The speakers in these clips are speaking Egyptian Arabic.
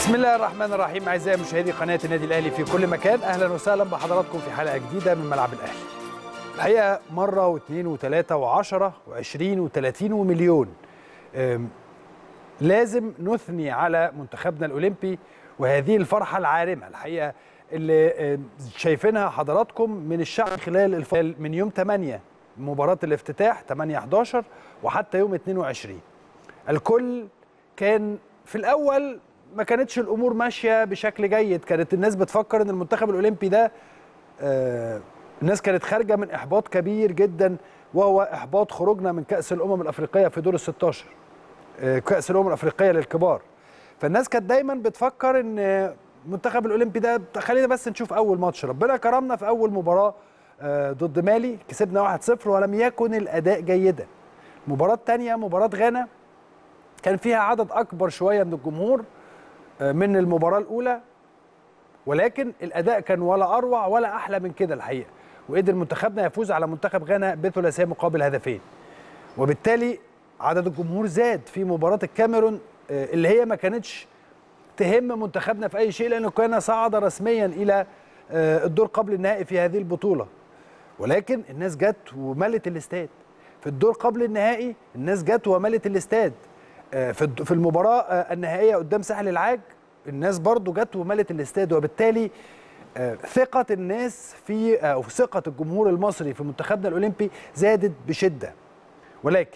بسم الله الرحمن الرحيم اعزائي مشاهدي قناه النادي الاهلي في كل مكان اهلا وسهلا بحضراتكم في حلقه جديده من ملعب الاهلي. الحقيقه مره واثنين وثلاثه وعشره وعشرين وثلاثين ومليون أم، لازم نثني على منتخبنا الاولمبي وهذه الفرحه العارمه الحقيقه اللي أم، شايفينها حضراتكم من الشعب خلال الف... من يوم 8 مباراه الافتتاح 8 11 وحتى يوم 22 الكل كان في الاول ما كانتش الامور ماشيه بشكل جيد كانت الناس بتفكر ان المنتخب الاولمبي ده آه الناس كانت خارجه من احباط كبير جدا وهو احباط خروجنا من كاس الامم الافريقيه في دور ال 16 آه كاس الامم الافريقيه للكبار فالناس كانت دايما بتفكر ان المنتخب الاولمبي ده خلينا بس نشوف اول ماتش ربنا كرمنا في اول مباراه آه ضد مالي كسبنا 1-0 ولم يكن الاداء جيدا المباراه الثانيه مباراه غانا كان فيها عدد اكبر شويه من الجمهور من المباراه الاولى ولكن الاداء كان ولا اروع ولا احلى من كده الحقيقه وقدر منتخبنا يفوز على منتخب غانا بثلاثيه مقابل هدفين وبالتالي عدد الجمهور زاد في مباراه الكاميرون اللي هي ما كانتش تهم منتخبنا في اي شيء لانه كان صعد رسميا الى الدور قبل النهائي في هذه البطوله ولكن الناس جت وملت الاستاد في الدور قبل النهائي الناس جت وملت الاستاد في المباراه النهائيه قدام ساحل العاج الناس برضو جت وملت الاستاد وبالتالي ثقه الناس في او ثقه الجمهور المصري في منتخبنا الاولمبي زادت بشده ولكن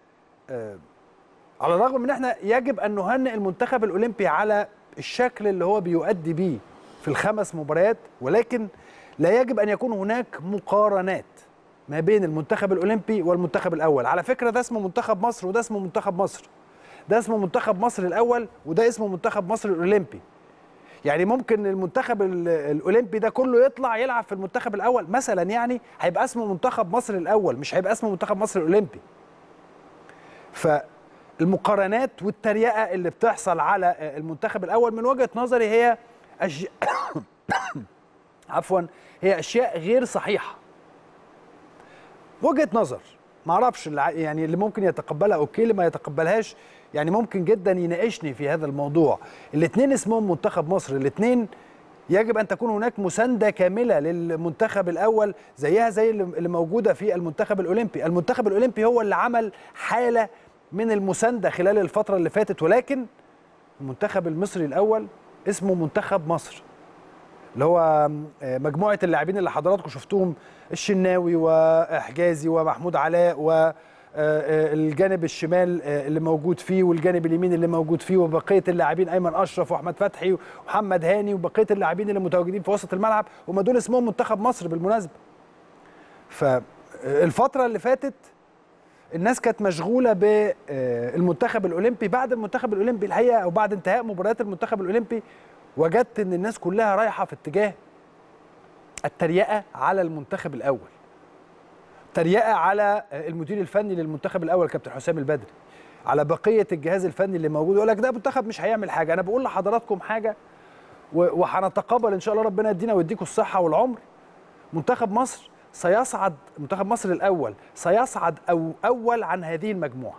على الرغم من احنا يجب ان نهنئ المنتخب الاولمبي على الشكل اللي هو بيؤدي بيه في الخمس مباريات ولكن لا يجب ان يكون هناك مقارنات ما بين المنتخب الاولمبي والمنتخب الاول على فكره ده اسمه منتخب مصر وده اسمه منتخب مصر ده اسمه منتخب مصر الاول وده اسمه منتخب مصر الاولمبي يعني ممكن المنتخب الاولمبي ده كله يطلع يلعب في المنتخب الاول مثلا يعني هيبقى اسمه منتخب مصر الاول مش هيبقى اسمه منتخب مصر الاولمبي فالمقارنات والتريقه اللي بتحصل على المنتخب الاول من وجهه نظري هي أش... عفوا هي اشياء غير صحيحه وجهه نظر ما اعرفش يعني اللي ممكن يتقبلها اوكي اللي ما يتقبلهاش يعني ممكن جدا يناقشني في هذا الموضوع الاثنين اسمهم منتخب مصر الاثنين يجب ان تكون هناك مسانده كامله للمنتخب الاول زيها زي اللي موجوده في المنتخب الاولمبي المنتخب الاولمبي هو اللي عمل حاله من المسانده خلال الفتره اللي فاتت ولكن المنتخب المصري الاول اسمه منتخب مصر اللي هو مجموعه اللاعبين اللي حضراتكم شفتوهم الشناوي وحجازي ومحمود علاء و الجانب الشمال اللي موجود فيه والجانب اليمين اللي موجود فيه وبقيه اللاعبين ايمن اشرف واحمد فتحي ومحمد هاني وبقيه اللاعبين اللي متواجدين في وسط الملعب هم دول اسمهم منتخب مصر بالمناسبه. فالفتره اللي فاتت الناس كانت مشغوله بالمنتخب الاولمبي بعد المنتخب الاولمبي الحقيقه او بعد انتهاء مباريات المنتخب الاولمبي وجدت ان الناس كلها رايحه في اتجاه التريقه على المنتخب الاول. تريقه على المدير الفني للمنتخب الاول كابتن حسام البدري على بقيه الجهاز الفني اللي موجود يقول لك ده منتخب مش هيعمل حاجه انا بقول لحضراتكم حاجه وهنتقابل ان شاء الله ربنا يدينا ويديكم الصحه والعمر منتخب مصر سيصعد منتخب مصر الاول سيصعد او اول عن هذه المجموعه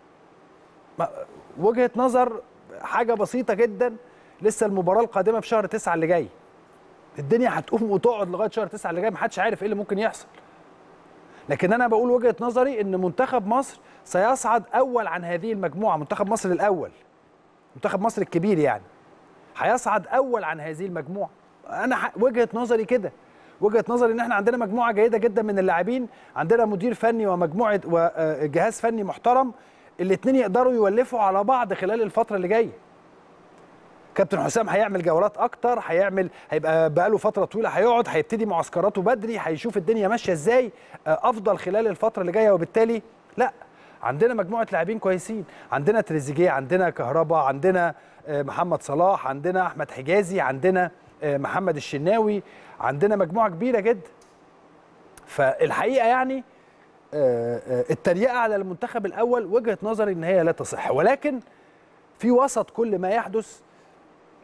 وجهه نظر حاجه بسيطه جدا لسه المباراه القادمه في شهر تسعة اللي جاي الدنيا هتقوم وتقعد لغايه شهر تسعة اللي جاي محدش عارف ايه اللي ممكن يحصل لكن انا بقول وجهه نظري ان منتخب مصر سيصعد اول عن هذه المجموعه منتخب مصر الاول منتخب مصر الكبير يعني هيصعد اول عن هذه المجموعه انا وجهه نظري كده وجهه نظري ان احنا عندنا مجموعه جيده جدا من اللاعبين عندنا مدير فني ومجموعه وجهاز فني محترم الاثنين يقدروا يولفوا على بعض خلال الفتره اللي جايه كابتن حسام هيعمل جولات اكتر هيعمل هيبقى بقاله فتره طويله هيقعد هيبتدي معسكراته بدري هيشوف الدنيا ماشيه ازاي افضل خلال الفتره اللي جايه وبالتالي لا عندنا مجموعه لاعبين كويسين عندنا تريزيجيه عندنا كهربا عندنا محمد صلاح عندنا احمد حجازي عندنا محمد الشناوي عندنا مجموعه كبيره جدا فالحقيقه يعني التريقه على المنتخب الاول وجهه نظري ان هي لا تصح ولكن في وسط كل ما يحدث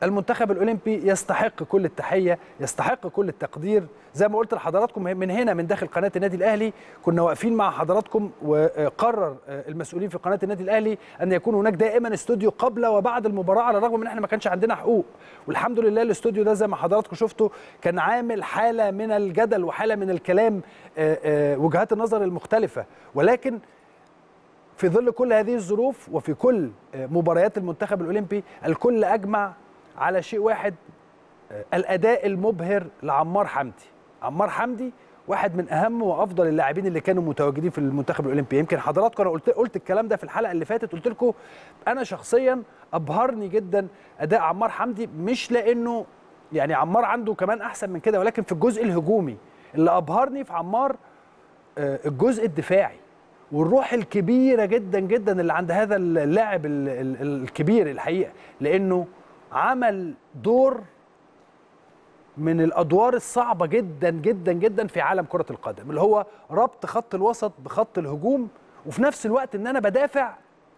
المنتخب الاولمبي يستحق كل التحيه يستحق كل التقدير زي ما قلت لحضراتكم من هنا من داخل قناه النادي الاهلي كنا واقفين مع حضراتكم وقرر المسؤولين في قناه النادي الاهلي ان يكون هناك دائما استوديو قبل وبعد المباراه على الرغم من احنا ما كانش عندنا حقوق والحمد لله الاستوديو ده زي ما حضراتكم شفتوا كان عامل حاله من الجدل وحاله من الكلام وجهات النظر المختلفه ولكن في ظل كل هذه الظروف وفي كل مباريات المنتخب الاولمبي الكل اجمع على شيء واحد الاداء المبهر لعمار حمدي عمار حمدي واحد من اهم وافضل اللاعبين اللي كانوا متواجدين في المنتخب الاولمبي يمكن حضراتكم انا قلت قلت الكلام ده في الحلقه اللي فاتت قلت لكم انا شخصيا ابهرني جدا اداء عمار حمدي مش لانه يعني عمار عنده كمان احسن من كده ولكن في الجزء الهجومي اللي ابهرني في عمار الجزء الدفاعي والروح الكبيره جدا جدا اللي عند هذا اللاعب الكبير الحقيقه لانه عمل دور من الادوار الصعبه جدا جدا جدا في عالم كره القدم اللي هو ربط خط الوسط بخط الهجوم وفي نفس الوقت ان انا بدافع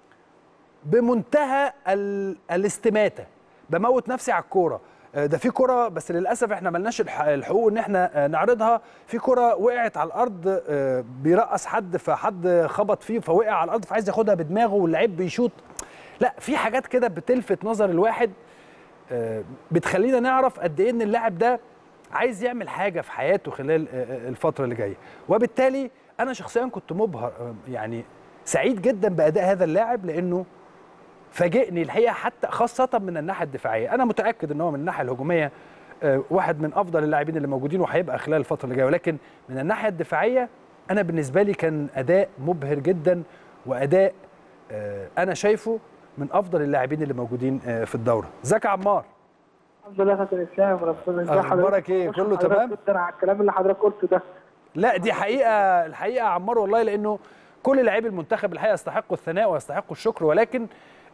بمنتهى الاستماته بموت نفسي على الكوره ده في كرة بس للاسف احنا ملناش الحقوق ان احنا نعرضها في كرة وقعت على الارض بيرقص حد فحد خبط فيه فوقع على الارض فعايز ياخدها بدماغه واللعيب بيشوط لا في حاجات كده بتلفت نظر الواحد بتخلينا نعرف قد ايه ان اللاعب ده عايز يعمل حاجه في حياته خلال الفتره اللي جايه وبالتالي انا شخصيا كنت مبهر يعني سعيد جدا باداء هذا اللاعب لانه فاجئني الحقيقه حتى خاصه من الناحيه الدفاعيه انا متاكد ان هو من الناحيه الهجوميه واحد من افضل اللاعبين اللي موجودين وهيبقى خلال الفتره اللي جايه ولكن من الناحيه الدفاعيه انا بالنسبه لي كان اداء مبهر جدا واداء انا شايفه من افضل اللاعبين اللي موجودين في الدوره ازيك يا عمار الحمد لله كابتن اسلام ربنا يجزاك اخبارك ايه كله تمام جدا على الكلام اللي حضرتك قلته ده لا دي حقيقه الحقيقه يا عمار والله لانه كل لاعبي المنتخب الحقيقه يستحقوا الثناء ويستحقوا الشكر ولكن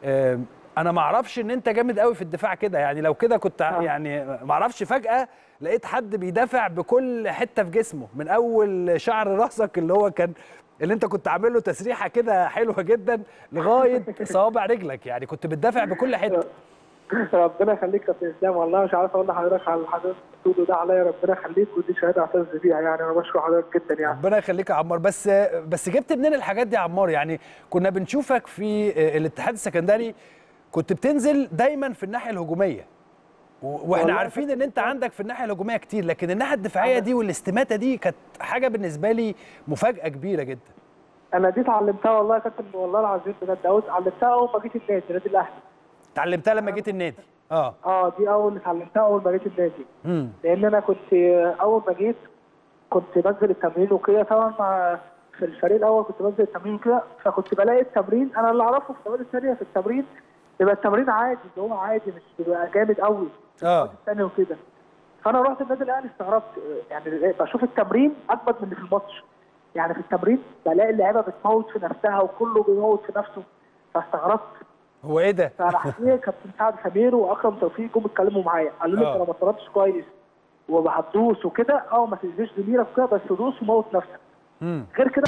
انا ما اعرفش ان انت جامد قوي في الدفاع كده يعني لو كده كنت آه. يعني ما اعرفش فجاه لقيت حد بيدافع بكل حته في جسمه من اول شعر راسك اللي هو كان اللي انت كنت عامل له تسريحه كده حلوه جدا لغايه صوابع رجلك يعني كنت بتدافع بكل حته ربنا يخليك يا كابتن اسلام والله مش عارف اقول لحضرتك على حضرتك بتقوله ده عليا ربنا يخليك ودي شهاده اعتز بيها يعني انا بشكر حضرتك جدا يعني ربنا يخليك يا عمار بس بس جبت منين الحاجات دي يا عمار يعني كنا بنشوفك في الاتحاد السكندري كنت بتنزل دايما في الناحيه الهجوميه واحنا عارفين ان انت عندك في الناحيه الهجوميه كتير لكن الناحيه الدفاعيه دي والاستماته دي كانت حاجه بالنسبه لي مفاجاه كبيره جدا انا دي اتعلمتها والله يا كابتن والله العظيم بجد اول اتعلمتها اول ما جيت النادي النادي الاهلي اتعلمتها لما جيت النادي اه اه دي اول اتعلمتها اول ما جيت النادي امم لان انا كنت اول ما جيت كنت بنزل التمرين وكده طبعا مع في الفريق الاول كنت بنزل التمرين وكده فكنت بلاقي التمرين انا اللي اعرفه في الاوقات الثانيه في التمرين بيبقى التمرين عادي اللي هو عادي مش بيبقى جامد قوي اه الثاني وكده فانا رحت النادي الاهلي استغربت يعني بشوف التمرين اجمد من اللي في الماتش يعني في التمرين بلاقي اللعيبه بتموت في نفسها وكله بيموت في نفسه فاستغربت هو ايه ده؟ فراح ايه كابتن سعد سمير واكرم توفيق جم اتكلموا معايا قالوا لي انت لو ما اتدربتش كويس وهتدوس وكده اه ما تاذيش زميلك وكده بس دوس وموت نفسك امم غير كده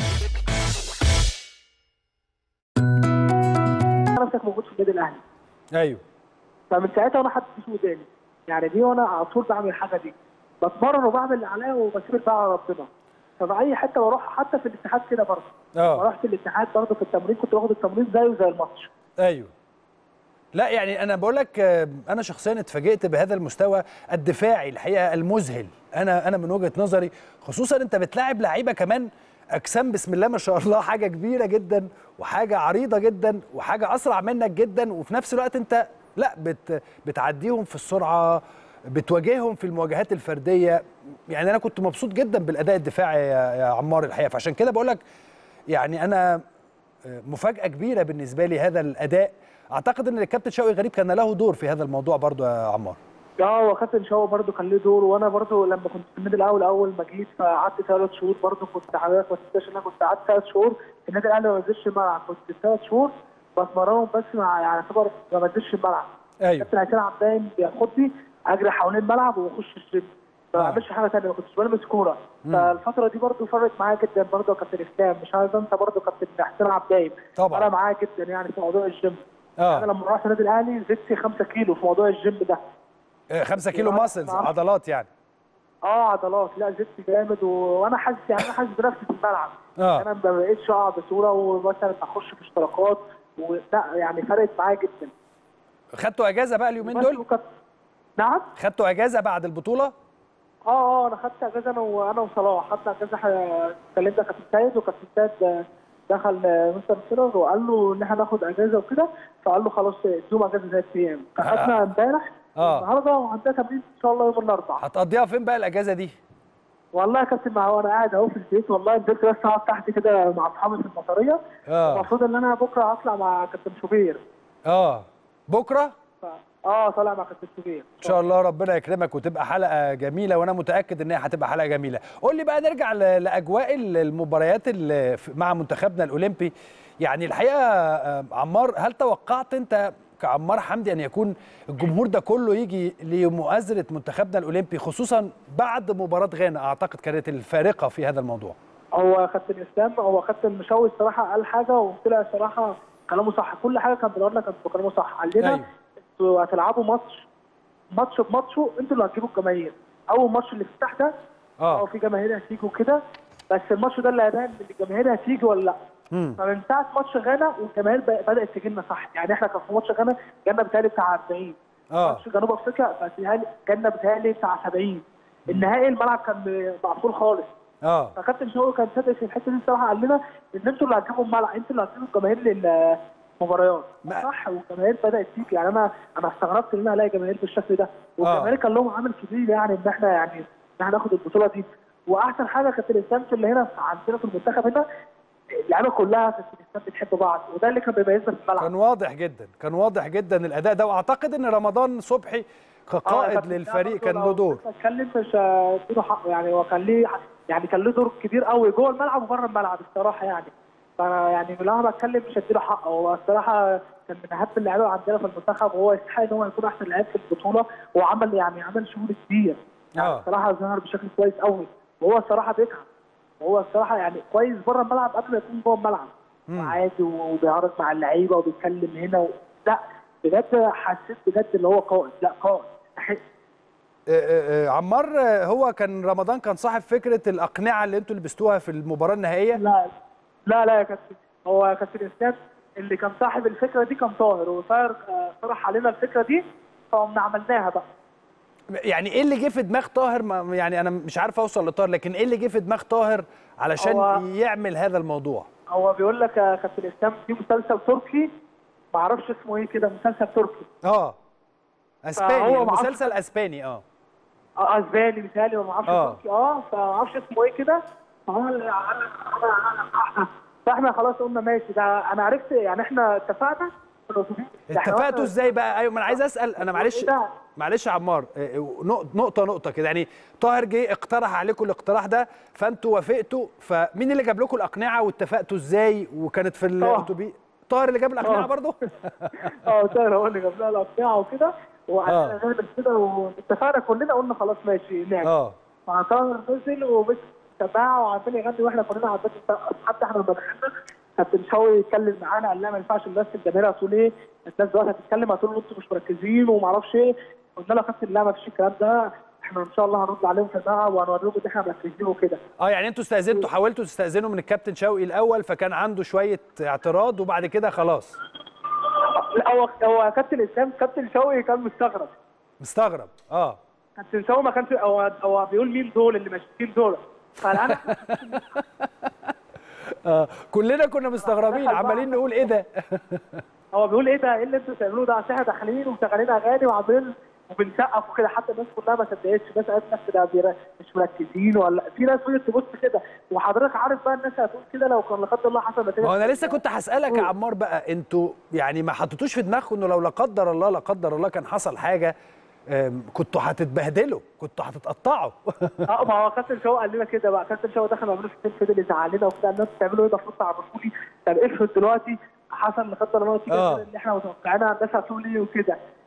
نفسك موجود في النادي الاهلي ايوه فمن ساعتها وانا حاطط في وداني يعني دي وانا على طول بعمل الحاجه دي بتمرن وبعمل اللي عليا وبسيب الباقي على ربنا ففي اي حته بروح حتى في الاتحاد كده برضه اه رحت الاتحاد برضه في التمرين كنت باخد التمرين زيه زي الماتش ايوه لا يعني انا بقول لك انا شخصيا اتفاجئت بهذا المستوى الدفاعي الحقيقه المذهل انا انا من وجهه نظري خصوصا انت بتلاعب لعيبه كمان اجسام بسم الله ما شاء الله حاجه كبيره جدا وحاجه عريضه جدا وحاجه اسرع منك جدا وفي نفس الوقت انت لا بت بتعديهم في السرعه بتواجههم في المواجهات الفرديه يعني انا كنت مبسوط جدا بالاداء الدفاعي يا, يا عمار الحقيقه فعشان كده بقول لك يعني انا مفاجاه كبيره بالنسبه لي هذا الاداء اعتقد ان الكابتن شوقي غريب كان له دور في هذا الموضوع برضو يا عمار اه هو كابتن شوقي برضو كان له دور وانا برضو لما كنت في النادي الاول اول ما جيت فقعدت ثلاث شهور برضو كنت حضرتك ما تنساش ان انا كنت قعدت ثلاث شهور في النادي الاهلي ما بنزلش الملعب كنت ثلاث شهور بتمرنهم بس مع يعني يعتبر ما بنزلش الملعب ايوه كابتن حسين عبدان بياخدني اجري حوالين الملعب واخش الجيم ما بعملش حاجه ثانيه ما كنتش بلمس كوره فالفتره دي برضو فرقت معايا جدا برضو يا كابتن اسلام مش عايز انسى برضو كابتن حسين عبدان طبعا فرق معايا جدا يعني في موضوع الجيم آه. انا لما رحت النادي الاهلي زدت 5 كيلو في موضوع الجيم ده آه، خمسة كيلو نعم. ماسلز نعم. عضلات يعني اه عضلات لا زدت جامد و... وانا حاسس يعني انا حاسس بنفسي في الملعب آه. انا ما بقتش اقعد بصوره ومثلا اخش في اشتراكات ولا يعني فرقت معايا جدا خدتوا اجازه بقى اليومين بس دول وكانت- نعم خدتوا اجازه بعد البطوله اه اه انا خدت اجازه انا وانا وصلاح خدنا اجازه ح- كلمنا كابتن سيد وكابتن سيد آه، دخل آه، مستر سيلر وقال له ان احنا ناخد اجازه وكده فقال له خلاص ادوم اجازه ثلاث ايام فخدنا امبارح آه. النهارده وعندنا تمرين ان شاء الله يوم الاربعاء هتقضيها فين بقى الاجازه دي والله يا كابتن ما هو انا قاعد اهو في البيت والله نزلت بس اقعد تحت كده مع اصحابي في المطريه اه المفروض ان انا بكره هطلع مع كابتن شوبير اه بكره ف... اه طالع مع كابتن شوبير ان شاء الله ربنا يكرمك وتبقى حلقه جميله وانا متاكد ان هي هتبقى حلقه جميله قول لي بقى نرجع ل- لاجواء ال- المباريات ال- في- مع منتخبنا الاولمبي يعني الحقيقه آه، عمار هل توقعت انت كعمار حمدي ان يكون الجمهور ده كله يجي لمؤازره منتخبنا الاولمبي خصوصا بعد مباراه غانا اعتقد كانت الفارقه في هذا الموضوع هو كابتن اسلام هو كابتن مشاوي الصراحه قال حاجه وطلع الصراحه كلامه صح كل حاجه كان بيقول لنا كان كلامه صح قال لنا أيوة. انتوا هتلعبوا ماتش ماتش بماتشه انتوا اللي هتجيبوا الجماهير اول ماتش اللي افتتح ده اه اه في جماهير هتيجي وكده بس الماتش ده اللي هيبان ان الجماهير هتيجي ولا لا مم. فمن ساعه ماتش غانا والجماهير ب- بدات تجي لنا صح يعني احنا كان في ماتش غانا جالنا بتهيألي بتاع 40 اه ماتش جنوب افريقيا بتهيألي جالنا بتهيألي بتاع 70 النهائي الملعب كان مقفول خالص اه فكابتن شوقي كان صادق في الحته دي الصراحه قال لنا ان انتوا اللي هتجيبوا الملعب انتوا اللي هتجيبوا الجماهير للمباريات ما- صح والجماهير بدات تيجي يعني انا انا استغربت ان انا الاقي جماهير بالشكل ده والجماهير كان لهم عامل كبير يعني ان احنا يعني ان احنا ناخد البطوله دي واحسن حاجه كانت الاسلام اللي هنا في- عندنا في المنتخب هنا اللعيبه كلها كانت الاسلام بتحب بعض وده اللي كان بيميزنا في الملعب كان واضح جدا كان واضح جدا الاداء ده واعتقد ان رمضان صبحي كقائد كابتن للفريق برضه كان لو له دور اتكلم مش هديله حقه يعني هو كان ليه يعني كان له دور كبير قوي جوه الملعب وبره الملعب الصراحه يعني فانا يعني لما بتكلم مش هديله حقه هو الصراحه كان من اهم اللعيبه عندنا في المنتخب وهو يستحق ان هو يكون احسن لعيب في البطوله وعمل يعني عمل شغل كبير يعني آه. الصراحه ظهر بشكل كويس قوي وهو الصراحه بيتعب وهو الصراحه يعني كويس بره الملعب قبل ما يكون جوه الملعب عادي وبيعرض مع اللعيبه وبيتكلم هنا و... لا بجد حسيت بجد اللي هو قائد لا قائد يستحق آه، آه، آه، عمار آه، هو كان رمضان كان صاحب فكره الاقنعه اللي انتوا لبستوها في المباراه النهائيه لا لا لا يا كابتن هو كابتن اسلام اللي كان صاحب الفكره دي كان طاهر وطاهر آه، طرح علينا الفكره دي فقمنا عملناها بقى يعني ايه اللي جه في دماغ طاهر ما يعني انا مش عارف اوصل لطاهر لكن ايه اللي جه في دماغ طاهر علشان هو- يعمل هذا الموضوع هو بيقول لك يا كابتن اسلام في مسلسل تركي ما اعرفش اسمه ايه كده مسلسل تركي اه اسباني فهو معرفش- المسلسل اسباني اه اه اسباني مثالي ما اعرفش آه. تركي اه فما اعرفش اسمه ايه كده فهو اللي عمل عمل- فاحنا خلاص قلنا ماشي ده انا عرفت يعني احنا اتفقنا في الاتوبيس إحنا اتفقتوا قلنا- ازاي بقى ايوه ما انا عايز اسال انا معلش إيه ده؟ معلش يا عمار آه، نق- نقطه نقطه كده يعني طاهر جه اقترح عليكم الاقتراح ده فانتوا وافقتوا فمين اللي جاب لكم الاقنعه واتفقتوا ازاي وكانت في طاهر. الاتوبيس طاهر اللي جاب الاقنعه طاهر. برضه اه طاهر هو اللي جاب لنا الاقنعه وكده آه. وقعدنا نعمل كده واتفقنا كلنا قلنا خلاص ماشي نعمل اه فطاهر نزل وبس سماعه وعمال يغني واحنا كلنا عمالين حتى احنا لما دخلنا كابتن شوقي يتكلم معانا قال لا ما ينفعش الناس الجماهير هتقول ايه الناس دلوقتي هتتكلم هتقول انتوا مش مركزين وما اعرفش ايه قلنا له يا كابتن لا ما فيش الكلام ده احنا ان شاء الله هنرد عليهم في الملعب وهنوريهم ان احنا مركزين وكده اه يعني انتوا استاذنتوا حاولتوا تستاذنوا من الكابتن شوقي الاول فكان عنده شويه اعتراض وبعد كده خلاص لا هو هو كابتن اسلام كابتن شوقي كان مستغرب مستغرب اه كابتن شوقي ما كانش هو هو بيقول مين دول اللي ماشيين دول فانا اه كلنا كنا مستغربين دخل بقى. عمالين نقول ايه ده هو بيقول ايه ده ايه اللي انتوا بتعملوه ده عشان احنا داخلين ومشغلين اغاني وعاملين وبنسقف وكده حتى الناس كلها ما صدقتش الناس قالت نفس ده بيرا- مش مركزين ولا في ناس فضلت تبص كده وحضرتك عارف بقى الناس هتقول كده لو كان لا قدر الله حصل نتيجه ما هو انا لسه كنت هسالك يا عمار بقى انتوا يعني ما حطيتوش في دماغكم انه لو لا قدر الله لا قدر الله كان حصل حاجه آم، كنتوا هتتبهدلوا كنتوا هتتقطعوا اه ما هو كابتن شوقي قال لنا كده بقى كابتن شوقي دخل عملوا في الفيلم فضل يزعل لنا وبتاع الناس بتعملوا ايه ده المفروض تعرفوا لي طب افرض دلوقتي حصل لا قدر الله نتيجه آه. اللي احنا متوقعينها الناس هتقول ايه وكده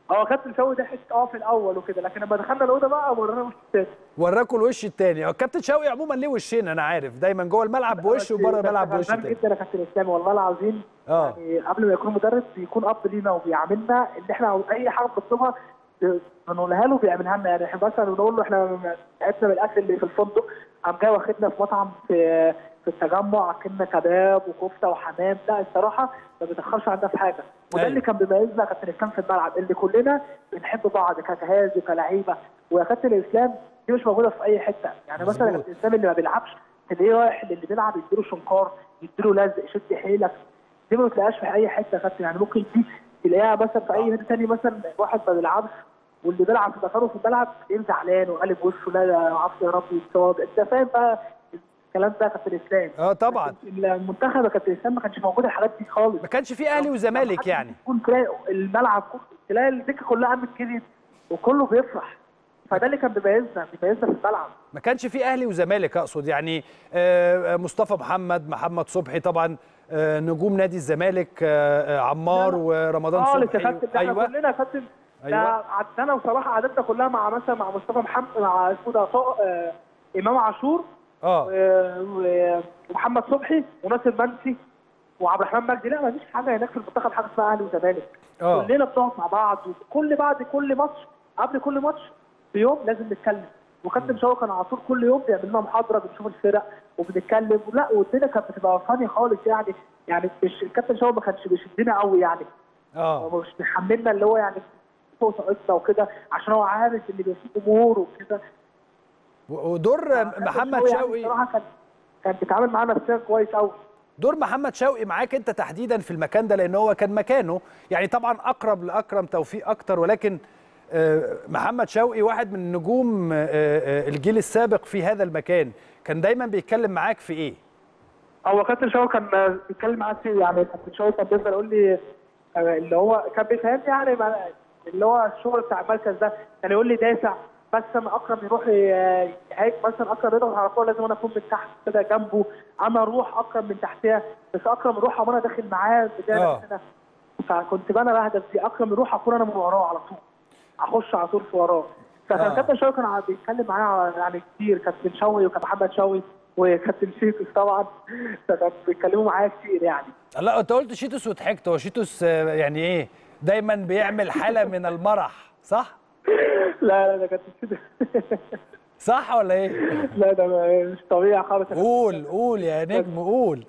اه كابتن شوقي ضحك اه في الاول وكده لكن لما دخلنا الاوضه بقى ورانا وش تاني وراكوا الوش التاني هو الكابتن شوقي عموما ليه وشين انا عارف دايما جوه الملعب بوش وبره الملعب بوش غلبان تاني جدا يا كابتن اسلام والله العظيم اه يعني قبل ما يكون مدرب بيكون اب لينا وبيعاملنا ان احنا اي حاجه بنطلبها بنقولها له بيعملها لنا يعني احنا مثلا بنقول له احنا تعبنا من الاكل اللي في الفندق قام جاي واخدنا في مطعم في في التجمع اكلنا كباب وكفته وحمام لا الصراحه ما بيتاخرش عندنا في حاجه وده أيوة. اللي كان بيميزنا يا كابتن اسلام في الملعب اللي كلنا بنحب بعض كجهاز وكلعيبه ويا كابتن الاسلام دي مش موجوده في اي حته يعني مثلا مظبوط. كابتن الاسلام اللي ما بيلعبش تلاقيه رايح للي بيلعب يديله شنكار يديله لزق شد حيلك دي ما بتلاقيهاش في اي حته يا كابتن يعني ممكن دي تلاقيها مثلا في اي نادي تاني مثلا واحد ما بيلعبش واللي بيلعب في مكانه في الملعب تلاقيه زعلان وقالب وشه لا يا عفو يا رب يتصاب انت فاهم بقى الكلام ده يا كابتن اسلام اه طبعا المنتخب يا كابتن اسلام ما كانش موجود الحاجات دي خالص ما كانش في اهلي وزمالك يعني يكون تلاقي الملعب كله تلاقي الدكه كلها قامت كده وكله بيفرح فده اللي كان بيميزنا بيميزنا في الملعب ما كانش في اهلي وزمالك اقصد يعني آه، آه، مصطفى محمد محمد صبحي طبعا آه، نجوم نادي الزمالك آه، آه، عمار لا، ورمضان خالص يا صبحي كابتن ده احنا ايوه كلنا يا كابتن أيوة. ده عدنا وصراحه عادتنا كلها مع مثلا مع مصطفى محمد مع اسمه ده طه- آه، امام عاشور اه و- و- ومحمد صبحي وناصر منسي وعبد الرحمن مجدي لا ما فيش حاجه هناك في المنتخب حاجه اسمها اهلي وزمالك اه كلنا بنقعد مع بعض وكل بعد كل ماتش قبل كل ماتش بيوم لازم نتكلم وكابتن شوقي كان على طول كل يوم بيعمل لنا محاضره بنشوف الفرق وبنتكلم لا والدنيا كانت بتبقى فاني خالص يعني يعني مش الكابتن شوقي ما كانش بيشدنا قوي يعني اه هو مش بيحملنا اللي هو يعني فوق طاقتنا وكده عشان هو عارف اللي بيبقى فيه جمهور وكده و- ودور محمد يعني شوقي بصراحه كان كان بيتعامل معانا نفسيا كويس قوي دور محمد شوقي معاك انت تحديدا في المكان ده لان هو كان مكانه يعني طبعا اقرب لاكرم توفيق اكتر ولكن آه، محمد شوقي واحد من نجوم آه، آه، الجيل السابق في هذا المكان كان دايما بيتكلم معاك في ايه هو كابتن شوقي كان بيتكلم معايا كتير يعني كابتن شوقي كان بيفضل يقول لي آه، اللي هو كان بيفهمني يعني ما- اللي هو الشغل بتاع المركز ده كان يقول لي دافع بس انا اكرم يروح ي- يهاجم مثلا اكرم يضغط على الكوره لازم انا اكون من تحت كده جنبه انا اروح اكرم من تحتها بس اكرم يروح وانا داخل معاه بدايه آه. كده فكنت بقى انا بهدف دي اكرم يروح اكون انا من وراه على طول اخش على طول في وراه فكان آه. كابتن شوقي كان ع- بيتكلم معايا يعني كتير كابتن شوقي وكان محمد شوقي وكابتن شيكوس طبعا فكانوا بيتكلموا معايا كتير يعني لا انت قلت شيتوس وضحكت هو شيتوس آه، يعني ايه دايما بيعمل حاله من المرح صح لا لا ده كابتن شيكوس صح ولا ايه لا ده مش طبيعي خالص قول قول يا نجم قول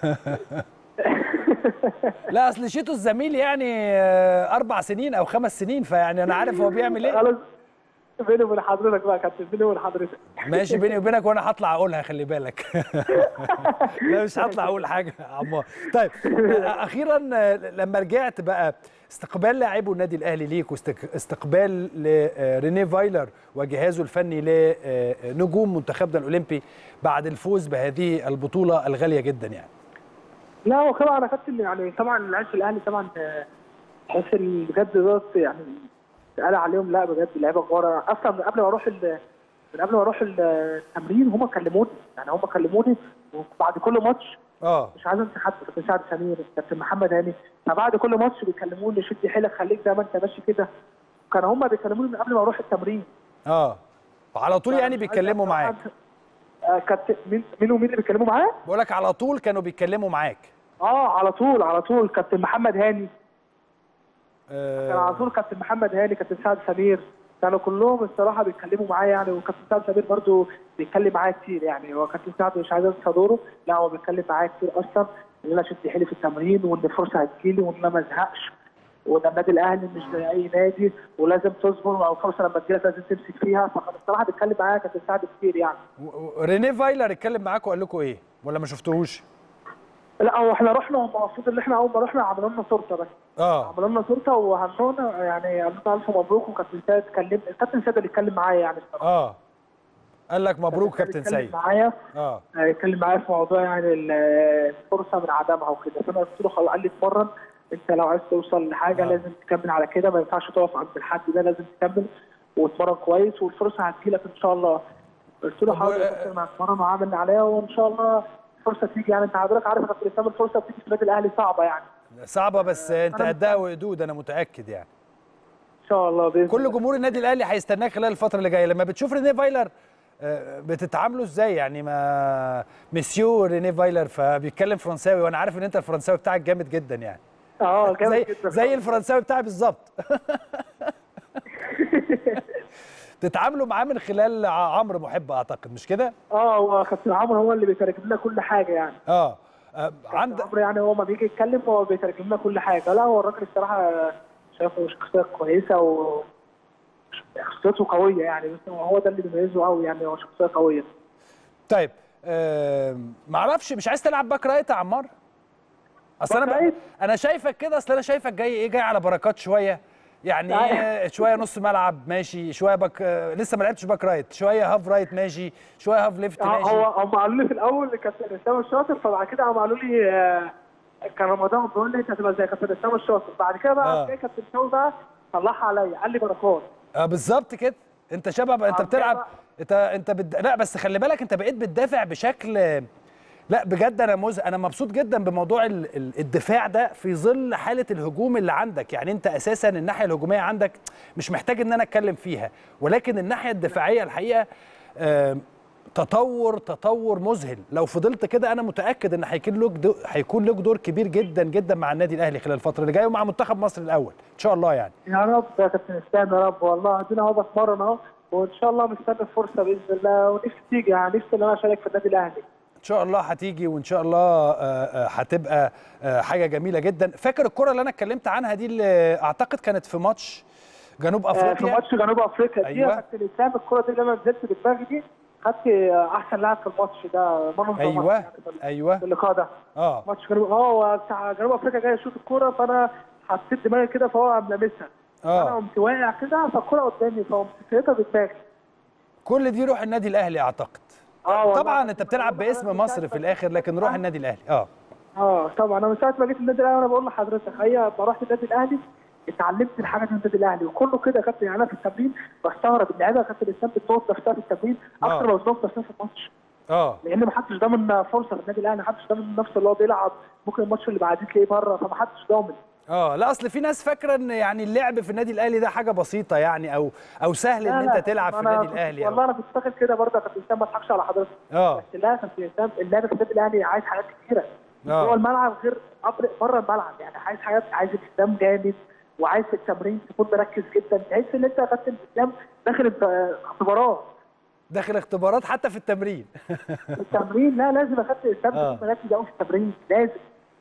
لا اصل شيتوس زميل يعني آه، اربع سنين او خمس سنين فيعني انا عارف هو بيعمل ايه خلاص بيني وبين حضرتك بقى يا كابتن بيني وبين حضرتك ماشي بيني وبينك وانا هطلع اقولها خلي بالك لا مش هطلع اقول حاجه يا عمار طيب اخيرا لما رجعت بقى استقبال لاعبو النادي الاهلي ليك واستقبال لرينيه فايلر وجهازه الفني لنجوم منتخبنا الاولمبي بعد الفوز بهذه البطوله الغاليه جدا يعني لا هو طبعا انا كابتن يعني طبعا لعيبه الاهلي طبعا آه، تحس ان بجد دوت يعني اتقال عليهم لا بجد لعيبه كبار اصلا من قبل ما اروح ال- من قبل ما اروح التمرين هم كلموني يعني هم كلموني وبعد كل ماتش اه مش عايز انسى حد كابتن سعد سمير كابتن محمد هاني فبعد كل ماتش بيكلموني شد حيلك خليك زي ما انت ماشي كده كانوا هم بيكلموني من قبل ما اروح التمرين اه وعلى طول يعني بيتكلموا معاك آه، كابتن مين مين ومين اللي بيتكلموا معايا؟ بقول لك على طول كانوا بيتكلموا معاك اه على طول على طول كابتن محمد هاني كان على آه طول كابتن محمد هاني كابتن سعد سمير كانوا كلهم الصراحه بيتكلموا معايا يعني وكابتن سعد سمير برضو بيتكلم معايا كتير يعني هو كابتن سعد مش عايز انسى دوره لا هو بيتكلم معايا كتير اصلا ان انا اشد حيلي في التمرين وان الفرصه هتجيلي وان انا ما ازهقش وان النادي الاهلي مش زي اي نادي ولازم تصبر او الفرصه لما تجيلك لازم تمسك فيها فكان الصراحه بيتكلم معايا كابتن سعد كتير يعني و- و- رينيه فايلر اتكلم معاك وقال لكم ايه ولا ما شفتوهوش لا هو احنا رحنا هم المفروض ان احنا اول ما رحنا عملوا لنا صورته بس اه عملوا لنا صورته وهنونا يعني قالوا لنا الف مبروك وكابتن سيد اتكلم الكابتن سيد اللي اتكلم معايا يعني الصراحه اه قال لك مبروك كابتن اتكلم سيد معايا اه اتكلم معايا في موضوع يعني ال- الفرصه من عدمها وكده فانا قلت له خلاص قال لي اتمرن انت لو عايز توصل لحاجه آه. لازم تكمل على كده ما ينفعش تقف عند الحد ده لازم تكمل وتتمرن كويس والفرصه هتجيلك ان شاء الله قلت له طب حاضر و- يا كابتن انا هتمرن وهعمل اللي عليا وان شاء الله الفرصه تيجي يعني انت حضرتك عارف يا كابتن اسلام الفرصه بتيجي في النادي الاهلي صعبه يعني صعبه بس انت أنا قدها وقدود انا متاكد يعني ان شاء الله باذن كل الله. جمهور النادي الاهلي هيستناك خلال الفتره اللي جايه لما بتشوف رينيه فايلر آه، بتتعاملوا ازاي يعني ما مسيو رينيه فايلر فبيتكلم فرنساوي وانا عارف ان انت الفرنساوي بتاعك جامد جدا يعني اه جامد زي جدا زي الفرنساوي بتاعي بالظبط تتعاملوا معاه من خلال ع- عمرو محب اعتقد مش كده اه هو كابتن عمرو هو اللي بيترجم لنا كل حاجه يعني اه آه، عند عند عمرو يعني هو ما بيجي يتكلم هو بيترجم لنا كل حاجه لا هو الراجل الصراحه شايفه شخصيه كويسه و شخصيته قويه يعني بس هو ده اللي بيميزه قوي يعني هو شخصيه قويه طيب آه معرفش مش عايز تلعب باك رايت يا عمار اصل انا باك ب... رايت؟ انا شايفك كده اصل انا شايفك جاي ايه جاي على بركات شويه يعني أيوة. إيه شويه نص ملعب ماشي شويه باك آه لسه ما لعبتش باك رايت شويه هاف رايت ماشي شويه هاف ليفت آه، ماشي هو هم قالوا لي في الاول كابتن اسامه الشاطر فبعد كده هم قالوا لي آه، كان رمضان بيقول لي انت هتبقى زي كابتن اسامه الشاطر بعد كده آه. بقى جاي كابتن شاوي بقى طلعها عليا قال لي بركات اه بالظبط كده انت شباب انت آه، بتلعب كده انت انت بد... لا بس خلي بالك انت بقيت بتدافع بشكل لا بجد انا مز... انا مبسوط جدا بموضوع ال... ال- الدفاع ده في ظل حاله الهجوم اللي عندك يعني انت اساسا الناحيه الهجوميه عندك مش محتاج ان انا اتكلم فيها ولكن الناحيه الدفاعيه الحقيقه آم، تطور تطور مذهل لو فضلت كده انا متاكد ان هيكون لك دو... هيكون لك دور كبير جدا جدا مع النادي الاهلي خلال الفتره اللي جايه ومع منتخب مصر الاول ان شاء الله يعني يا رب يا كابتن اسلام يا رب والله ادينا اهو بتمرن اهو وان شاء الله مستني الفرصه باذن الله ونفسي تيجي يعني نفسي ان انا اشارك في النادي الاهلي ان شاء الله هتيجي وان شاء الله آه، آه، هتبقى آه، حاجه جميله جدا فاكر الكره اللي انا اتكلمت عنها دي اللي اعتقد كانت في ماتش جنوب آه، في افريقيا ماتش جنوب افريقيا دي أيوة. يا كابتن اسلام الكره دي اللي انا نزلت بدماغي دي خدت آه، احسن لاعب في الماتش ده مان أوف ذا ماتش ايوه يعني في ايوه اللقاء ده اه ماتش جنوب اه هو بتاع جنوب افريقيا جاي يشوط الكوره فانا حسيت دماغي كده فهو قام لامسها انا اه قمت واقع كده فالكوره قدامي فقمت سيطها بدماغي كل دي روح النادي الاهلي اعتقد اه والله. طبعا انت بتلعب باسم مصر في الاخر لكن روح النادي الاهلي اه اه طبعا انا من ساعه ما جيت النادي الاهلي وانا بقول لحضرتك هي لما رحت النادي الاهلي اتعلمت الحاجه من النادي الاهلي وكله كده يا كابتن يعني انا في التمرين بستغرب اللعيبه يا كابتن اسلام بتموت نفسها في التمرين آه. اكتر ما بتموت نفسها في الماتش اه لان ما حدش ضامن فرصه في النادي الاهلي ما حدش ضامن نفسه اللي هو بيلعب ممكن الماتش اللي بعديه تلاقيه بره فما حدش ضامن اه لا اصل في ناس فاكره ان يعني اللعب في النادي الاهلي ده حاجه بسيطه يعني او او سهل ان لا، لا، انت تلعب في أنا النادي كنت- الاهلي والله أو. انا كنت فاكر كده برضه يا كابتن اسلام ما اضحكش على حضرتك اه بس لا يا كابتن اسلام اللعب في النادي الاهلي عايز حاجات كتيره آه. جوه الملعب غير أبر- بره الملعب يعني عايز حاجات عايز التزام جامد وعايز في التمرين تكون مركز جدا تحس ان انت يا كابتن اسلام داخل انت- اختبارات داخل اختبارات حتى في التمرين في التمرين لا لازم يا كابتن اسلام آه. تكون مركز قوي في التمرين لازم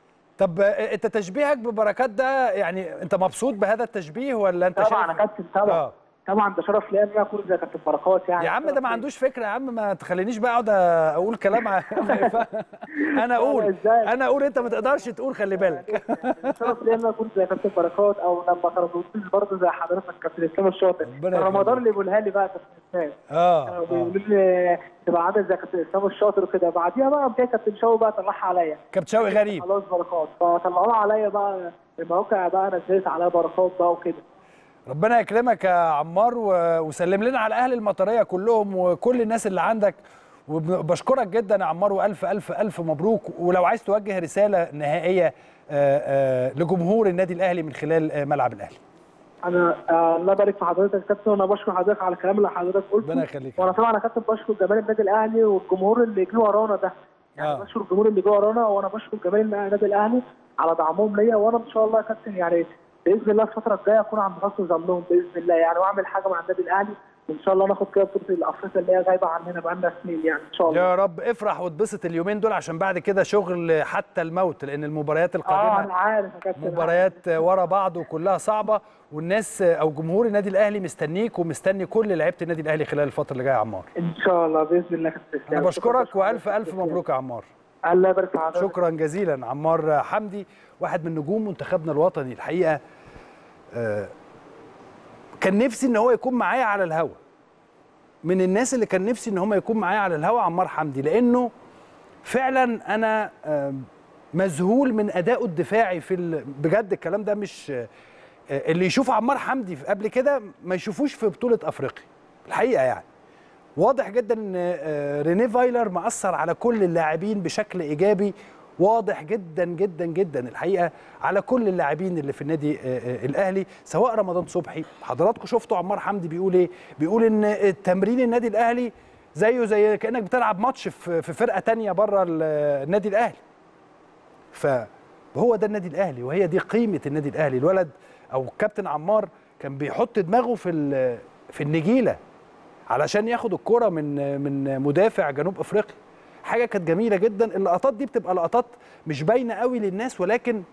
طب آه، انت تشبيهك ببركات ده يعني انت مبسوط بهذا التشبيه ولا انت طبعا يا شايف كابتن طبعا آه. طبعا ده شرف ليا ان انا اكون زي كابتن بركات يعني يا عم ده شرف ما ليا. عندوش فكره يا عم ما تخلينيش بقى اقعد اقول كلام ع- ما ينفع- انا اقول إزاي؟ انا اقول انت ما تقدرش تقول خلي بالك شرف ليا ان انا اكون زي كابتن بركات او لما طردوني برضه زي حضرتك كابتن اسلام الشاطر ربنا كان رمضان يخليك. اللي بيقولها لي بقى كابتن اسلام اه, كانوا آه. بيقولوا لي تبقى عامل زي كابتن اسلام الشاطر وكده بعديها بقى قام جاي كابتن شوقي بقى طلعها عليا كابتن شوقي غريب خلاص بركات فطلعوها عليا بقى المواقع بقى نزلت عليها بركات بقى وكده ربنا يكرمك يا عمار و- وسلم لنا على اهل المطريه كلهم وكل الناس اللي عندك وبشكرك جدا يا عمار والف الف الف مبروك ولو عايز توجه رساله نهائيه آه، آه، لجمهور النادي الاهلي من خلال آه، ملعب الاهلي انا آه، الله يبارك في حضرتك يا كابتن وانا بشكر حضرتك على الكلام اللي حضرتك قلته ربنا يخليك. وانا طبعا يا كابتن بشكر جماهير النادي الاهلي والجمهور اللي جه ورانا ده يعني آه. بشكر الجمهور اللي جه ورانا وانا بشكر جماهير النادي الاهلي على دعمهم ليا وانا ان شاء الله يا كابتن يعني باذن الله الفتره الجايه اكون عند غسل ذنبهم باذن الله يعني واعمل حاجه مع النادي الاهلي وان شاء الله ناخد كده بطوله الافريقيا اللي هي غايبه عننا بقالنا سنين يعني ان شاء الله يا رب افرح واتبسط اليومين دول عشان بعد كده شغل حتى الموت لان المباريات اه القادمه انا عارف يا كابتن مباريات ورا بعض وكلها صعبه والناس او جمهور النادي الاهلي مستنيك ومستني كل لعيبه النادي الاهلي خلال الفتره اللي جايه يا عمار ان شاء الله باذن الله يا كابتن انا إسلام. بشكرك والف الف شكراً. مبروك يا عمار الله يبارك في حضرتك شكرا جزيلا عمار حمدي واحد من نجوم منتخبنا الوطني الحقيقه آه، كان نفسي ان هو يكون معايا على الهوا من الناس اللي كان نفسي ان هم يكون معايا على الهوا عمار حمدي لانه فعلا انا آم، مذهول من ادائه الدفاعي في ال... بجد الكلام ده مش آه، اللي يشوف عمار حمدي قبل كده ما يشوفوش في بطوله افريقيا الحقيقه يعني واضح جدا ان آه، رينيه فايلر مأثر على كل اللاعبين بشكل ايجابي واضح جدا جدا جدا الحقيقه على كل اللاعبين اللي في النادي الاهلي سواء رمضان صبحي حضراتكم شفتوا عمار حمدي بيقول ايه بيقول ان تمرين النادي الاهلي زيه زي كانك بتلعب ماتش في فرقه تانية بره النادي الاهلي فهو ده النادي الاهلي وهي دي قيمه النادي الاهلي الولد او كابتن عمار كان بيحط دماغه في في النجيله علشان ياخد الكرة من من مدافع جنوب افريقيا حاجه كانت جميله جدا اللقطات دي بتبقى لقطات مش باينه قوي للناس ولكن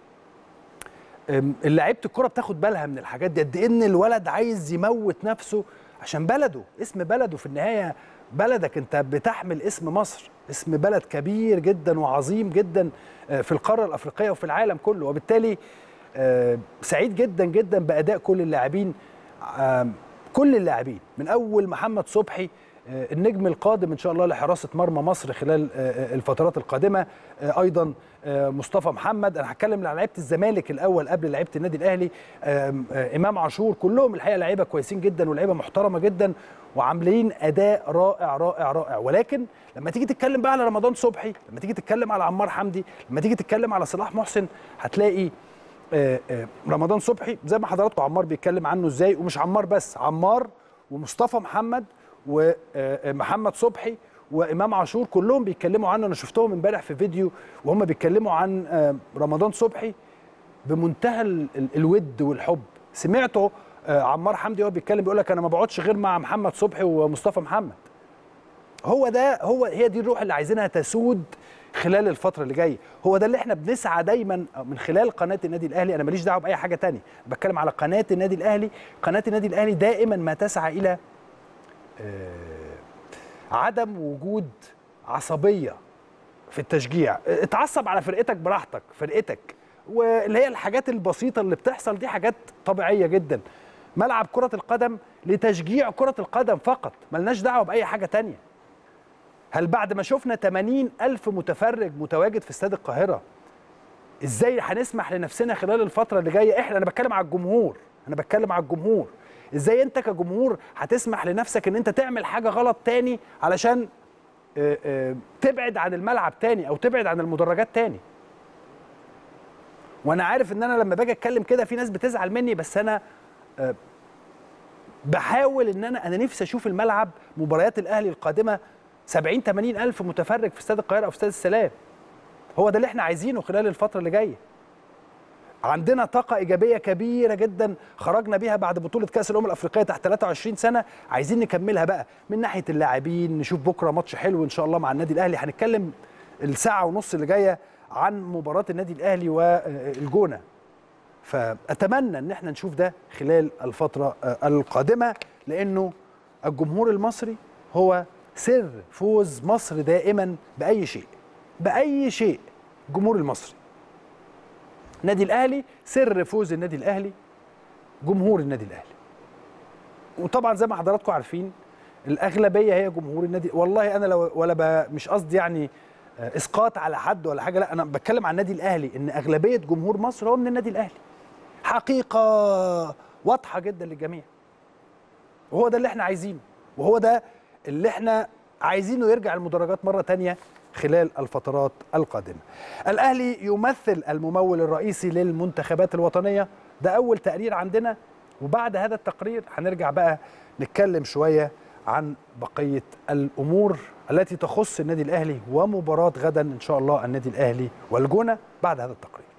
لعيبه الكرة بتاخد بالها من الحاجات دي قد ان الولد عايز يموت نفسه عشان بلده اسم بلده في النهايه بلدك انت بتحمل اسم مصر اسم بلد كبير جدا وعظيم جدا في القاره الافريقيه وفي العالم كله وبالتالي سعيد جدا جدا باداء كل اللاعبين كل اللاعبين من اول محمد صبحي النجم القادم ان شاء الله لحراسه مرمى مصر خلال الفترات القادمه ايضا مصطفى محمد انا هتكلم على لعيبه الزمالك الاول قبل لعيبه النادي الاهلي امام عاشور كلهم الحقيقه لعيبه كويسين جدا ولاعيبه محترمه جدا وعاملين اداء رائع رائع رائع ولكن لما تيجي تتكلم بقى على رمضان صبحي لما تيجي تتكلم على عمار حمدي لما تيجي تتكلم على صلاح محسن هتلاقي رمضان صبحي زي ما حضراتكم عمار بيتكلم عنه ازاي ومش عمار بس عمار ومصطفى محمد ومحمد صبحي وامام عاشور كلهم بيتكلموا عنه انا شفتهم امبارح في فيديو وهم بيتكلموا عن رمضان صبحي بمنتهى الود والحب سمعته عمار حمدي وهو بيتكلم بيقول لك انا ما بقعدش غير مع محمد صبحي ومصطفى محمد هو ده هو هي دي الروح اللي عايزينها تسود خلال الفتره اللي جايه هو ده اللي احنا بنسعى دايما من خلال قناه النادي الاهلي انا ماليش دعوه باي حاجه تانية بتكلم على قناه النادي الاهلي قناه النادي الاهلي دائما ما تسعى الى عدم وجود عصبيه في التشجيع اتعصب على فرقتك براحتك فرقتك واللي هي الحاجات البسيطه اللي بتحصل دي حاجات طبيعيه جدا ملعب كره القدم لتشجيع كره القدم فقط ملناش دعوه باي حاجه تانية هل بعد ما شفنا 80 ألف متفرج متواجد في استاد القاهرة ازاي هنسمح لنفسنا خلال الفترة اللي جاية احنا انا بتكلم على الجمهور انا بتكلم على الجمهور ازاي انت كجمهور هتسمح لنفسك ان انت تعمل حاجة غلط تاني علشان اه اه تبعد عن الملعب تاني او تبعد عن المدرجات تاني وانا عارف ان انا لما باجي اتكلم كده في ناس بتزعل مني بس انا اه بحاول ان انا انا نفسي اشوف الملعب مباريات الاهلي القادمه 70 80 الف متفرج في استاد القاهره او في استاد السلام هو ده اللي احنا عايزينه خلال الفتره اللي جايه عندنا طاقه ايجابيه كبيره جدا خرجنا بيها بعد بطوله كاس الامم الافريقيه تحت 23 سنه عايزين نكملها بقى من ناحيه اللاعبين نشوف بكره ماتش حلو ان شاء الله مع النادي الاهلي هنتكلم الساعه ونص اللي جايه عن مباراه النادي الاهلي والجونه فاتمنى ان احنا نشوف ده خلال الفتره القادمه لانه الجمهور المصري هو سر فوز مصر دائما باي شيء باي شيء الجمهور المصري النادي الاهلي سر فوز النادي الاهلي جمهور النادي الاهلي وطبعا زي ما حضراتكم عارفين الاغلبيه هي جمهور النادي والله انا لو ولا مش قصدي يعني اسقاط على حد ولا حاجه لا انا بتكلم عن النادي الاهلي ان اغلبيه جمهور مصر هو من النادي الاهلي حقيقه واضحه جدا للجميع وهو ده اللي احنا عايزينه وهو ده اللي احنا عايزينه يرجع المدرجات مره تانية خلال الفترات القادمه. الاهلي يمثل الممول الرئيسي للمنتخبات الوطنيه ده اول تقرير عندنا وبعد هذا التقرير هنرجع بقى نتكلم شويه عن بقيه الامور التي تخص النادي الاهلي ومباراه غدا ان شاء الله النادي الاهلي والجونه بعد هذا التقرير.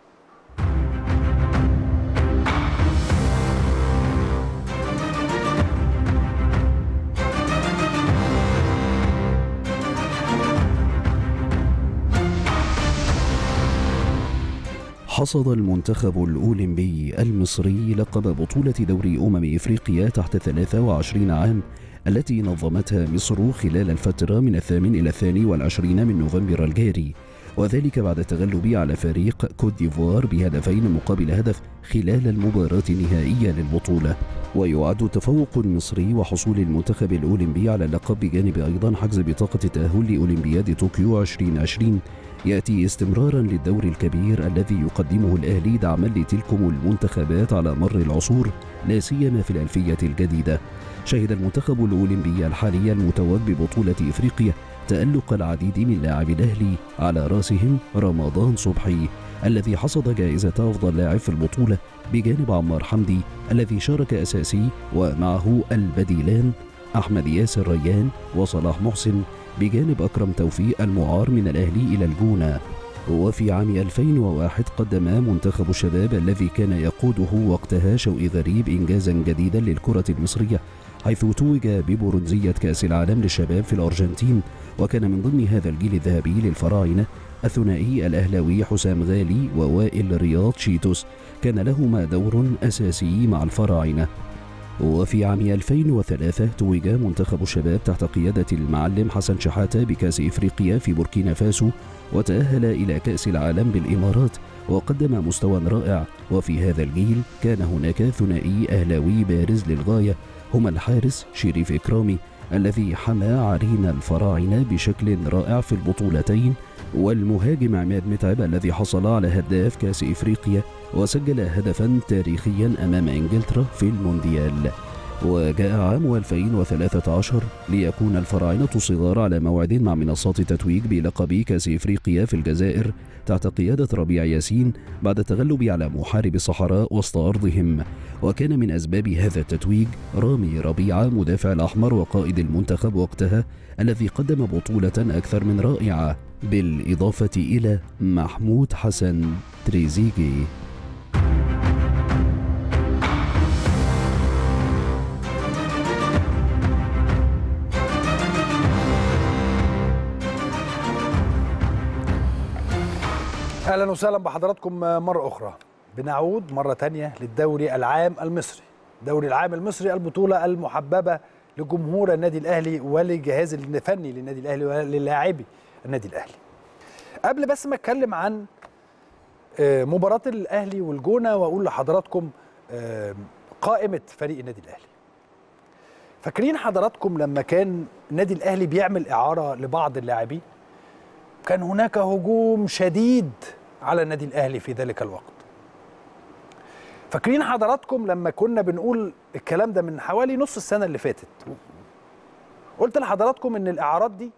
حصد المنتخب الأولمبي المصري لقب بطولة دوري أمم إفريقيا تحت 23 عام التي نظمتها مصر خلال الفترة من الثامن إلى الثاني والعشرين من نوفمبر الجاري وذلك بعد التغلب على فريق كوت ديفوار بهدفين مقابل هدف خلال المباراة النهائية للبطولة ويعد التفوق المصري وحصول المنتخب الأولمبي على اللقب بجانب أيضا حجز بطاقة التأهل لأولمبياد طوكيو 2020 ياتي استمرارا للدور الكبير الذي يقدمه الاهلي دعما لتلكم المنتخبات على مر العصور لا سيما في الالفيه الجديده. شهد المنتخب الاولمبي الحالي المتوج ببطوله افريقيا تألق العديد من لاعبي الأهلي على رأسهم رمضان صبحي الذي حصد جائزة أفضل لاعب في البطولة بجانب عمار حمدي الذي شارك أساسي ومعه البديلان أحمد ياسر ريان وصلاح محسن بجانب أكرم توفيق المعار من الأهلي إلى الجونة وفي عام 2001 قدم منتخب الشباب الذي كان يقوده وقتها شوقي غريب إنجازا جديدا للكرة المصرية حيث توج ببرونزية كأس العالم للشباب في الأرجنتين وكان من ضمن هذا الجيل الذهبي للفراعنة الثنائي الأهلاوي حسام غالي ووائل رياض شيتوس كان لهما دور أساسي مع الفراعنة وفي عام 2003 توج منتخب الشباب تحت قيادة المعلم حسن شحاتة بكأس إفريقيا في بوركينا فاسو وتأهل إلى كأس العالم بالإمارات وقدم مستوى رائع وفي هذا الجيل كان هناك ثنائي أهلاوي بارز للغاية هما الحارس شريف إكرامي الذي حمى عرين الفراعنة بشكل رائع في البطولتين والمهاجم عماد متعب الذي حصل على هداف كأس إفريقيا وسجل هدفا تاريخيا أمام إنجلترا في المونديال وجاء عام 2013 ليكون الفراعنة صغار على موعد مع منصات التتويج بلقب كأس إفريقيا في الجزائر تحت قيادة ربيع ياسين بعد التغلب على محارب الصحراء وسط أرضهم وكان من أسباب هذا التتويج رامي ربيعة مدافع الأحمر وقائد المنتخب وقتها الذي قدم بطولة أكثر من رائعة بالإضافة إلى محمود حسن تريزيجي اهلا وسهلا بحضراتكم مره اخرى بنعود مره تانية للدوري العام المصري الدوري العام المصري البطوله المحببه لجمهور النادي الاهلي وللجهاز الفني للنادي الاهلي وللاعبي النادي الاهلي قبل بس ما اتكلم عن آه، مباراه الاهلي والجونه واقول لحضراتكم آه، قائمه فريق النادي الاهلي فاكرين حضراتكم لما كان النادي الاهلي بيعمل اعاره لبعض اللاعبين كان هناك هجوم شديد على النادي الاهلي في ذلك الوقت فاكرين حضراتكم لما كنا بنقول الكلام ده من حوالي نص السنه اللي فاتت قلت لحضراتكم ان الاعارات دي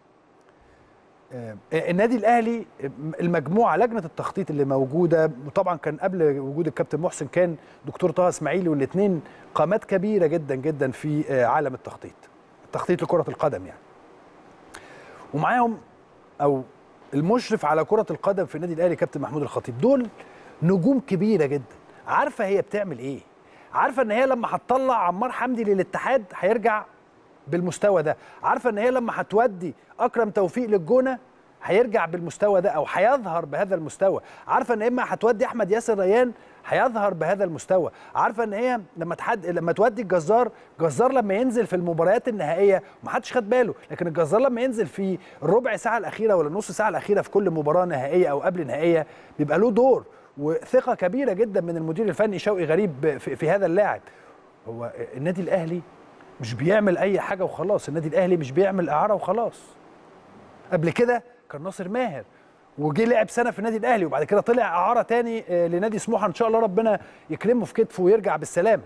آه، النادي الاهلي المجموعه لجنه التخطيط اللي موجوده وطبعا كان قبل وجود الكابتن محسن كان دكتور طه اسماعيلي والاثنين قامات كبيره جدا جدا في آه، عالم التخطيط التخطيط لكره القدم يعني ومعاهم او المشرف على كره القدم في النادي الاهلي كابتن محمود الخطيب دول نجوم كبيره جدا عارفه هي بتعمل ايه عارفه ان هي لما هتطلع عمار حمدي للاتحاد هيرجع بالمستوى ده عارفه ان هي لما هتودي اكرم توفيق للجونه هيرجع بالمستوى ده او هيظهر بهذا المستوى عارفه ان اما هتودي احمد ياسر ريان هيظهر بهذا المستوى عارفه ان هي لما تحد لما تودي الجزار جزار لما ينزل في المباريات النهائيه ومحدش خد باله لكن الجزار لما ينزل في الربع ساعه الاخيره ولا النص ساعه الاخيره في كل مباراه نهائيه او قبل نهائيه بيبقى له دور وثقه كبيره جدا من المدير الفني شوقي غريب في, في هذا اللاعب هو النادي الاهلي مش بيعمل اي حاجه وخلاص النادي الاهلي مش بيعمل اعاره وخلاص قبل كده كان ناصر ماهر وجه لعب سنه في النادي الاهلي وبعد كده طلع اعاره تاني آه، لنادي سموحه ان شاء الله ربنا يكرمه في كتفه ويرجع بالسلامه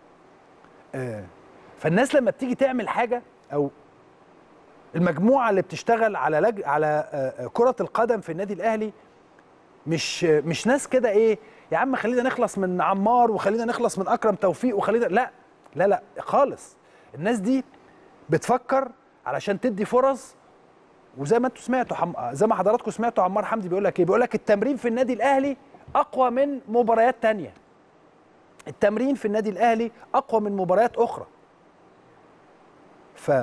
آه، فالناس لما بتيجي تعمل حاجه او المجموعه اللي بتشتغل على لج... على آه، آه، كره القدم في النادي الاهلي مش مش ناس كده ايه يا عم خلينا نخلص من عمار وخلينا نخلص من اكرم توفيق وخلينا لا لا لا خالص الناس دي بتفكر علشان تدي فرص وزي ما انتوا سمعتوا حم... زي ما حضراتكم سمعتوا عمار حمدي بيقول لك ايه بيقول لك التمرين في النادي الاهلي اقوى من مباريات تانية التمرين في النادي الاهلي اقوى من مباريات اخرى ف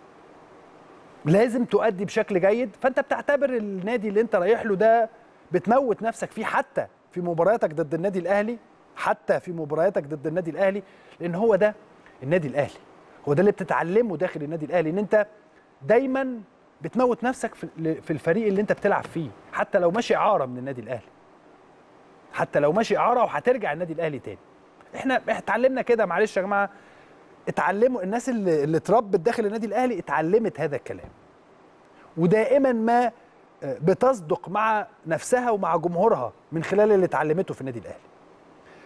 لازم تؤدي بشكل جيد فانت بتعتبر النادي اللي انت رايح له ده بتموت نفسك فيه حتى في مبارياتك ضد النادي الاهلي حتى في مبارياتك ضد النادي الاهلي لان هو ده النادي الاهلي هو ده اللي بتتعلمه داخل النادي الاهلي ان انت دايما بتموت نفسك في في الفريق اللي انت بتلعب فيه حتى لو ماشي اعاره من النادي الاهلي حتى لو ماشي اعاره وهترجع النادي الاهلي تاني احنا احنا اتعلمنا كده معلش يا جماعه اتعلموا الناس اللي اللي اتربت داخل النادي الاهلي اتعلمت هذا الكلام ودائما ما بتصدق مع نفسها ومع جمهورها من خلال اللي اتعلمته في النادي الاهلي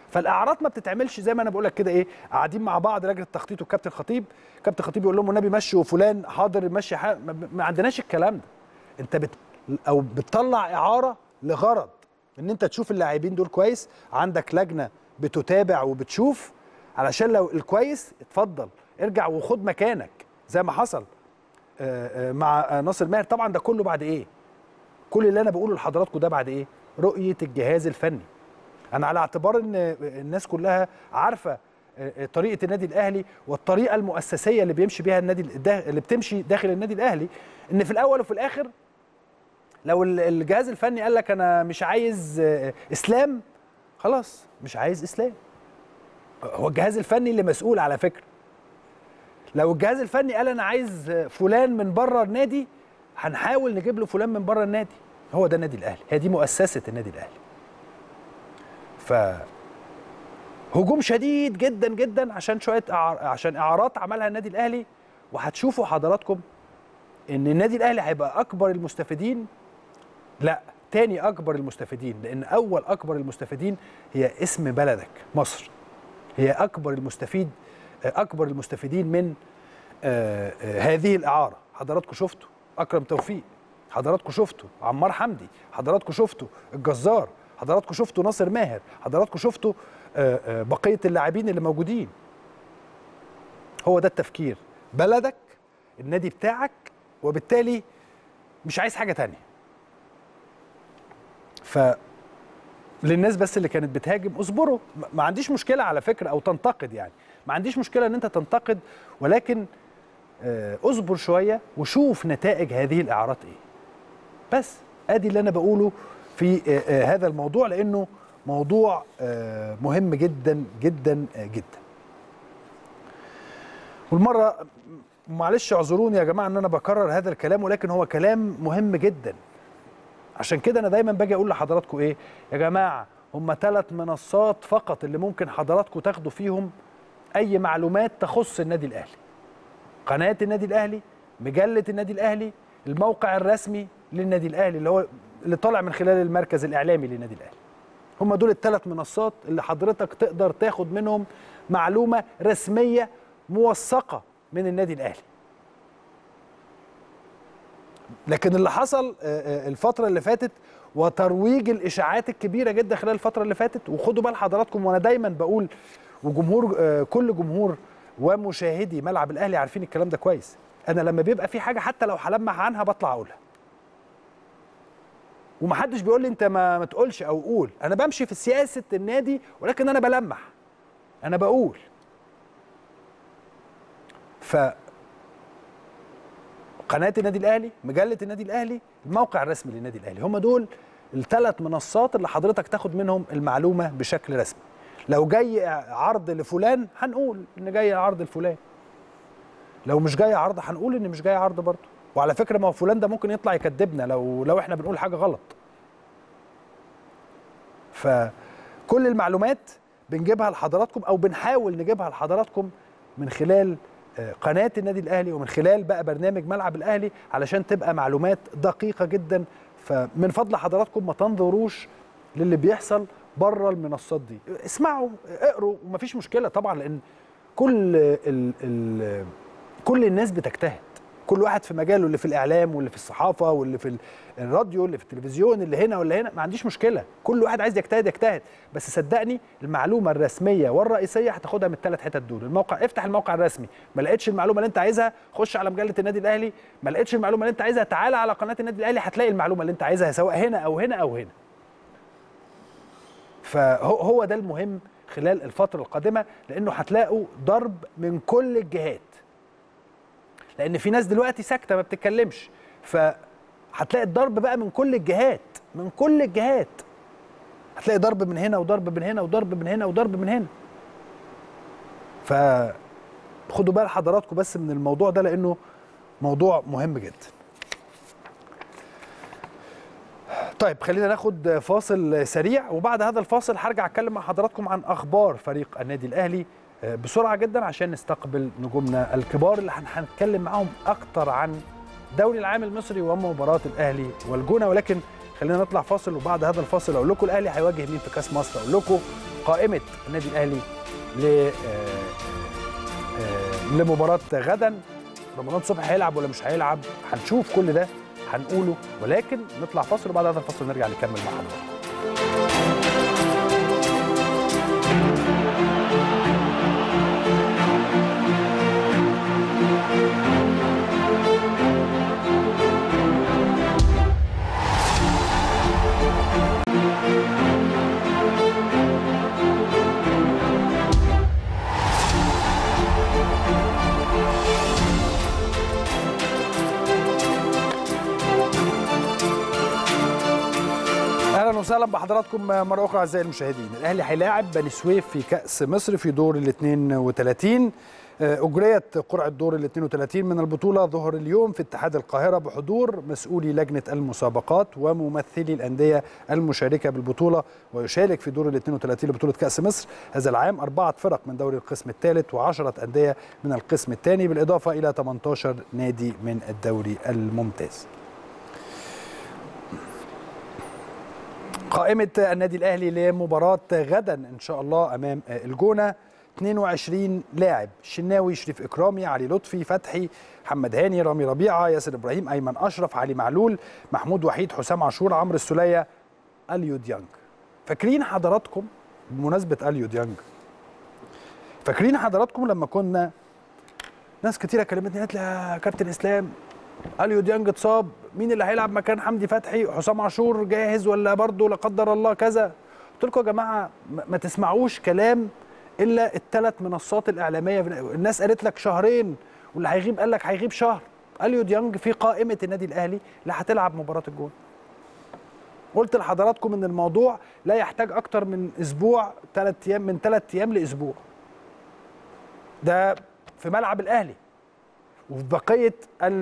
فالاعارات ما بتتعملش زي ما انا بقول لك كده ايه قاعدين مع بعض لجنه التخطيط والكابتن خطيب كابتن خطيب يقول لهم والنبي مشوا فلان حاضر مشي ح... ما, ما عندناش الكلام ده انت بت... او بتطلع اعاره لغرض ان انت تشوف اللاعبين دول كويس عندك لجنه بتتابع وبتشوف علشان لو الكويس اتفضل ارجع وخد مكانك زي ما حصل آه، آه، مع آه، ناصر ماهر طبعا ده كله بعد ايه كل اللي انا بقوله لحضراتكم ده بعد ايه رؤيه الجهاز الفني انا على اعتبار ان الناس كلها عارفه آه، طريقه النادي الاهلي والطريقه المؤسسيه اللي بيمشي بيها النادي الدا- اللي بتمشي داخل النادي الاهلي ان في الاول وفي الاخر لو ال- الجهاز الفني قال لك انا مش عايز آه، اسلام خلاص مش عايز اسلام هو الجهاز الفني اللي مسؤول على فكره لو الجهاز الفني قال انا عايز فلان من بره النادي هنحاول نجيب له فلان من بره النادي هو ده النادي الاهلي هي دي مؤسسه النادي الاهلي ف هجوم شديد جدا جدا عشان شويه أعار... عشان اعارات عملها النادي الاهلي وهتشوفوا حضراتكم ان النادي الاهلي هيبقى اكبر المستفيدين لا تاني اكبر المستفيدين لان اول اكبر المستفيدين هي اسم بلدك مصر هي اكبر المستفيد اكبر المستفيدين من آه، آه، هذه الاعاره حضراتكم شفتوا اكرم توفيق حضراتكم شفتوا عمار حمدي حضراتكم شفتوا الجزار حضراتكم شفتوا ناصر ماهر حضراتكم شفتوا آه، آه، بقيه اللاعبين اللي موجودين هو ده التفكير بلدك النادي بتاعك وبالتالي مش عايز حاجه تانية ف للناس بس اللي كانت بتهاجم اصبروا ما- ما عنديش مشكله على فكره او تنتقد يعني ما عنديش مشكله ان انت تنتقد ولكن آه، اصبر شويه وشوف نتائج هذه الاعارات ايه بس ادي اللي انا بقوله في آه، آه، هذا الموضوع لانه موضوع آه، مهم جدا جدا آه، جدا والمره معلش اعذروني يا جماعه ان انا بكرر هذا الكلام ولكن هو كلام مهم جدا عشان كده انا دايما باجي اقول لحضراتكم ايه يا جماعه هم ثلاث منصات فقط اللي ممكن حضراتكم تاخدوا فيهم اي معلومات تخص النادي الاهلي قناه النادي الاهلي مجله النادي الاهلي الموقع الرسمي للنادي الاهلي اللي هو اللي طالع من خلال المركز الاعلامي للنادي الاهلي هم دول الثلاث منصات اللي حضرتك تقدر تاخد منهم معلومه رسميه موثقه من النادي الاهلي لكن اللي حصل آه، آه، الفترة اللي فاتت وترويج الإشاعات الكبيرة جدا خلال الفترة اللي فاتت وخدوا بال حضراتكم وأنا دايما بقول وجمهور آه، كل جمهور ومشاهدي ملعب الأهلي عارفين الكلام ده كويس أنا لما بيبقى في حاجة حتى لو هلمح عنها بطلع أقولها ومحدش بيقول لي أنت ما, ما تقولش أو قول أنا بمشي في سياسة النادي ولكن أنا بلمح أنا بقول ف قناه النادي الاهلي مجله النادي الاهلي الموقع الرسمي للنادي الاهلي هم دول الثلاث منصات اللي حضرتك تاخد منهم المعلومه بشكل رسمي لو جاي عرض لفلان هنقول ان جاي عرض لفلان لو مش جاي عرض هنقول ان مش جاي عرض برضه وعلى فكره ما هو فلان ده ممكن يطلع يكذبنا لو لو احنا بنقول حاجه غلط فكل المعلومات بنجيبها لحضراتكم او بنحاول نجيبها لحضراتكم من خلال آه، قناه النادي الاهلي ومن خلال بقى برنامج ملعب الاهلي علشان تبقى معلومات دقيقه جدا فمن فضل حضراتكم ما تنظروش للي بيحصل بره المنصات دي اسمعوا اقروا ومفيش مشكله طبعا لان كل ال ال كل الناس بتجتهد كل واحد في مجاله اللي في الاعلام واللي في الصحافه واللي في ال- الراديو اللي في التلفزيون اللي هنا واللي هنا ما عنديش مشكله كل واحد عايز يجتهد يجتهد بس صدقني المعلومه الرسميه والرئيسيه هتاخدها من الثلاث حتت دول الموقع افتح الموقع الرسمي ما لقيتش المعلومه اللي انت عايزها خش على مجله النادي الاهلي ما لقيتش المعلومه اللي انت عايزها تعالى على قناه النادي الاهلي هتلاقي المعلومه اللي انت عايزها سواء هنا او هنا او هنا فهو هو ده المهم خلال الفتره القادمه لانه هتلاقوا ضرب من كل الجهات لان في ناس دلوقتي ساكته ما بتتكلمش فهتلاقي الضرب بقى من كل الجهات من كل الجهات هتلاقي ضرب من هنا وضرب من هنا وضرب من هنا وضرب من هنا ف خدوا بال حضراتكم بس من الموضوع ده لانه موضوع مهم جدا طيب خلينا ناخد فاصل سريع وبعد هذا الفاصل هرجع اتكلم مع حضراتكم عن اخبار فريق النادي الاهلي آه، بسرعه جدا عشان نستقبل نجومنا الكبار اللي هن- هنتكلم معاهم اكتر عن دوري العام المصري ومباراه الاهلي والجونه ولكن خلينا نطلع فاصل وبعد هذا الفاصل اقول لكم الاهلي هيواجه مين في كاس مصر اقول لكم قائمه النادي الاهلي ل آه، آه، لمباراه غدا رمضان صبحي هيلعب ولا مش هيلعب هنشوف كل ده هنقوله ولكن نطلع فاصل وبعد هذا الفاصل نرجع نكمل مع حضراتكم اهلا وسهلا بحضراتكم مره اخرى اعزائي المشاهدين الاهلي هيلاعب بني سويف في كاس مصر في دور ال 32 اجريت قرعه دور ال 32 من البطوله ظهر اليوم في اتحاد القاهره بحضور مسؤولي لجنه المسابقات وممثلي الانديه المشاركه بالبطوله ويشارك في دور ال 32 لبطوله كاس مصر هذا العام اربعه فرق من دوري القسم الثالث و10 انديه من القسم الثاني بالاضافه الى 18 نادي من الدوري الممتاز قائمة النادي الأهلي لمباراة غدا إن شاء الله أمام الجونة 22 لاعب شناوي شريف إكرامي علي لطفي فتحي محمد هاني رامي ربيعة ياسر إبراهيم أيمن أشرف علي معلول محمود وحيد حسام عاشور عمرو السولية أليو ديانج فاكرين حضراتكم بمناسبة أليو ديانج فاكرين حضراتكم لما كنا ناس كتيرة كلمتني قالت لي يا كابتن إسلام اليو ديانج اتصاب مين اللي هيلعب مكان حمدي فتحي حسام عاشور جاهز ولا برضه لا قدر الله كذا قلت لكم يا جماعه ما تسمعوش كلام الا الثلاث منصات الاعلاميه الناس قالت لك شهرين واللي هيغيب قال لك هيغيب شهر اليو ديانج في قائمه النادي الاهلي اللي هتلعب مباراه الجون قلت لحضراتكم ان الموضوع لا يحتاج اكتر من اسبوع ثلاث ايام من ثلاث ايام لاسبوع ده في ملعب الاهلي وفي بقيه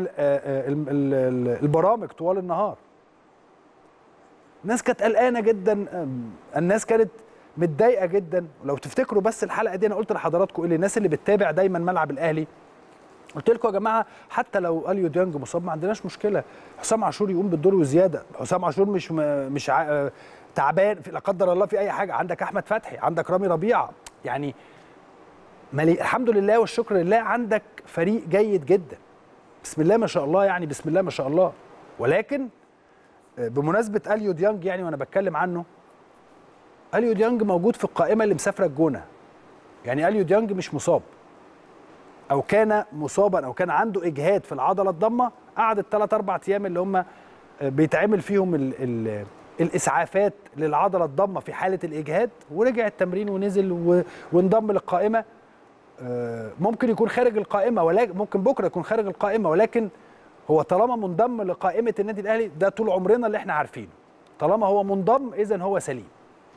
البرامج طوال النهار الناس كانت قلقانه جدا الناس كانت متضايقه جدا ولو تفتكروا بس الحلقه دي انا قلت لحضراتكم ايه الناس اللي بتتابع دايما ملعب الاهلي قلت لكم يا جماعه حتى لو اليو ديانج مصاب ما عندناش مشكله حسام عاشور يقوم بالدور وزياده حسام عاشور مش مش ع... تعبان لا قدر الله في اي حاجه عندك احمد فتحي عندك رامي ربيعه يعني ملي... الحمد لله والشكر لله عندك فريق جيد جدا بسم الله ما شاء الله يعني بسم الله ما شاء الله ولكن بمناسبه اليو ديانج يعني وانا بتكلم عنه اليو ديانج موجود في القائمه اللي مسافره الجونه يعني اليو ديانج مش مصاب او كان مصابا او كان عنده اجهاد في العضله الضمه قعد الثلاث اربع ايام اللي هم بيتعمل فيهم ال ال الاسعافات للعضله الضمه في حاله الاجهاد ورجع التمرين ونزل وانضم للقائمه ممكن يكون خارج القائمه ولكن ممكن بكره يكون خارج القائمه ولكن هو طالما منضم لقائمه النادي الاهلي ده طول عمرنا اللي احنا عارفينه طالما هو منضم اذا هو سليم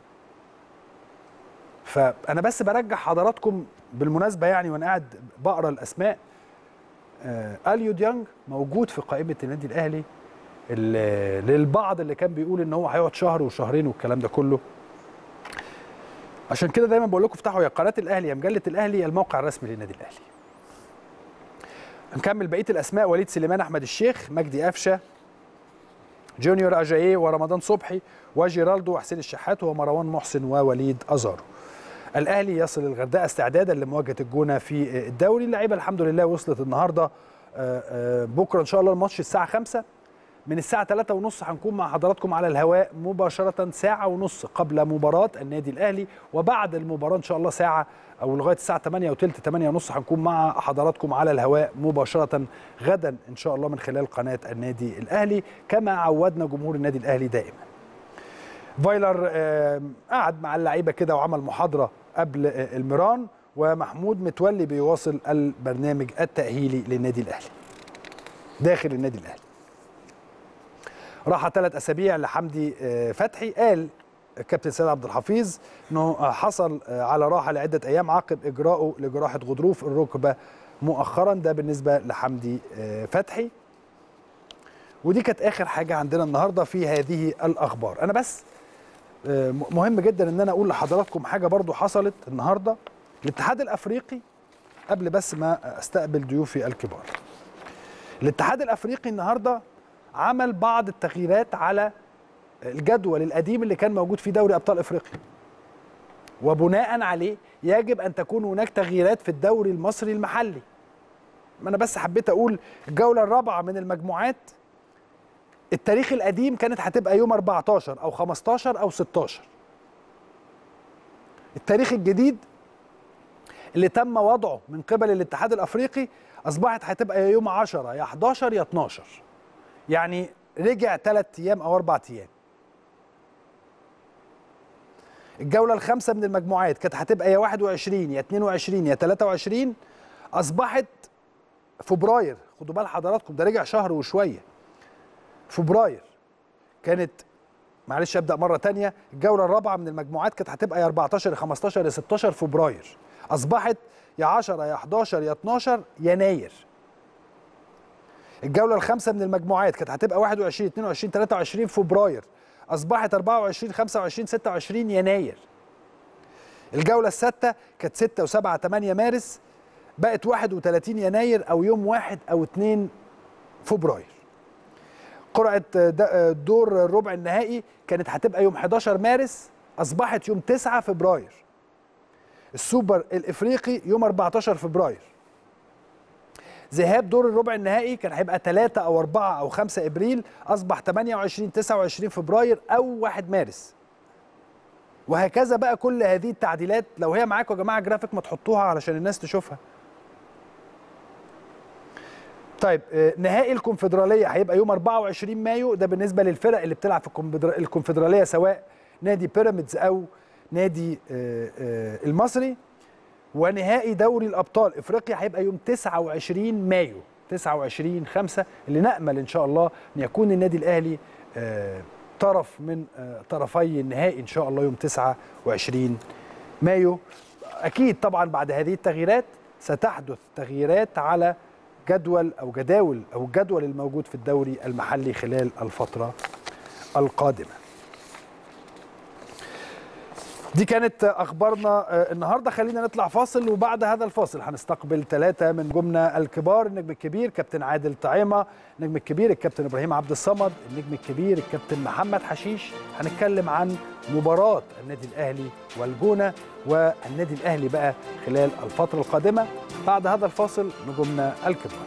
فانا بس برجع حضراتكم بالمناسبه يعني وانا قاعد بقرا الاسماء آه اليو ديانج موجود في قائمه النادي الاهلي للبعض اللي كان بيقول ان هو هيقعد شهر وشهرين والكلام ده كله عشان كده دايما بقول لكم افتحوا يا قناه الاهلي يا مجله الاهلي الموقع الرسمي للنادي الاهلي نكمل بقيه الاسماء وليد سليمان احمد الشيخ مجدي قفشه جونيور اجاييه ورمضان صبحي وجيرالدو وحسين الشحات ومروان محسن ووليد ازارو الاهلي يصل الغردقه استعدادا لمواجهه الجونه في الدوري اللعيبه الحمد لله وصلت النهارده بكره ان شاء الله الماتش الساعه 5 من الساعة 3 ونص هنكون مع حضراتكم على الهواء مباشرة ساعة ونص قبل مباراة النادي الأهلي وبعد المباراة إن شاء الله ساعة أو لغاية الساعة 8 وثلث 8 ونص هنكون مع حضراتكم على الهواء مباشرة غدا إن شاء الله من خلال قناة النادي الأهلي كما عودنا جمهور النادي الأهلي دائما فايلر قعد مع اللعيبة كده وعمل محاضرة قبل الميران ومحمود متولي بيواصل البرنامج التأهيلي للنادي الأهلي داخل النادي الأهلي راح ثلاث اسابيع لحمدي فتحي قال الكابتن سيد عبد الحفيظ انه حصل على راحه لعده ايام عقب اجراءه لجراحه غضروف الركبه مؤخرا ده بالنسبه لحمدي فتحي ودي كانت اخر حاجه عندنا النهارده في هذه الاخبار انا بس مهم جدا ان انا اقول لحضراتكم حاجه برضو حصلت النهارده الاتحاد الافريقي قبل بس ما استقبل ضيوفي الكبار الاتحاد الافريقي النهارده عمل بعض التغييرات على الجدول القديم اللي كان موجود في دوري ابطال افريقيا وبناء عليه يجب ان تكون هناك تغييرات في الدوري المصري المحلي ما انا بس حبيت اقول الجوله الرابعه من المجموعات التاريخ القديم كانت هتبقى يوم 14 او 15 او 16 التاريخ الجديد اللي تم وضعه من قبل الاتحاد الافريقي اصبحت هتبقى يا يوم 10 يا 11 يا 12 يعني رجع ثلاث ايام او اربع ايام الجوله الخامسه من المجموعات كانت هتبقى يا 21 يا 22 يا 23 اصبحت فبراير خدوا بال حضراتكم ده رجع شهر وشويه فبراير كانت معلش ابدا مره تانية الجوله الرابعه من المجموعات كانت هتبقى يا 14 يا 15 يا 16 فبراير اصبحت يا 10 يا 11 يا 12 يناير الجوله الخامسه من المجموعات كانت هتبقى 21 22 23 فبراير اصبحت 24 25 26 يناير الجوله السادسه كانت 6 و7 8 مارس بقت 31 يناير او يوم 1 او 2 فبراير قرعه د- دور الربع النهائي كانت هتبقى يوم 11 مارس اصبحت يوم 9 فبراير السوبر الافريقي يوم 14 فبراير ذهاب دور الربع النهائي كان هيبقى 3 او 4 او 5 ابريل اصبح 28 29 فبراير او 1 مارس وهكذا بقى كل هذه التعديلات لو هي معاكم يا جماعه جرافيك ما تحطوها علشان الناس تشوفها طيب آه، نهائي الكونفدراليه هيبقى يوم 24 مايو ده بالنسبه للفرق اللي بتلعب في الكونفدر- الكونفدراليه سواء نادي بيراميدز او نادي آه، آه، المصري ونهائي دوري الابطال افريقيا هيبقى يوم 29 مايو 29 5 اللي نامل ان شاء الله ان يكون النادي الاهلي آه، طرف من آه، طرفي النهائي ان شاء الله يوم 29 مايو اكيد طبعا بعد هذه التغييرات ستحدث تغييرات على جدول او جداول او الجدول الموجود في الدوري المحلي خلال الفتره القادمه دي كانت اخبارنا آه، النهارده خلينا نطلع فاصل وبعد هذا الفاصل هنستقبل ثلاثه من جمنا الكبار النجم الكبير كابتن عادل طعيمه النجم الكبير الكابتن ابراهيم عبد الصمد النجم الكبير الكابتن محمد حشيش هنتكلم عن مباراه النادي الاهلي والجونه والنادي الاهلي بقى خلال الفتره القادمه بعد هذا الفاصل نجومنا الكبار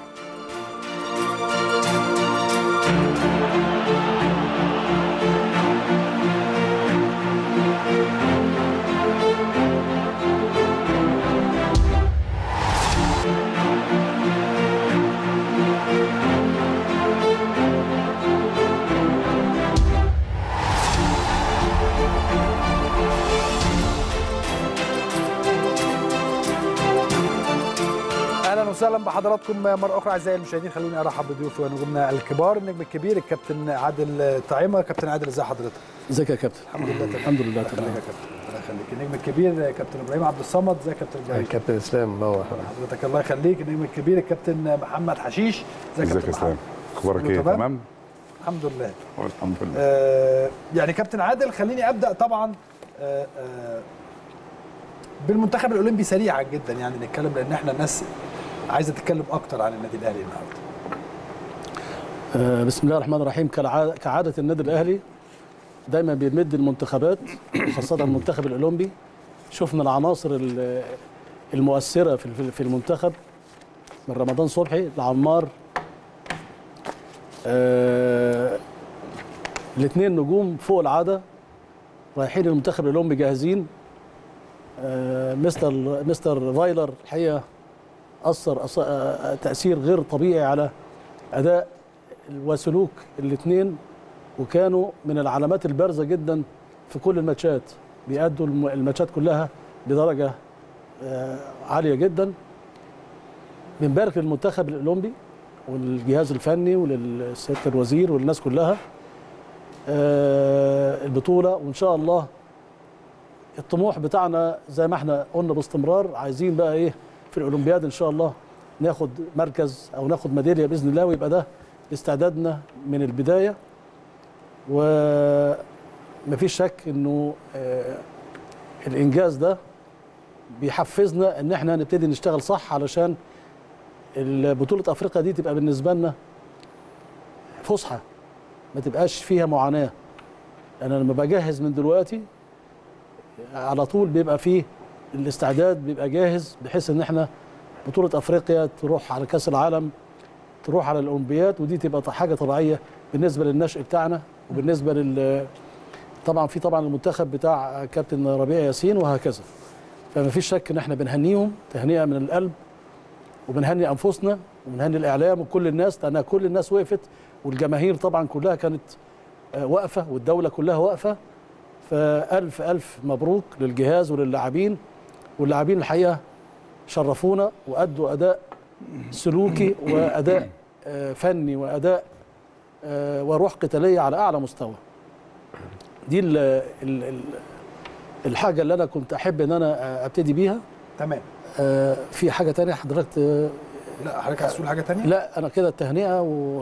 اهلا وسهلا بحضراتكم مره اخرى اعزائي المشاهدين خلوني ارحب بضيوفي ونجومنا الكبار النجم الكبير الكابتن عادل طعيمه كابتن عادل ازي حضرتك ازيك يا كابتن الحمد لله تمام الحمد لله الله يخليك تمام يا كابتن الله يخليك النجم الكبير كابتن ابراهيم عبد الصمد ازي يا كابتن ابراهيم كابتن اسلام منور حضرتك الله يخليك النجم الكبير الكابتن محمد حشيش ازي يا ازيك كابتن يا اسلام محمد؟ اخبارك كله ايه تمام؟ تمام الحمد لله الحمد لله آه يعني كابتن عادل خليني ابدا طبعا آه آه بالمنتخب الاولمبي سريعا جدا يعني نتكلم لان احنا الناس عايزه تتكلم اكتر عن النادي الاهلي النهارده آه، بسم الله الرحمن الرحيم كالعادة كعادة النادي الأهلي دايما بيمد المنتخبات خاصة المنتخب الأولمبي شفنا العناصر ال- المؤثرة في في المنتخب من رمضان صبحي لعمار آه الاثنين نجوم فوق العادة رايحين المنتخب الأولمبي جاهزين آه مستر مستر فايلر الحقيقة أثر أث- آه، تأثير غير طبيعي على أداء وسلوك الاثنين وكانوا من العلامات البارزه جدا في كل الماتشات بيأدوا الم- الماتشات كلها بدرجه آه، عاليه جدا بنبارك للمنتخب الاولمبي والجهاز الفني وللسياده الوزير والناس كلها آه، البطوله وان شاء الله الطموح بتاعنا زي ما احنا قلنا باستمرار عايزين بقى ايه في الاولمبياد ان شاء الله ناخد مركز او ناخد ميداليه باذن الله ويبقى ده استعدادنا من البدايه ومفيش شك انه آه، الانجاز ده بيحفزنا ان احنا نبتدي نشتغل صح علشان بطوله افريقيا دي تبقى بالنسبه لنا فسحه ما تبقاش فيها معاناه انا لما بجهز من دلوقتي على طول بيبقى فيه الاستعداد بيبقى جاهز بحيث ان احنا بطوله افريقيا تروح على كاس العالم تروح على الاولمبياد ودي تبقى حاجه طبيعيه بالنسبه للنشء بتاعنا وبالنسبه لل طبعا في طبعا المنتخب بتاع كابتن ربيع ياسين وهكذا فما فيش شك ان احنا بنهنيهم تهنئه من القلب وبنهني انفسنا وبنهني الاعلام وكل الناس لانها كل الناس وقفت والجماهير طبعا كلها كانت آه، واقفه والدوله كلها واقفه فالف الف مبروك للجهاز وللاعبين واللاعبين الحقيقه شرفونا وادوا اداء سلوكي واداء آه، فني واداء آه، وروح قتاليه على اعلى مستوى دي ال ال ال الحاجه اللي انا كنت احب ان انا آه، ابتدي بيها تمام آه، في حاجه تانية حضرتك آه، لا حضرتك عايز تقول حاجه ثانيه لا انا كده التهنئه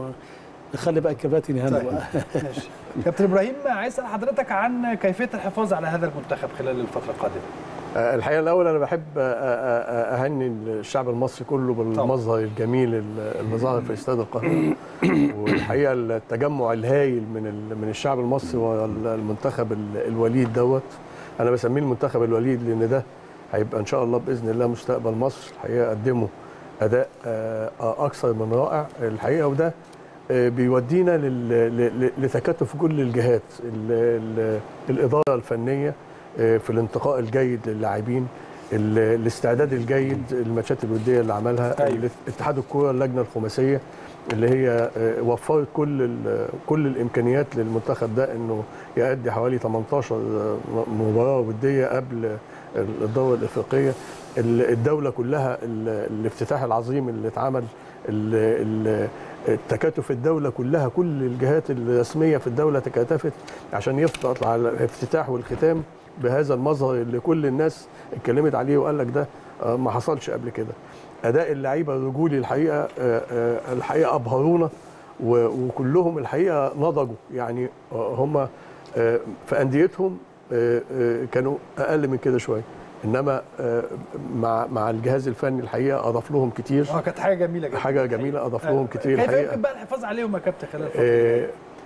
ونخلي بقى الكباتن يهنوا طيب. بقى ماشي كابتن ابراهيم عايز اسال حضرتك عن كيفيه الحفاظ على هذا المنتخب خلال الفتره القادمه آه، الحقيقه الاول انا بحب آه، آه، آه، اهني الشعب المصري كله بالمظهر الجميل اللي ظهر في استاد القاهره والحقيقه التجمع الهائل من ال- من الشعب المصري والمنتخب ال- الوليد دوت انا بسميه المنتخب الوليد لان ده هيبقى ان شاء الله باذن الله مستقبل مصر الحقيقه قدموا اداء آه، آه، اكثر من رائع الحقيقه وده آه، بيودينا لل- ل- لتكاتف كل الجهات ال- ال- الاداره الفنيه آه، في الانتقاء الجيد للاعبين ال- الاستعداد الجيد الماتشات الوديه اللي عملها أيوة. اتحاد الكوره اللجنه الخماسيه اللي هي آه، وفرت كل ال- كل الامكانيات للمنتخب ده انه يؤدي حوالي 18 مباراه وديه قبل الدوره الافريقيه ال- الدوله كلها ال- الافتتاح العظيم اللي اتعمل ال- ال- التكاتف الدوله كلها كل الجهات الرسميه في الدوله تكاتفت عشان يفضل على الافتتاح والختام بهذا المظهر اللي كل الناس اتكلمت عليه وقال لك ده آه، ما حصلش قبل كده اداء اللعيبه الرجولي الحقيقه آه، آه، الحقيقه ابهرونا و- وكلهم الحقيقه نضجوا يعني آه، هم آه، في انديتهم آه، آه، كانوا اقل من كده شويه انما آه، مع مع الجهاز الفني الحقيقه اضاف لهم كتير اه كانت حاجه جميله جدا حاجه جميله اضاف لهم كتير كيف الحقيقه يمكن بقى الحفاظ عليهم يا كابتن خلال الفتره آه،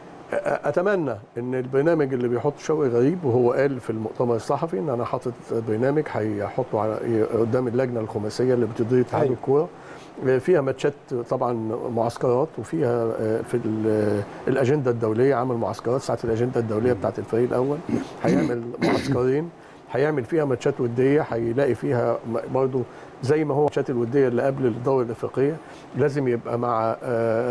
اتمنى ان البرنامج اللي بيحط شوقي غريب وهو قال في المؤتمر الصحفي ان انا حاطط برنامج هيحطه على قدام اللجنه الخماسيه اللي بتدير اتحاد أيوة. الكوره آه، فيها ماتشات طبعا معسكرات وفيها آه، في ال- الاجنده الدوليه عمل معسكرات ساعه الاجنده الدوليه بتاعت الفريق الاول هيعمل معسكرين هيعمل فيها ماتشات وديه هيلاقي فيها م- برضو زي ما هو الماتشات الوديه اللي قبل الدوري الافريقيه لازم يبقى مع آه،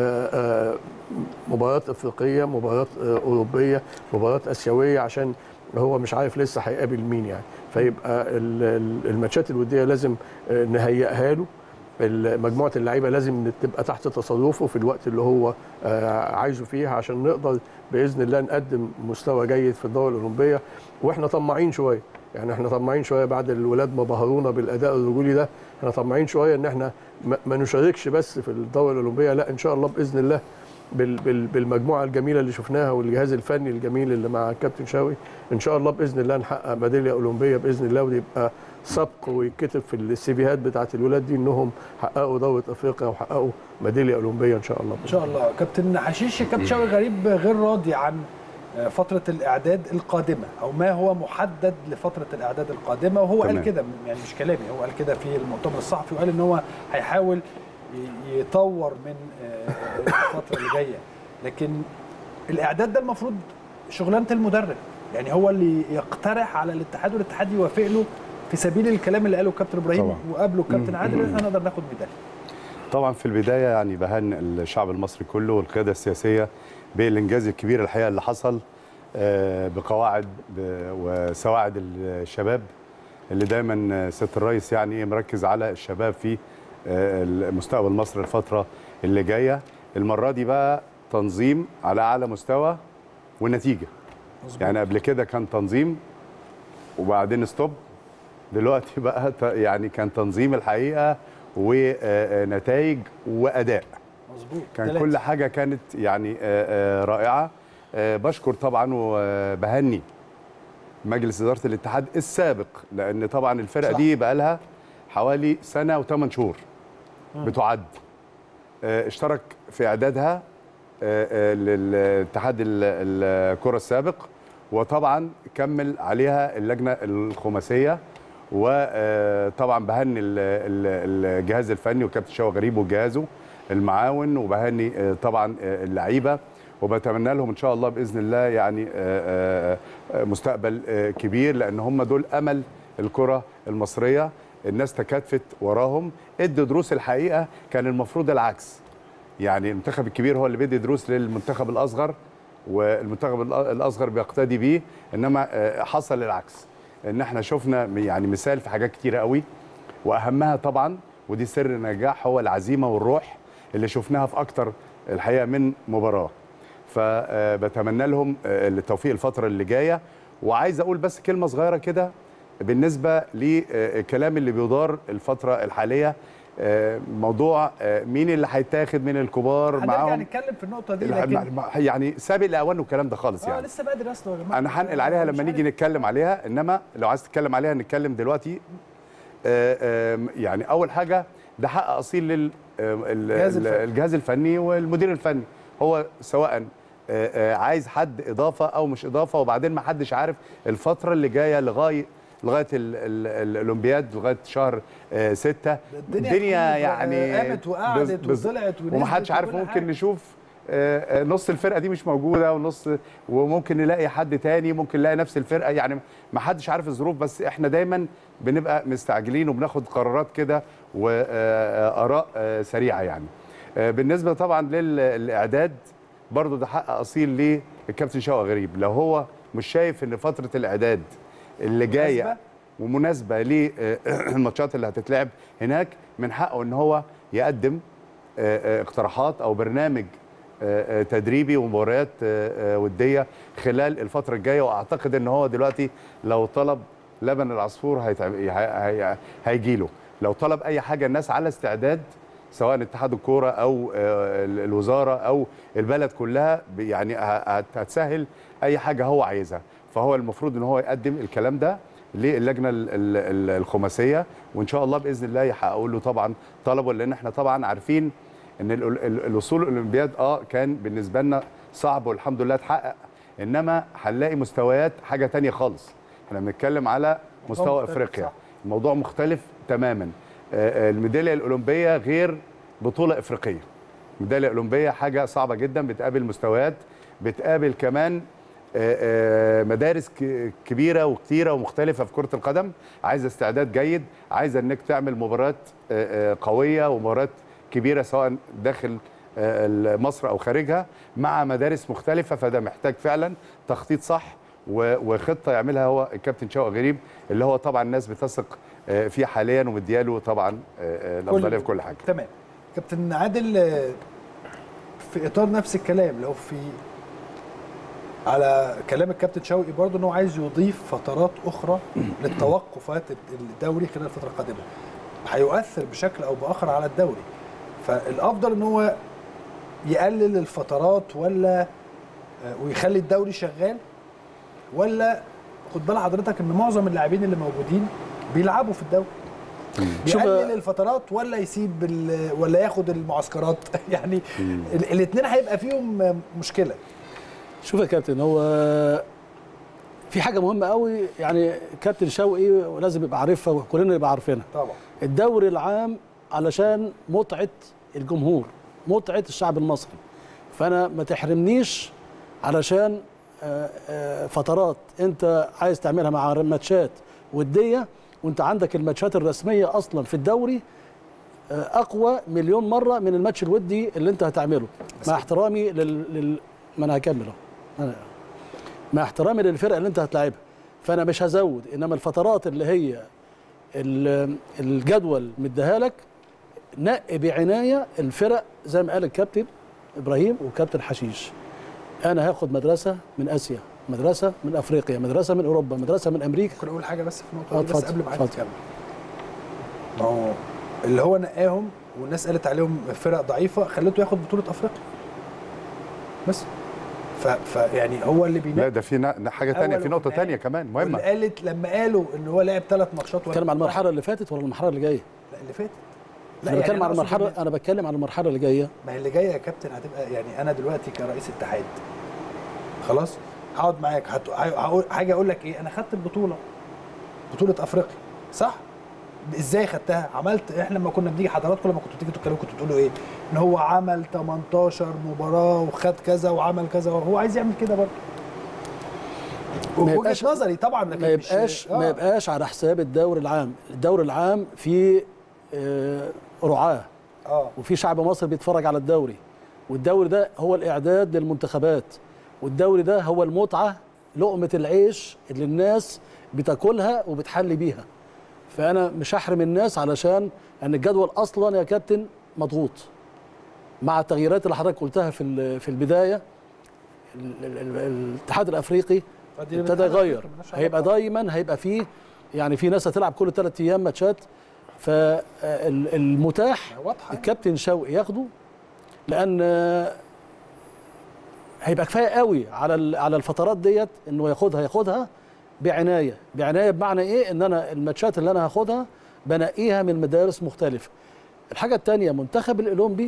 آه، آه، مباريات افريقيه مباريات آه، اوروبيه مباريات اسيويه عشان هو مش عارف لسه هيقابل مين يعني فيبقى ال- ال- الماتشات الوديه لازم آه، نهيئها له ال- مجموعه اللعيبه لازم تبقى تحت تصرفه في الوقت اللي هو آه، عايزه فيها عشان نقدر باذن الله نقدم مستوى جيد في الدوره الاولمبيه واحنا طماعين شويه يعني احنا طماعين شويه بعد الولاد ما بهرونا بالاداء الرجولي ده احنا طماعين شويه ان احنا ما- ما نشاركش بس في الدوره الاولمبيه لا ان شاء الله باذن الله بال- بال- بالمجموعه الجميله اللي شفناها والجهاز الفني الجميل اللي مع الكابتن شاوي ان شاء الله باذن الله نحقق ميداليه اولمبيه باذن الله ويبقى سبق ويتكتب في السيفيهات بتاعت الولاد دي انهم حققوا دوره افريقيا وحققوا ميداليه اولمبيه ان شاء الله ان شاء الله كابتن حشيش كابتن شوقي غريب غير راضي عن فترة الإعداد القادمة أو ما هو محدد لفترة الإعداد القادمة وهو قال تمام. كده يعني مش كلامي هو قال كده في المؤتمر الصحفي وقال إن هو هيحاول ي- يطور من آه، الفترة اللي جاية لكن الإعداد ده المفروض شغلانة المدرب يعني هو اللي يقترح على الاتحاد والاتحاد يوافق له في سبيل الكلام اللي قاله الكابتن إبراهيم طبعا. وقبله الكابتن عادل إن احنا نقدر ناخد ميدالية طبعا في البدايه يعني بهنئ الشعب المصري كله والقياده السياسيه بالانجاز الكبير الحقيقه اللي حصل آه، بقواعد ب- وسواعد الشباب اللي دايما سياده الرئيس يعني مركز على الشباب في آه، مستقبل مصر الفتره اللي جايه المره دي بقى تنظيم على اعلى مستوى والنتيجه مظبوط. يعني قبل كده كان تنظيم وبعدين ستوب دلوقتي بقى ت- يعني كان تنظيم الحقيقه ونتائج واداء مظبوط كان تلاتة. كل حاجه كانت يعني آه، آه، رائعه آه، بشكر طبعا وبهني مجلس اداره الاتحاد السابق لان طبعا الفرقه صح. دي بقى لها حوالي سنه وثمان شهور بتعد آه، اشترك في اعدادها آه، آه، للاتحاد ال- الكره السابق وطبعا كمل عليها اللجنه الخماسيه وطبعا بهني ال- ال- الجهاز الفني وكابتن شوقي غريب وجهازه المعاون وبهني آه، طبعا آه، اللعيبه وبتمنى لهم ان شاء الله باذن الله يعني آه، آه، مستقبل آه، كبير لان هم دول امل الكره المصريه الناس تكاتفت وراهم ادوا دروس الحقيقه كان المفروض العكس يعني المنتخب الكبير هو اللي بيدي دروس للمنتخب الاصغر والمنتخب الأ- الاصغر بيقتدي بيه انما آه، حصل العكس ان احنا شفنا م- يعني مثال في حاجات كتيره قوي واهمها طبعا ودي سر النجاح هو العزيمه والروح اللي شفناها في اكتر الحقيقه من مباراه فبتمنى لهم آه، التوفيق الفتره اللي جايه وعايز اقول بس كلمه صغيره كده بالنسبه للكلام اللي بيدار الفتره الحاليه آه، موضوع آه، مين اللي هيتاخد من الكبار هنرجع معاهم نتكلم في النقطه دي الح- لكن مع- يعني سابق لاوانه الكلام ده خالص اه يعني لسه بدري اصلا يا جماعه انا هنقل عليها لما مش نيجي عارف. نتكلم عليها انما لو عايز تتكلم عليها نتكلم دلوقتي آه، آم، يعني اول حاجه ده حق اصيل لل آم، ال- الجهاز ال- الفني. الجهاز الفني والمدير الفني هو سواء آه، آه، عايز حد اضافه او مش اضافه وبعدين ما حدش عارف الفتره اللي جايه لغايه لغايه ال- ال- الاولمبياد لغايه شهر آه، ستة الدنيا الدنيا كتير، يعني قامت وقعدت بز- بز- وطلعت ونزلت ومحدش عارف وكل ممكن حاجة. نشوف آه، آه، نص الفرقه دي مش موجوده ونص وممكن نلاقي حد تاني ممكن نلاقي نفس الفرقه يعني ما حدش عارف الظروف بس احنا دايما بنبقى مستعجلين وبناخد قرارات كده واراء سريعه يعني آه، بالنسبه طبعا للاعداد برضو ده حق اصيل للكابتن شوقي غريب لو هو مش شايف ان فتره الاعداد اللي جايه مناسبة؟ ومناسبه للماتشات اللي هتتلعب هناك من حقه ان هو يقدم آه، آه، اقتراحات او برنامج آه، آه، تدريبي ومباريات آه، آه، وديه خلال الفتره الجايه واعتقد ان هو دلوقتي لو طلب لبن العصفور هيتعب- هي- هي- هيجي له لو طلب اي حاجه الناس على استعداد سواء اتحاد الكوره او آه، ال- الوزاره او البلد كلها ب- يعني ه- هت- هتسهل اي حاجه هو عايزها فهو المفروض ان هو يقدم الكلام ده للجنه ال- ال- ال- الخماسيه وان شاء الله باذن الله يحققوا له طبعا طلبه لان احنا طبعا عارفين ان ال- ال- الوصول الاولمبياد اه كان بالنسبه لنا صعب والحمد لله اتحقق انما هنلاقي مستويات حاجه تانية خالص احنا بنتكلم على مستوى مختلف، افريقيا صح. الموضوع مختلف تماما آه، آه، الميداليه الاولمبيه غير بطوله افريقيه الميداليه الاولمبيه حاجه صعبه جدا بتقابل مستويات بتقابل كمان آه، آه، مدارس ك- كبيره وكتيره ومختلفه في كره القدم عايزه استعداد جيد عايزه انك تعمل مباريات آه، آه، قويه ومباريات كبيره سواء داخل آه، مصر او خارجها مع مدارس مختلفه فده محتاج فعلا تخطيط صح و- وخطه يعملها هو الكابتن شوقي غريب اللي هو طبعا الناس بتثق آه، فيه حاليا ومدياله طبعا آه، آه، الافضليه في كل حاجه تمام كابتن عادل آه، في اطار نفس الكلام لو في على كلام الكابتن شوقي برضه ان هو عايز يضيف فترات اخرى للتوقفات الدوري خلال الفتره القادمه هيؤثر بشكل او باخر على الدوري فالافضل ان هو يقلل الفترات ولا آه، ويخلي الدوري شغال ولا خد بال حضرتك ان معظم اللاعبين اللي موجودين بيلعبوا في الدوري شوف- يقلل الفترات ولا يسيب ال- ولا ياخد المعسكرات يعني الاثنين هيبقى فيهم مشكله شوف يا كابتن هو في حاجه مهمه قوي يعني كابتن شوقي ولازم يبقى عارفها وكلنا نبقى عارفينها طبعا الدوري العام علشان متعه الجمهور متعه الشعب المصري فانا ما تحرمنيش علشان آه، آه، فترات انت عايز تعملها مع ماتشات وديه وانت عندك الماتشات الرسميه اصلا في الدوري آه، اقوى مليون مره من الماتش الودي اللي انت هتعمله مع احترامي لل, لل... ما انا هكمل اهو أنا- مع احترامي للفرقه اللي انت هتلاعبها فانا مش هزود انما الفترات اللي هي ال- الجدول مديها لك نقي بعنايه الفرق زي ما قال الكابتن ابراهيم وكابتن حشيش انا هاخد مدرسه من اسيا مدرسه من افريقيا مدرسه من اوروبا مدرسه من امريكا ممكن اقول حاجه بس في النقطه دي بس اتفضل، قبل ما حضرتك اتفضل. تكمل ما هو اللي هو نقاهم والناس قالت عليهم فرق ضعيفه خلته ياخد بطوله افريقيا بس ف... ف يعني هو اللي لا بينقي ده في نا- حاجه تانية في نقطه تانية كمان واللي مهمه قالت لما قالوا ان هو لعب ثلاث ماتشات ولا بتكلم عن المرحله اللي فاتت ولا المرحله اللي جايه لا اللي فاتت انا بتكلم عن أقصد المرحله إن- انا بتكلم عن المرحله اللي جايه ما هي اللي جايه يا كابتن هتبقى يعني انا دلوقتي كرئيس اتحاد خلاص هقعد معاك هت... هقول هاجي اقول لك ايه انا خدت البطوله بطوله افريقيا صح ازاي خدتها عملت احنا لما كنا بنيجي حضراتكم لما كنتوا تيجي تتكلموا كنتوا تقولوا ايه ان هو عمل 18 مباراه وخد كذا وعمل كذا وهو عايز يعمل كده برضه ما وجهه يبقاش- نظري طبعا لكن ما مش- يبقاش آه. ما يبقاش على حساب الدوري العام الدوري العام فيه آه، رعاه اه وفي شعب مصر بيتفرج على الدوري والدوري ده هو الاعداد للمنتخبات والدوري ده هو المتعه لقمه العيش اللي الناس بتاكلها وبتحلي بيها فانا مش هحرم الناس علشان ان الجدول اصلا يا كابتن مضغوط مع التغييرات اللي حضرتك قلتها في ال- في البدايه ال- ال- ال- الاتحاد الافريقي فدي ابتدى الاتحاد يغير الأفريقي ملهاش هيبقى علاقة. دايما هيبقى فيه يعني في ناس هتلعب كل ثلاث ايام ماتشات فالمتاح واضحه الكابتن شوقي ياخده لان آه، هيبقى كفايه قوي على ال- على الفترات ديت انه ياخدها ياخدها بعنايه بعنايه بمعنى ايه ان انا الماتشات اللي انا هاخدها بنقيها من مدارس مختلفه الحاجه الثانيه منتخب الاولمبي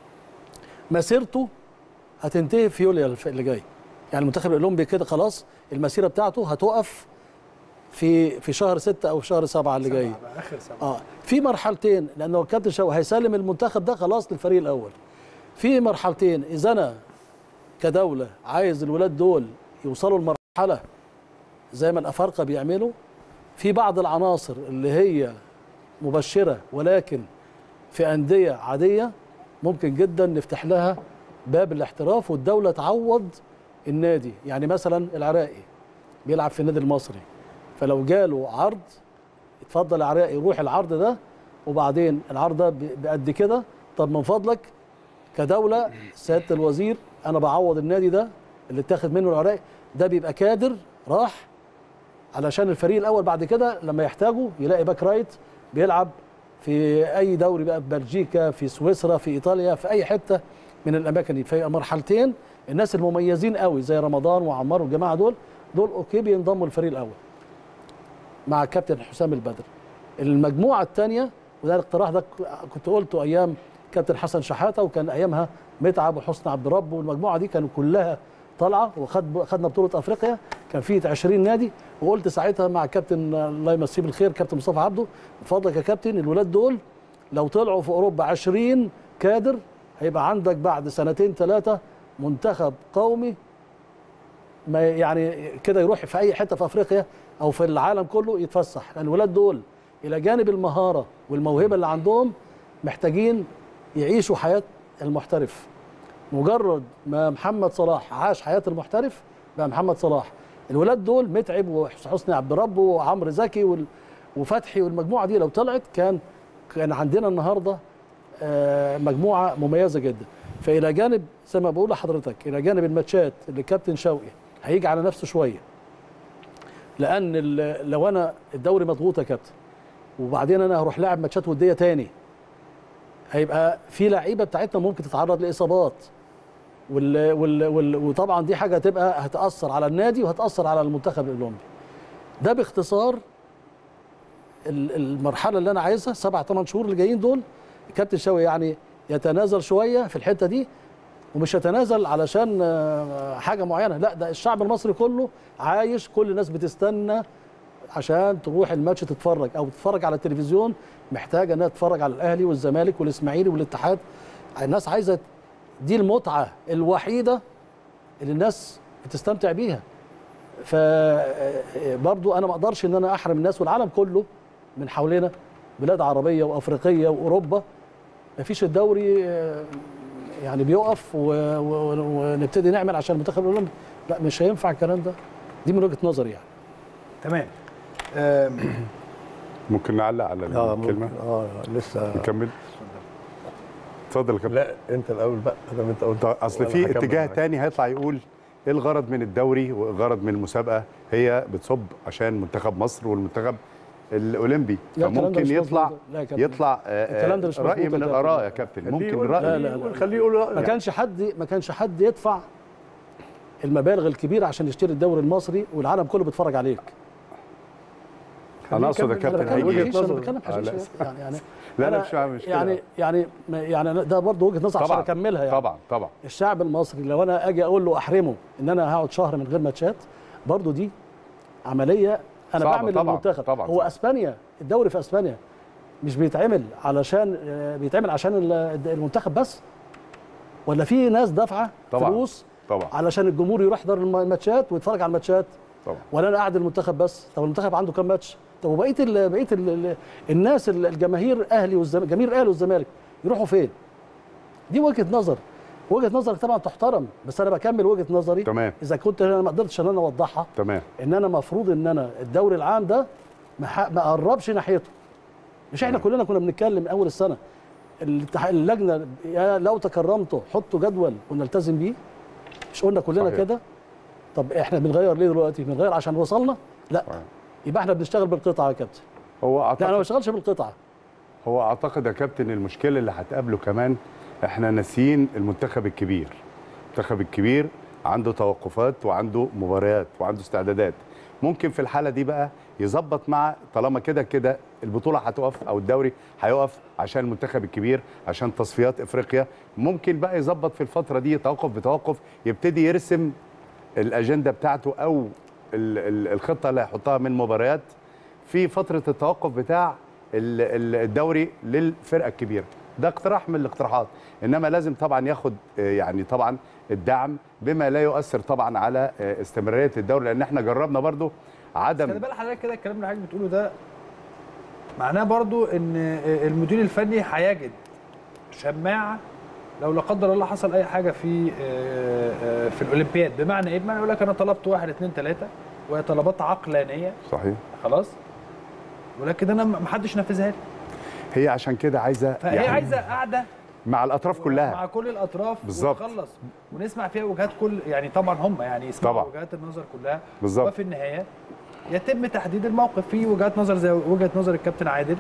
مسيرته هتنتهي في يوليو الف- اللي جاي يعني المنتخب الاولمبي كده خلاص المسيره بتاعته هتقف في في شهر ستة او في شهر سبعة اللي جاي سبعة بقى، اخر سبعه اه في مرحلتين لانه الكابتن شوقي هيسلم المنتخب ده خلاص للفريق الاول في مرحلتين اذا انا كدوله عايز الولاد دول يوصلوا لمرحله زي ما الافارقه بيعملوا في بعض العناصر اللي هي مبشره ولكن في انديه عاديه ممكن جدا نفتح لها باب الاحتراف والدوله تعوض النادي يعني مثلا العراقي بيلعب في النادي المصري فلو جاله عرض اتفضل يا عراقي روح العرض ده وبعدين العرض ده ب- بقد كده طب من فضلك كدوله سياده الوزير انا بعوض النادي ده اللي اتاخد منه العراقي ده بيبقى كادر راح علشان الفريق الاول بعد كده لما يحتاجه يلاقي باك رايت بيلعب في اي دوري بقى في بلجيكا في سويسرا في ايطاليا في اي حته من الاماكن دي في مرحلتين الناس المميزين قوي زي رمضان وعمار والجماعه دول دول اوكي بينضموا للفريق الاول مع الكابتن حسام البدر المجموعه الثانيه وده الاقتراح ده كنت قلته ايام كابتن حسن شحاته وكان ايامها متعب وحسن عبد رب والمجموعه دي كانوا كلها طالعه وخد خدنا بطوله افريقيا كان في 20 نادي وقلت ساعتها مع كابتن الله يمسيه بالخير كابتن مصطفى عبده من فضلك يا كابتن الولاد دول لو طلعوا في اوروبا 20 كادر هيبقى عندك بعد سنتين ثلاثه منتخب قومي ما يعني كده يروح في اي حته في افريقيا او في العالم كله يتفسح لان الولاد دول الى جانب المهاره والموهبه اللي عندهم محتاجين يعيشوا حياه المحترف مجرد ما محمد صلاح عاش حياه المحترف بقى محمد صلاح الولاد دول متعب وحسني عبد رب وعمرو زكي وال- وفتحي والمجموعه دي لو طلعت كان كان عندنا النهارده آه، مجموعه مميزه جدا فالى جانب زي ما بقول لحضرتك الى جانب الماتشات اللي كابتن شوقي هيجي على نفسه شويه لان ال- لو انا الدوري مضغوط يا كابتن وبعدين انا هروح لاعب ماتشات وديه تاني هيبقى في لعيبه بتاعتنا ممكن تتعرض لاصابات وال وال وال وطبعا دي حاجه هتبقى هتاثر على النادي وهتاثر على المنتخب الاولمبي ده باختصار ال- المرحله اللي انا عايزها سبع ثمان شهور اللي جايين دول كابتن شوقي يعني يتنازل شويه في الحته دي ومش يتنازل علشان آه، حاجه معينه لا ده الشعب المصري كله عايش كل الناس بتستنى عشان تروح الماتش تتفرج او تتفرج على التلفزيون محتاجه انها تتفرج على الاهلي والزمالك والاسماعيلي والاتحاد الناس عايزه دي المتعه الوحيده اللي الناس بتستمتع بيها فبرضو انا ما اقدرش ان انا احرم الناس والعالم كله من حوالينا بلاد عربيه وافريقيه واوروبا ما فيش الدوري آه، يعني بيقف و- و- ونبتدي نعمل عشان المنتخب الاولمبي لا مش هينفع الكلام ده دي من وجهه نظري يعني تمام آم، ممكن نعلق على اه الكلمه ممكن. اه لسه نكمل اتفضل يا كابتن لا انت الاول بقى لما انت قلت طيب، اصل وأنا في هكمل اتجاه معاك. تاني هيطلع يقول ايه الغرض من الدوري والغرض من المسابقه هي بتصب عشان منتخب مصر والمنتخب الاولمبي لا، الكلام ده فممكن مش يطلع مظبوط. لا يا كابتن. يطلع آه، الكلام ده مش راي مظبوط من يا الاراء يا كابتن. كابتن خليه ممكن يقول- راي لا، لا، لا. خليه يقول رأيه. ما كانش حد ما كانش حد يدفع المبالغ الكبيره عشان يشتري الدوري المصري والعالم كله بيتفرج عليك انا اقصد يا كمل. كابتن انا بتكلم وجهة حشيش انا نظر. بتكلم آه، حشيش لا. يعني يعني لا لا أنا مش مش كده. يعني يعني يعني ده برضه وجهه نظر عشان طبعا اكملها يعني طبعا طبعا الشعب المصري لو انا اجي اقول له احرمه ان انا هقعد شهر من غير ماتشات برضه دي عمليه انا صعبة بعمل طبعاً، المنتخب طبعاً، هو طبعاً. اسبانيا الدوري في اسبانيا مش بيتعمل علشان آه، بيتعمل عشان ال- المنتخب بس ولا في ناس دافعه طبعاً. فلوس طبعا علشان الجمهور يروح يحضر الم- الماتشات ويتفرج على الماتشات طبعا ولا انا قاعد المنتخب بس طب المنتخب عنده كام ماتش طب وبقيه ال بقيه ال ال الناس ال- الجماهير اهلي والزمالك جماهير الاهلي والزمالك يروحوا فين دي وجهه نظر وجهه نظرك طبعا تحترم بس انا بكمل وجهه نظري تمام اذا كنت انا ما قدرتش ان انا اوضحها تمام ان انا مفروض ان انا الدوري العام ده ما ح- ما اقربش ناحيته مش احنا كلنا كنا بنتكلم اول السنه الاتحاد- اللجنه يا لو تكرمتوا حطوا جدول ونلتزم بيه مش قلنا كلنا صحيح. كده طب احنا بنغير ليه دلوقتي بنغير عشان وصلنا لا صحيح. يبقى احنا بنشتغل بالقطعه يا كابتن هو لا انا ما اعتقد بشتغلش بالقطعه هو اعتقد يا كابتن المشكله اللي هتقابله كمان احنا ناسيين المنتخب الكبير المنتخب الكبير عنده توقفات وعنده مباريات وعنده استعدادات ممكن في الحاله دي بقى يظبط مع طالما كده كده البطوله هتقف او الدوري هيقف عشان المنتخب الكبير عشان تصفيات افريقيا ممكن بقى يظبط في الفتره دي توقف بتوقف يبتدي يرسم الاجنده بتاعته او ال- ال- الخطه اللي هيحطها من مباريات في فتره التوقف بتاع ال- ال- الدوري للفرقه الكبيره ده اقتراح من الاقتراحات انما لازم طبعا ياخد آه، يعني طبعا الدعم بما لا يؤثر طبعا على آه، استمراريه الدوري لان احنا جربنا برضو خلي عدم بال حضرتك كده الكلام اللي حضرتك بتقوله ده معناه برضو ان المدير الفني هيجد شماعه لو لا قدر الله حصل اي حاجه في آه، آه، في الاولمبياد بمعنى ايه؟ بمعنى يقول لك انا طلبت واحد اثنين ثلاثه وهي طلبات عقلانيه صحيح خلاص ولكن انا ما حدش نفذها لي هي عشان كده عايزه فهي عايزه قعده مع الاطراف مع كلها كل الاطراف بالظبط. وتخلص ونسمع فيها وجهات كل يعني طبعا هم يعني يسمعوا طبعا. وجهات النظر كلها بالظبط. وفي النهايه يتم تحديد الموقف في وجهات نظر زي وجهه نظر الكابتن عادل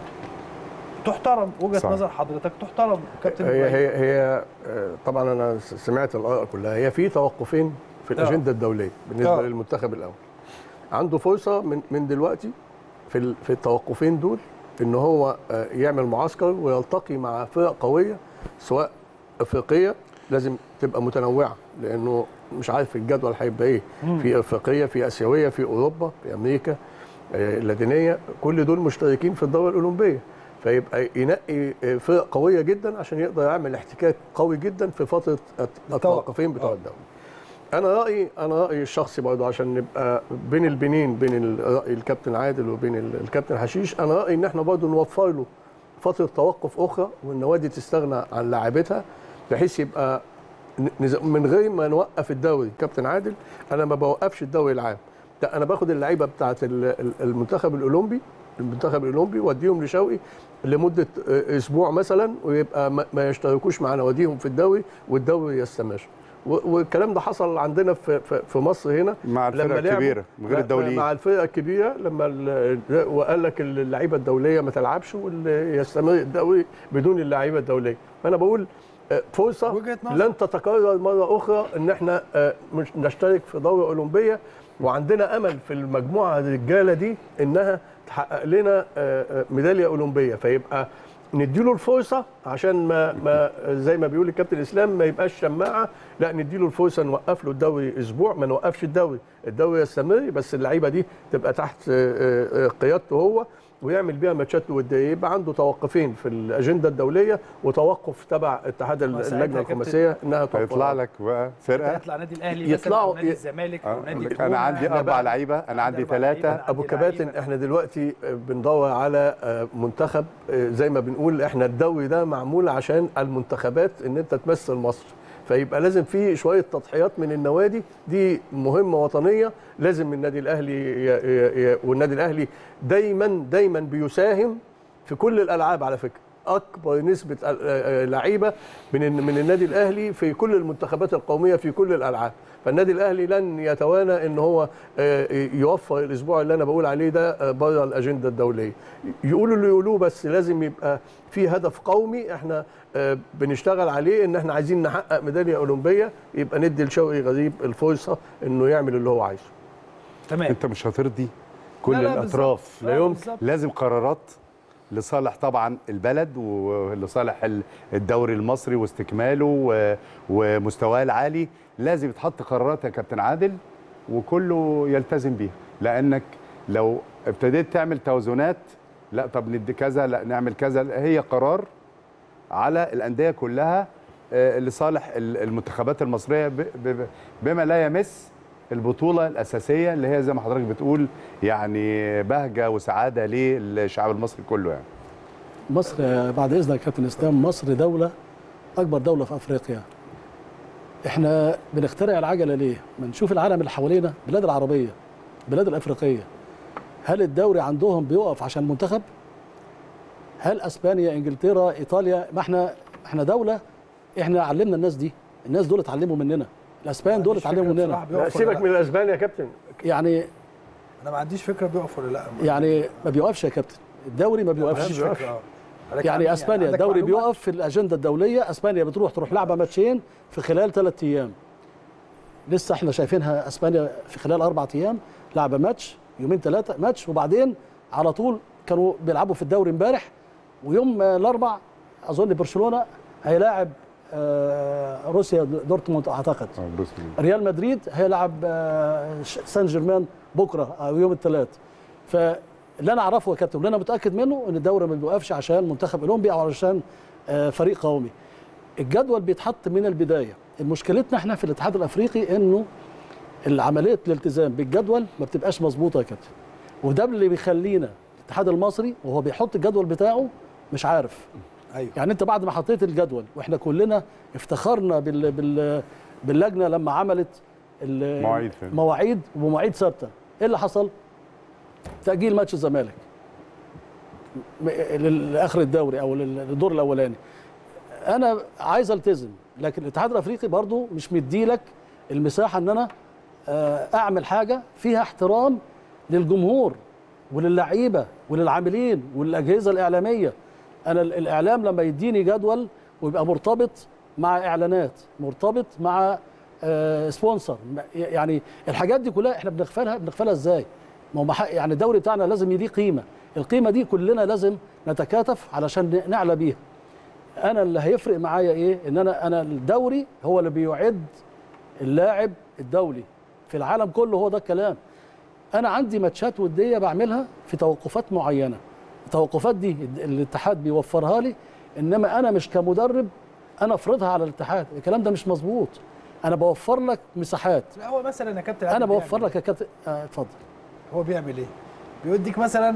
تحترم وجهه صح. نظر حضرتك تحترم كابتن هي إبراهيم. هي هي آه، طبعا انا س- سمعت الاراء كلها هي في توقفين في آه. الاجنده الدوليه بالنسبه آه. للمنتخب الاول عنده فرصه من من دلوقتي في ال- في التوقفين دول ان هو آه، يعمل معسكر ويلتقي مع فرق قويه سواء افريقيه لازم تبقى متنوعه لانه مش عارف الجدول هيبقى ايه في افريقيه في اسيويه في اوروبا في امريكا آه، اللاتينيه كل دول مشتركين في الدوره الاولمبيه فيبقى ينقي آه، فرق قويه جدا عشان يقدر يعمل احتكاك قوي جدا في فتره الت- التوقفين بتوع آه. الدوري انا رايي انا رايي الشخصي برضه عشان نبقى بين البنين بين ال- راي الكابتن عادل وبين ال- الكابتن حشيش انا رايي ان احنا برضه نوفر له فتره توقف اخرى والنوادي تستغنى عن لاعبتها بحيث يبقى ن- نز- من غير ما نوقف الدوري كابتن عادل انا ما بوقفش الدوري العام ده انا باخد اللعيبه بتاعه ال- ال- المنتخب الاولمبي المنتخب الاولمبي واديهم لشوقي لمده آه، اسبوع مثلا ويبقى ما- ما يشتركوش مع نواديهم في الدوري والدوري يستمر و- والكلام ده حصل عندنا في في- في مصر هنا مع الفرق لما لعبوا- الكبيره من غير مع- الدوليين مع الفرقه الكبيره لما ال- وقال لك اللعيبه الدوليه ما تلعبش واللي يستمر الدوري بدون اللعيبه الدوليه فانا بقول آه، فرصه وجهة نظر. لن تتكرر مره اخرى ان احنا آه، مش نشترك في دوره اولمبيه وعندنا امل في المجموعه الرجاله دي انها تحقق لنا آه، آه، ميداليه اولمبيه فيبقى نديله الفرصه عشان ما ما زي ما بيقول الكابتن اسلام ما يبقاش شماعه لا نديله الفرصه نوقف له الدوري اسبوع ما نوقفش الدوري الدوري يستمر بس اللعيبه دي تبقى تحت آه، آه، قيادته هو ويعمل بيها ماتشات وديه يبقى عنده توقفين في الاجنده الدوليه وتوقف تبع اتحاد وساعتها اللجنه يا كابتن الخماسيه انها توقف هيطلع لك بقى فرقه هيطلع نادي الاهلي مثلا يطلعوا- او نادي ي- الزمالك آه، او نادي أقول لك الجونة. انا عندي إحنا اربع بقى- لعيبه انا عندي أربع لعيبة، ثلاثه أنا ابو عندي كباتن لعيبة. احنا دلوقتي بندور على منتخب زي ما بنقول احنا الدوري ده معمول عشان المنتخبات ان انت تمثل مصر فيبقى لازم في شويه تضحيات من النوادي دي مهمه وطنيه لازم النادي الاهلي ي- ي- ي- والنادي الاهلي دايما دايما بيساهم في كل الالعاب على فكره اكبر نسبه ال- آه، لعيبه من ال- من النادي الاهلي في كل المنتخبات القوميه في كل الالعاب فالنادي الاهلي لن يتوانى ان هو آه، يوفر الاسبوع اللي انا بقول عليه ده آه، بره الاجنده الدوليه يقولوا اللي يقولوه بس لازم يبقى في هدف قومي احنا آه، بنشتغل عليه ان احنا عايزين نحقق ميداليه اولمبيه يبقى ندي لشوقي غريب الفرصه انه يعمل اللي هو عايزه تمام انت مش هترضي كل لا، لا، الاطراف بالظبط. لا، بالظبط. لازم قرارات لصالح طبعا البلد ولصالح ال- الدوري المصري واستكماله و- ومستواه العالي لازم يتحط قرارات يا كابتن عادل وكله يلتزم بيها لانك لو ابتديت تعمل توازنات لا طب ندي كذا لا نعمل كذا لا، هي قرار على الانديه كلها آه، لصالح ال- المنتخبات المصريه ب- ب- بما لا يمس البطوله الاساسيه اللي هي زي ما حضرتك بتقول يعني بهجه وسعاده للشعب المصري كله يعني مصر آه، بعد اذنك يا كابتن اسلام مصر دوله اكبر دوله في افريقيا احنا بنخترع العجله ليه ما نشوف العالم اللي حوالينا البلاد العربيه البلاد الافريقيه هل الدوري عندهم بيقف عشان المنتخب هل اسبانيا انجلترا ايطاليا ما احنا احنا دوله احنا علمنا الناس دي الناس دول اتعلموا مننا الاسبان دول مفيش اتعلموا فكرة مننا بصراحة لا بيقف ولا سيبك لا. من الاسبان يا كابتن يعني انا ما عنديش فكره بيقف ولا لا يعني ما بيوقفش يا كابتن الدوري ما ما بيوقفش عنديش فكره آه. ولكن يعني اسبانيا عندك الدوري معلومة؟ بيقف في الاجنده الدوليه اسبانيا بتروح تروح لعبه ماتشين في خلال ثلاث ايام لسه احنا شايفينها اسبانيا في خلال اربع ايام لعبه ماتش يومين ثلاثه ماتش وبعدين على طول كانوا بيلعبوا في الدوري امبارح ويوم آه، الاربع اظن برشلونه هيلاعب آه، روسيا دورتموند اعتقد ريال مدريد هيلعب آه، ش- سان جيرمان بكره او يوم الثلاث فاللي انا اعرفه يا كابتن واللي انا متاكد منه ان الدوري ما بيوقفش عشان منتخب اولمبي او علشان آه، فريق قومي الجدول بيتحط من البدايه مشكلتنا احنا في الاتحاد الافريقي انه العمليه الالتزام بالجدول ما بتبقاش مظبوطه يا كابتن وده اللي بيخلينا الاتحاد المصري وهو بيحط الجدول بتاعه مش عارف ايوه يعني انت بعد ما حطيت الجدول واحنا كلنا افتخرنا بال بال باللجنه لما عملت ال- مواعيد فعلا. مواعيد ومواعيد ثابته ايه اللي حصل تاجيل ماتش الزمالك م- لل- لاخر الدوري او لل- للدور الاولاني انا عايز التزم لكن الاتحاد الافريقي برضو مش مديلك المساحه ان انا آه، اعمل حاجه فيها احترام للجمهور وللعيبه وللعاملين وللاجهزه الاعلاميه انا ال- الاعلام لما يديني جدول ويبقى مرتبط مع اعلانات مرتبط مع آه، سبونسر م- يعني الحاجات دي كلها احنا بنغفلها بنغفلها ازاي ما هو مح- يعني الدوري بتاعنا لازم يديه قيمه القيمه دي كلنا لازم نتكاتف علشان ن- نعلى بيها انا اللي هيفرق معايا ايه ان انا انا الدوري هو اللي بيعد اللاعب الدولي في العالم كله هو ده الكلام انا عندي ماتشات وديه بعملها في توقفات معينه التوقفات دي الاتحاد بيوفرها لي انما انا مش كمدرب انا افرضها على الاتحاد الكلام ده مش مظبوط انا بوفر لك مساحات لا هو مثلا يا كابتن انا عادل بوفر بيعمل لك يا كابتن آه، اتفضل إيه؟ هو بيعمل ايه؟ بيوديك مثلا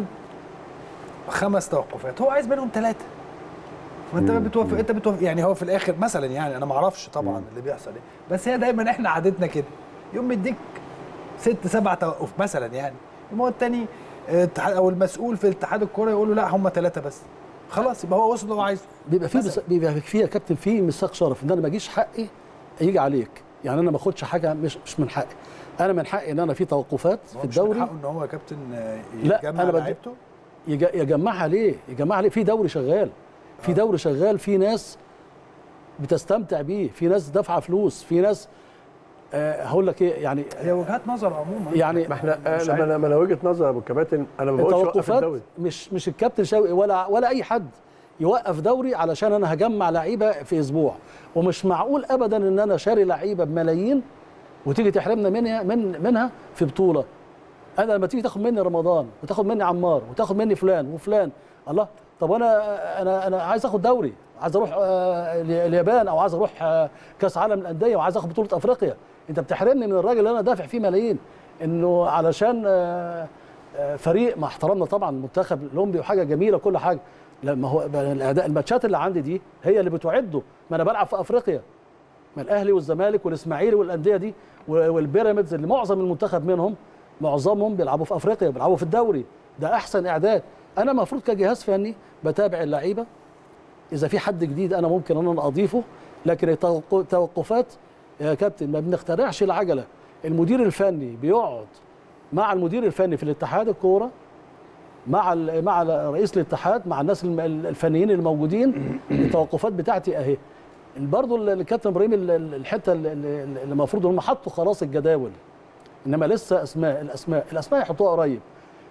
خمس توقفات هو عايز منهم ثلاثه فانت ما بتوافق انت بتوافق يعني هو في الاخر مثلا يعني انا ما اعرفش طبعا اللي بيحصل ايه بس هي دايما احنا عادتنا كده يوم مديك ست سبع توقف مثلا يعني يوم هو التاني آه، اتحاد- او المسؤول في اتحاد الكوره يقول له لا هم ثلاثه بس خلاص يبقى هو وصل اللي هو عايزه بيبقى في مثلاً. بس بيبقى في يا كابتن في ميثاق شرف ان انا ما اجيش حقي يجي عليك يعني انا ما اخدش حاجه مش مش من حقي انا من حقي ان انا في توقفات هو في مش من الدوري حقه ان هو يا كابتن آه، لا، يجمع أنا بدي- لعيبته يج- يجمعها ليه؟ يجمعها ليه؟ في دوري شغال في دوري شغال في ناس بتستمتع بيه في ناس دافعه فلوس في ناس آه هقول لك ايه يعني هي وجهات نظر عموما يعني ما احنا مش لما انا ما انا وجهه نظر يا ابو الكباتن انا ما بقولش وقف التوقفات الدوري مش مش الكابتن شوقي ولا ولا اي حد يوقف دوري علشان انا هجمع لعيبه في اسبوع ومش معقول ابدا ان انا شاري لعيبه بملايين وتيجي تحرمنا منها من منها في بطوله انا لما تيجي تاخد مني رمضان وتاخد مني عمار وتاخد مني فلان وفلان الله طب انا انا انا عايز اخد دوري عايز اروح آه، ال- اليابان او عايز اروح آه، كاس عالم الانديه وعايز اخد بطوله افريقيا انت بتحرمني من الراجل اللي انا دافع فيه ملايين انه علشان آه، آه، فريق مع احترامنا طبعا المنتخب الاولمبي وحاجه جميله كل حاجه لما هو الاداء الماتشات اللي عندي دي هي اللي بتعده ما انا بلعب في افريقيا ما الاهلي والزمالك والاسماعيلي والانديه دي و- والبيراميدز اللي معظم المنتخب منهم معظمهم بيلعبوا في افريقيا بيلعبوا في الدوري ده احسن اعداد انا المفروض كجهاز فني بتابع اللعيبه اذا في حد جديد انا ممكن ان انا اضيفه لكن التوق- التوقفات يا كابتن ما بنخترعش العجله المدير الفني بيقعد مع المدير الفني في الاتحاد الكوره مع ال- مع رئيس الاتحاد مع الناس الم- الفنيين الموجودين التوقفات بتاعتي اهي برضه الكابتن ابراهيم ال- ال- الحته اللي- اللي اللي المفروض ان هم حطوا خلاص الجداول انما لسه اسماء الاسماء الاسماء يحطوها قريب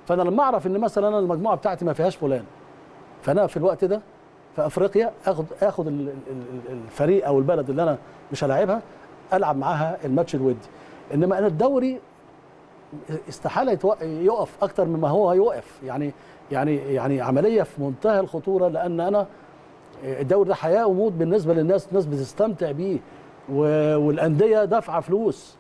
فانا لما اعرف ان مثلا انا المجموعه بتاعتي ما فيهاش فلان فانا في الوقت ده في افريقيا اخد اخد ال- ال- ال- الفريق او البلد اللي انا مش هلاعبها العب معاها الماتش الودي انما انا الدوري استحاله يتوق- يقف اكتر مما هو هيوقف يعني يعني يعني عمليه في منتهى الخطوره لان انا الدوري ده حياه وموت بالنسبه للناس الناس بتستمتع بيه و- والانديه دافعه فلوس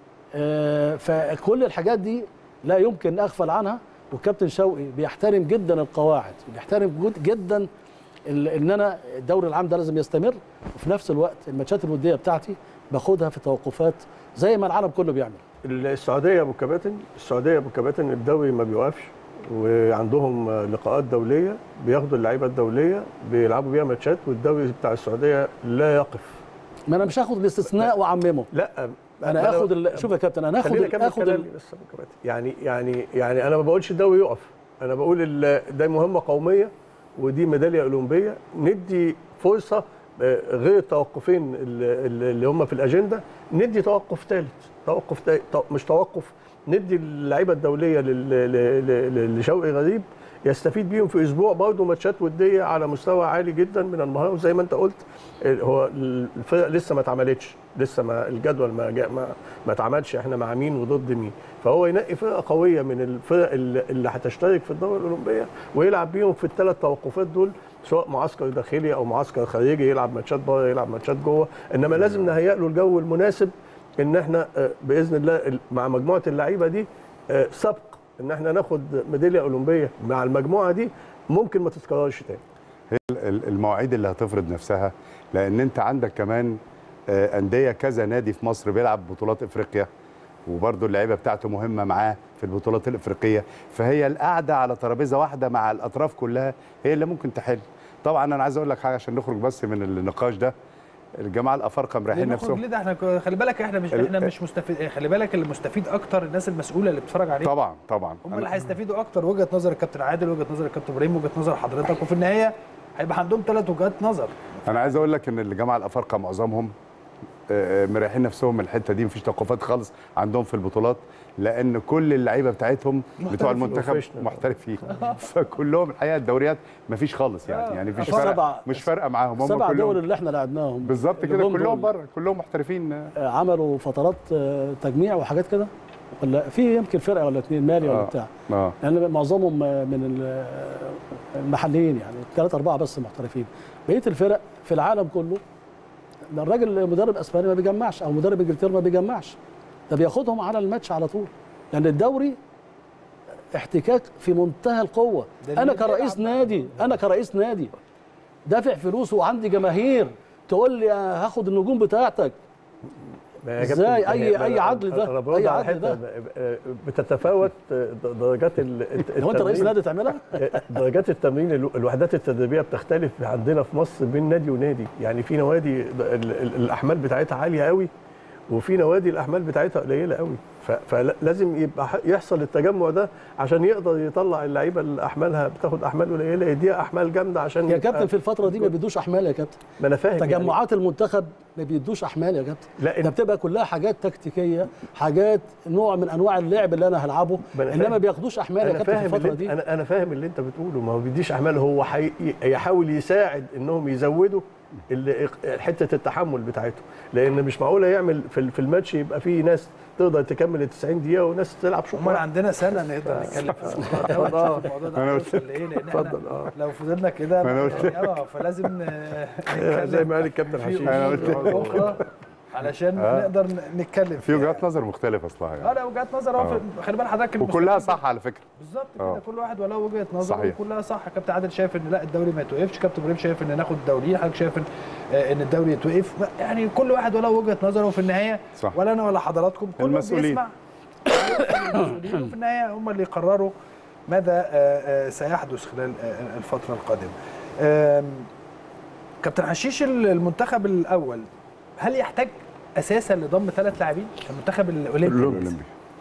آه، فكل الحاجات دي لا يمكن اغفل عنها والكابتن شوقي بيحترم جدا القواعد بيحترم جد- جدا ال- ان انا الدوري العام ده لازم يستمر وفي نفس الوقت الماتشات الوديه بتاعتي باخدها في توقفات زي ما العالم كله بيعمل السعوديه يا ابو كباتن السعوديه يا ابو كباتن الدوري ما بيوقفش وعندهم لقاءات دوليه بياخدوا اللعيبه الدوليه بيلعبوا بيها ماتشات والدوري بتاع السعوديه لا يقف ما انا مش هاخد الاستثناء واعممه لا انا اخد ال- شوف يا كابتن انا اخد خليني ال- اكمل اخد ال- كلامي بس يا أبو كباتن. يعني يعني يعني انا ما بقولش الدوري يقف انا بقول ال- ده مهمه قوميه ودي ميداليه اولمبيه ندي فرصه آه، غير التوقفين اللي اللي هم في الاجنده ندي توقف ثالث توقف تا- تو- مش توقف ندي اللعيبه الدوليه لل- ل- ل- لشوقي غريب يستفيد بيهم في اسبوع برضه ماتشات وديه على مستوى عالي جدا من المهاره وزي ما انت قلت آه، هو الفرق لسه ما اتعملتش لسه ما الجدول ما جاء ما ما اتعملش احنا مع مين وضد مين فهو ينقي فرقه قويه من الفرق اللي اللي هتشترك في الدوره الاولمبيه ويلعب بيهم في الثلاث توقفات دول سواء معسكر داخلي او معسكر خارجي يلعب ماتشات بره يلعب ماتشات جوه انما لازم نهيئ له الجو المناسب ان احنا آه، باذن الله ال- مع مجموعه اللعيبه دي آه، سبق ان احنا ناخد ميداليه اولمبيه مع المجموعه دي ممكن ما تتكررش تاني هي ال- ال- المواعيد اللي هتفرض نفسها لان انت عندك كمان آه، انديه كذا نادي في مصر بيلعب بطولات افريقيا وبرضه اللعيبه بتاعته مهمه معاه في البطولات الافريقيه فهي القعده على ترابيزه واحده مع الاطراف كلها هي اللي ممكن تحل طبعا انا عايز اقول لك حاجه عشان نخرج بس من النقاش ده الجماعه الافارقه ليه مريحين نخرج نفسهم ليه ده احنا ك- خلي بالك احنا مش ال- احنا مش مستفيد خلي بالك اللي مستفيد اكتر الناس المسؤوله اللي بتتفرج عليك طبعا طبعا هم اللي هيستفيدوا اكتر وجهه نظر الكابتن عادل وجهه نظر الكابتن ابراهيم وجهه نظر حضرتك وفي النهايه هيبقى عندهم ثلاث وجهات نظر انا عايز اقول لك ان الجماعه الافارقه معظمهم آه، آه، مريحين نفسهم من الحته دي مفيش توقفات خالص عندهم في البطولات لان كل اللعيبه بتاعتهم بتوع المنتخب Professional. محترفين فكلهم الحقيقه الدوريات مفيش خالص يعني يعني مفيش السبع- فرق مش فارقه معاهم هم السبع دول كلهم اللي احنا لعبناهم بالظبط اللي كده جم كلهم دول، بره كلهم محترفين آه، آه، عملوا فترات آه، تجميع وحاجات كده ولا في يمكن فرقه ولا اثنين مالي ولا آه. بتاع اه لان معظمهم آه، من ال- آه، المحليين يعني ثلاثة أربعة بس محترفين بقية الفرق في العالم كله ده الراجل مدرب اسباني ما بيجمعش او مدرب انجلترا ما بيجمعش ده بياخدهم على الماتش على طول لان الدوري احتكاك في منتهى القوه ده اللي انا بيلعب كرئيس بقى. نادي انا كرئيس نادي دافع فلوس وعندي جماهير تقول لي هاخد النجوم بتاعتك ما يا إزاي؟ كابتن، أي- ما أي أنا- عدل ده؟ أنا برد أي على عدل حتة ده؟ بتتفاوت درجات ال- الت- لو انت رئيس التمرين. نادي تعملها درجات التمرين الو- الوحدات التدريبيه بتختلف عندنا في مصر بين نادي ونادي يعني في نوادي ال- ال- الاحمال بتاعتها عاليه قوي وفي نوادي الاحمال بتاعتها قليله قوي ف- فلازم يبقى ح- يحصل التجمع ده عشان يقدر يطلع اللعيبه اللي احمالها بتاخد احمال قليله يديها احمال جامده عشان يا يبقى- كابتن في الفتره دي ما بيدوش احمال يا كابتن ما انا فاهم يعني. تجمعات المنتخب ما بيدوش احمال يا كابتن لا ده بتبقى كلها حاجات تكتيكيه حاجات نوع من انواع اللعب اللي انا هلعبه ما أنا انما فاهم. بياخدوش احمال يا انا كابتن في فاهم الفتره اللي دي انا انا فاهم اللي انت بتقوله ما هو بيديش احمال هو حي... يحاول يساعد انهم يزودوا ال- حته التحمل بتاعته لان مش معقول يعمل في ال- في الماتش يبقى في ناس تقدر تكمل ال 90 دقيقه وناس تلعب شوط امال عندنا سنه نقدر نتكلم في الموضوع ده ونشوف الموضوع ده أنا هيوصل لايه لان احنا اتفضل اه لو فضلنا كده ما أنا قلت- يعني اه فلازم ن- زي ما قال الكابتن في حشيش أنا قلت- أمور اخرى علشان آه. نقدر ن- نتكلم في وجهات نظر مختلفه اصلها اه يعني لا وجهات نظر اهو في- خلي بال حضرتك وكلها المستفيد- صح على فكره بالظبط آه. كده كل واحد وله وجهه نظر صحيح. وكلها صح كابتن عادل شايف ان لا الدوري ما يتوقفش كابتن ابراهيم شايف ان ناخد الدوري حضرتك شايف ان آه، ان الدوري يتوقف يعني كل واحد وله وجهه نظره وفي النهايه صح. ولا انا ولا حضراتكم كله المسؤولين. بيسمع المسؤولين وفي النهايه هم اللي يقرروا ماذا آه، آه، سيحدث خلال آه، الفتره القادمه آم، كابتن حشيش المنتخب الاول هل يحتاج اساسا لضم ثلاث لاعبين المنتخب الاولمبي الاولمبي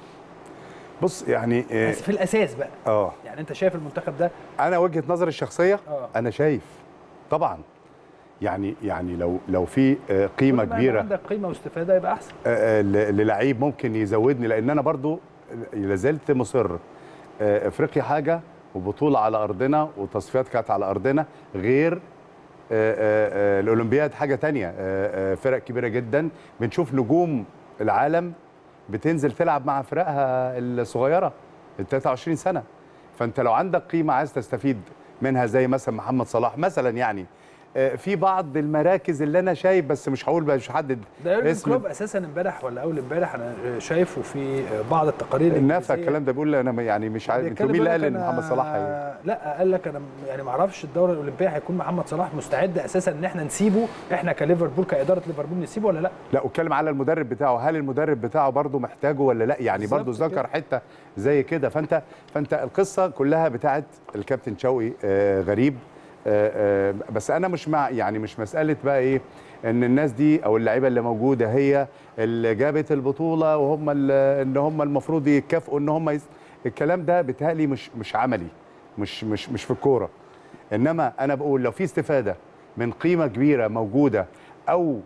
بص يعني آه، بس في الاساس بقى اه يعني انت شايف المنتخب ده انا وجهه نظري الشخصيه آه. انا شايف طبعا يعني يعني لو لو في آه، قيمه كل ما كبيره عندك قيمه واستفاده يبقى احسن آه، آه، ل- للعيب ممكن يزودني لان انا برضو لازلت مصر آه، افريقيا حاجه وبطوله على ارضنا وتصفيات كانت على ارضنا غير آه، آه، آه، الاولمبياد حاجه تانية آه، آه، فرق كبيره جدا بنشوف نجوم العالم بتنزل تلعب مع فرقها الصغيره ال 23 سنه فانت لو عندك قيمه عايز تستفيد منها زي مثلا محمد صلاح مثلا يعني آه، في بعض المراكز اللي انا شايف بس مش هقول بقى مش هحدد ده يورجن اسم كلوب اساسا امبارح ولا اول امبارح انا شايفه في بعض التقارير نفى الإنجليزية. الكلام ده بيقول انا يعني مش عارف انتوا بيتكلم مين اللي بيقول قال لك ان أنا- محمد صلاح هي لا قال لك انا يعني ما اعرفش الدوره الاولمبيه هيكون محمد صلاح مستعد اساسا ان احنا نسيبه احنا كليفربول كاداره ليفربول نسيبه ولا لا لا واتكلم على المدرب بتاعه هل المدرب بتاعه برضه محتاجه ولا لا يعني بالظبط برضه كده. ذكر حته زي كده فانت فانت القصه كلها بتاعت الكابتن شوقي آه غريب آه آه بس انا مش مع يعني مش مساله بقى ايه ان الناس دي او اللعيبه اللي موجوده هي اللي جابت البطوله وهم اللي- ان هم المفروض يتكافئوا ان هم يس... الكلام ده بيتهيألي مش مش عملي مش مش مش في الكوره انما انا بقول لو في استفاده من قيمه كبيره موجوده او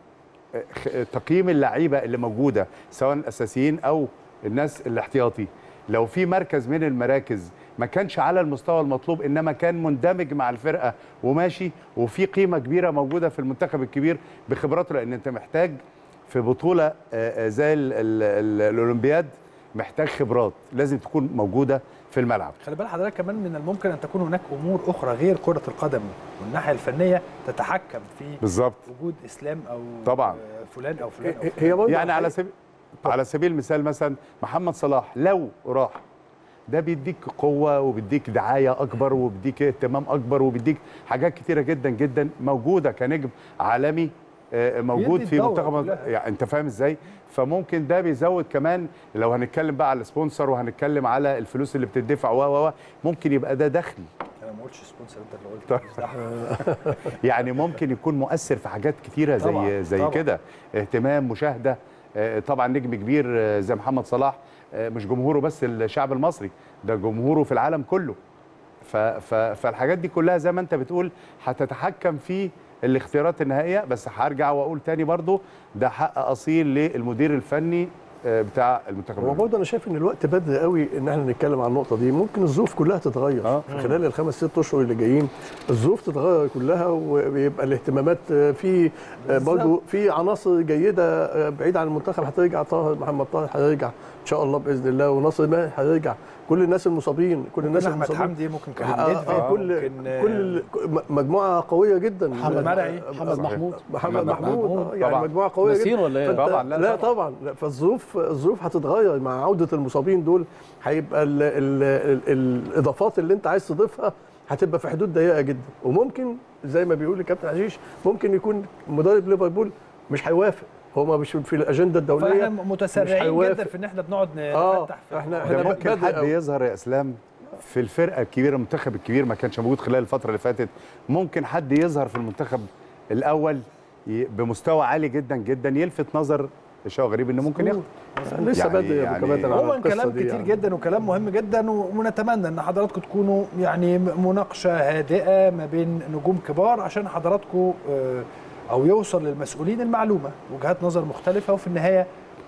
خ- تقييم اللعيبه اللي موجوده سواء الاساسيين او الناس الاحتياطي لو في مركز من المراكز ما كانش على المستوى المطلوب انما كان مندمج مع الفرقه وماشي وفي قيمه كبيره موجوده في المنتخب الكبير بخبراته لان انت محتاج في بطوله آه، آه، زي ال- ال- ال- الاولمبياد محتاج خبرات لازم تكون موجوده في الملعب خلي بال حضرتك كمان من الممكن ان تكون هناك امور اخرى غير كره القدم والناحيه الفنيه تتحكم في بالظبط وجود اسلام او طبعا. آه، فلان او فلان أو فلان. هي برضه يعني على سبيل على سبيل المثال مثلا محمد صلاح لو راح ده بيديك قوه وبيديك دعايه اكبر وبيديك اهتمام اكبر وبيديك حاجات كتيره جدا جدا موجوده كنجم عالمي آه، موجود بيدي في الدورة منتخب كلها. يعني انت فاهم ازاي فممكن ده بيزود كمان لو هنتكلم بقى على السبونسر وهنتكلم على الفلوس اللي بتدفع و و و ممكن يبقى ده دخل انا ما قلتش سبونسر انت اللي قلت مش دعوة. يعني ممكن يكون مؤثر في حاجات كتيره زي طبعاً، زي طبعاً. كده اهتمام مشاهده آه، طبعا نجم كبير آه، زي محمد صلاح آه، مش جمهوره بس الشعب المصري ده جمهوره في العالم كله ف ف فالحاجات دي كلها زي ما انت بتقول هتتحكم في الاختيارات النهائيه بس هرجع واقول تاني برضو ده حق اصيل للمدير الفني آه، بتاع المنتخب هو الأولمبي. برضه انا شايف ان الوقت بدري قوي ان احنا نتكلم عن النقطه دي ممكن الظروف كلها تتغير آه. في خلال الخمس ست اشهر اللي جايين الظروف تتغير كلها ويبقى الاهتمامات آه، في آه، برضه في عناصر جيده آه، بعيده عن المنتخب هترجع طاهر محمد طاهر هيرجع ان شاء الله باذن الله وناصر ماهر هيرجع كل الناس المصابين كل الناس احمد المصابين حمدي ممكن كريم آه، ندفي آه، كل ممكن آه، كل مجموعه قويه جدا محمد مرعي، محمد صحيح. محمود محمد محمود. محمود آه، يعني طبعاً. مجموعه قويه ناسين جدا ولا ايه؟ فأنت- طبعاً، لا، لا طبعاً. طبعا لا فالظروف الظروف هتتغير مع عوده المصابين دول هيبقى ال ال ال الاضافات اللي انت عايز تضيفها هتبقى في حدود ضيقه جدا وممكن زي ما بيقول الكابتن عشيش ممكن يكون مدرب ليفربول مش هيوافق هو مش في الاجنده الدوليه فاحنا مش متسرعين هيوافق. جدا في ان احنا بنقعد آه، نفتح في إحنا- ده إحنا ممكن بدري حد أوي. يظهر يا اسلام في الفرقه الكبيره المنتخب الكبير ما كانش موجود خلال الفتره اللي فاتت ممكن حد يظهر في المنتخب الاول ي- بمستوى عالي جدا جدا يلفت نظر شيء غريب انه ممكن ياخد لسه يعني- بدري يا يعني- ابو كباتن على عموما القصه كلام دي كتير يعني. جدا وكلام مهم جدا و- ونتمنى ان حضراتكم تكونوا يعني م- مناقشه هادئه ما بين نجوم كبار عشان حضراتكم آه، او يوصل للمسؤولين المعلومه وجهات نظر مختلفه وفي النهايه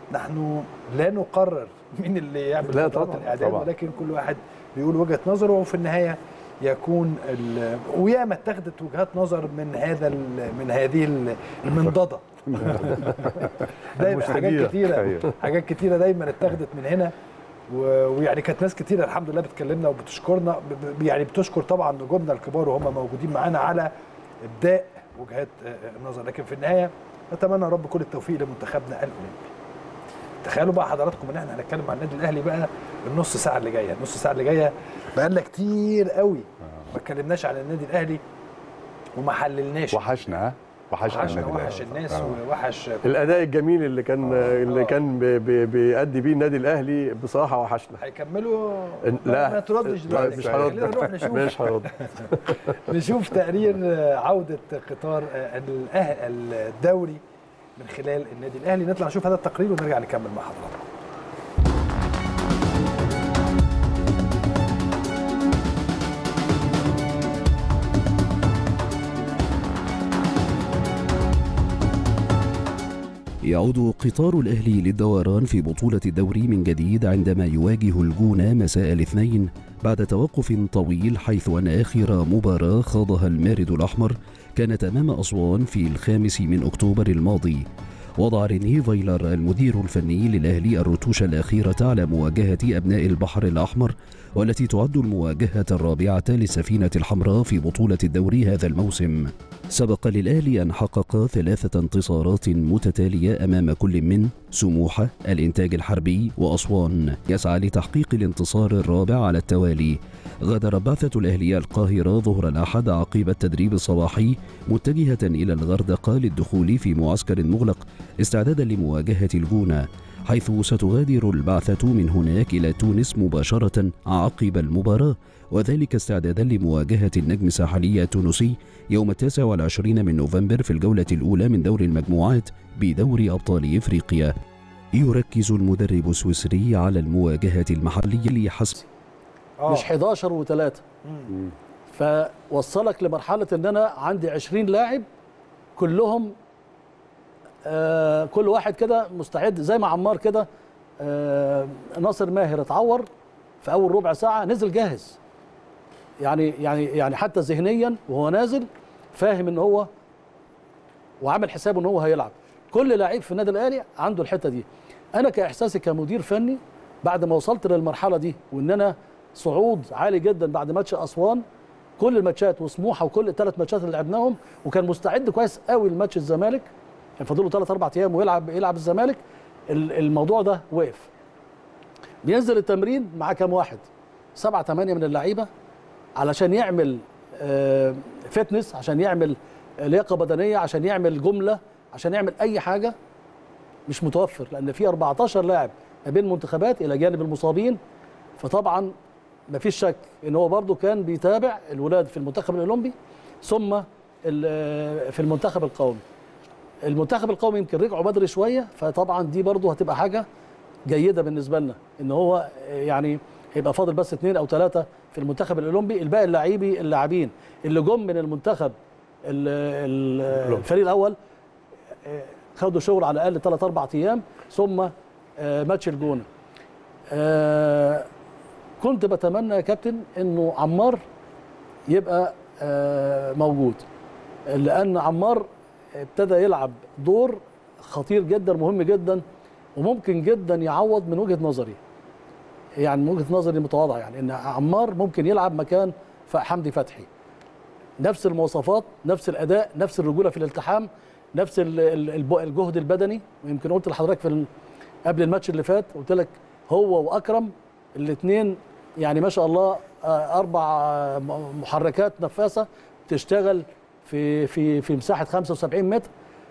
نحن لا نقرر مين اللي يعمل لا فترات طبعاً، الاعداد طبعاً. ولكن كل واحد بيقول وجهه نظره وفي النهايه يكون ال- وياما اتخذت وجهات نظر من هذا ال- من هذه ال- المنضده دايما حاجات المستديرة. كتيره أيوة. حاجات كتيره دايما اتخذت من هنا و- ويعني كانت ناس كتيره الحمد لله بتكلمنا وبتشكرنا ب- ب- يعني بتشكر طبعا نجومنا الكبار وهم موجودين معانا على ابداء وجهات آه، آه، النظر لكن في النهايه نتمنى يا رب كل التوفيق لمنتخبنا الاولمبي تخيلوا بقى حضراتكم ان احنا هنتكلم عن النادي الاهلي بقى النص ساعه اللي جايه النص ساعه اللي جايه بقى لنا كتير قوي ما اتكلمناش عن النادي الاهلي وما حللناش وحشنا ها وحشنا وحشنا النادي وحش الأهلي. الناس آه. ووحش الاداء الجميل اللي كان اللي كان بي- بي- بيأدي بيه النادي الاهلي بصراحه وحشنا هيكملوا لا ما تردش لا، دلوقتي مش خلينا هرد نروح نشوف مش هرد نشوف تقرير آه، عودة قطار آه، الأه- الدوري من خلال النادي الأهلي نطلع نشوف هذا التقرير ونرجع نكمل مع حضراتكم يعود قطار الأهلي للدوران في بطولة الدوري من جديد عندما يواجه الجونة مساء الاثنين بعد توقف طويل حيث أن آخر مباراة خاضها المارد الأحمر كانت أمام أسوان في الخامس من أكتوبر الماضي وضع ريني فايلر المدير الفني للأهلي الرتوش الأخيرة على مواجهة أبناء البحر الأحمر والتي تعد المواجهة الرابعة للسفينة الحمراء في بطولة الدوري هذا الموسم سبق للأهلي أن حقق ثلاثة انتصارات متتالية أمام كل من سموحة الإنتاج الحربي وأسوان يسعى لتحقيق الانتصار الرابع على التوالي غادر بعثة الأهلي القاهرة ظهر الأحد عقب التدريب الصباحي متجهة إلى الغردقة للدخول في معسكر مغلق استعدادا لمواجهة الجونة حيث ستغادر البعثة من هناك إلى تونس مباشرة عقب المباراة وذلك استعدادا لمواجهة النجم الساحلي التونسي يوم التاسع والعشرين من نوفمبر في الجولة الأولى من دور المجموعات بدوري أبطال إفريقيا يركز المدرب السويسري على المواجهة المحلية لحسب آه. مش 11 و3 فوصلك لمرحله ان انا عندي 20 لاعب كلهم آه كل واحد كده مستعد زي ما عمار كده آه ناصر ماهر اتعور في اول ربع ساعه نزل جاهز يعني يعني يعني حتى ذهنيا وهو نازل فاهم ان هو وعامل حسابه ان هو هيلعب كل لعيب في النادي الاهلي عنده الحته دي انا كاحساسي كمدير فني بعد ما وصلت للمرحله دي وان انا صعود عالي جدا بعد ماتش اسوان كل الماتشات وسموحه وكل الثلاث ماتشات اللي لعبناهم وكان مستعد كويس قوي لماتش الزمالك كان فاضل له ثلاث اربع ايام ويلعب يلعب الزمالك ال- الموضوع ده وقف بينزل التمرين مع كام واحد سبعة ثمانية من اللعيبة علشان يعمل آه، فتنس عشان يعمل لياقة بدنية عشان يعمل جملة عشان يعمل أي حاجة مش متوفر لأن في 14 لاعب ما بين منتخبات إلى جانب المصابين فطبعا مفيش شك ان هو برضه كان بيتابع الولاد في المنتخب الاولمبي ثم ال- في المنتخب القومي المنتخب القومي يمكن رجعوا بدري شويه فطبعا دي برضه هتبقى حاجه جيده بالنسبه لنا ان هو يعني هيبقى فاضل بس اثنين او ثلاثه في المنتخب الاولمبي الباقي اللاعبي اللاعبين اللي جم من المنتخب ال- ال- الفريق الاول آه، خدوا شغل على الاقل ثلاث اربع ايام ثم آه، ماتش الجونه آه، كنت بتمنى يا كابتن انه عمار يبقى آه، موجود لان عمار ابتدى يلعب دور خطير جدا مهم جدا وممكن جدا يعوض من وجهه نظري يعني من وجهه نظري المتواضعه يعني ان عمار ممكن يلعب مكان ف- حمدي فتحي نفس المواصفات نفس الاداء نفس الرجوله في الالتحام نفس ال- ال- الب- الجهد البدني ويمكن قلت لحضرتك في ال- قبل الماتش اللي فات قلت لك هو واكرم الاثنين يعني ما شاء الله آه، اربع آه، م- محركات نفاثه تشتغل في في في مساحه 75 متر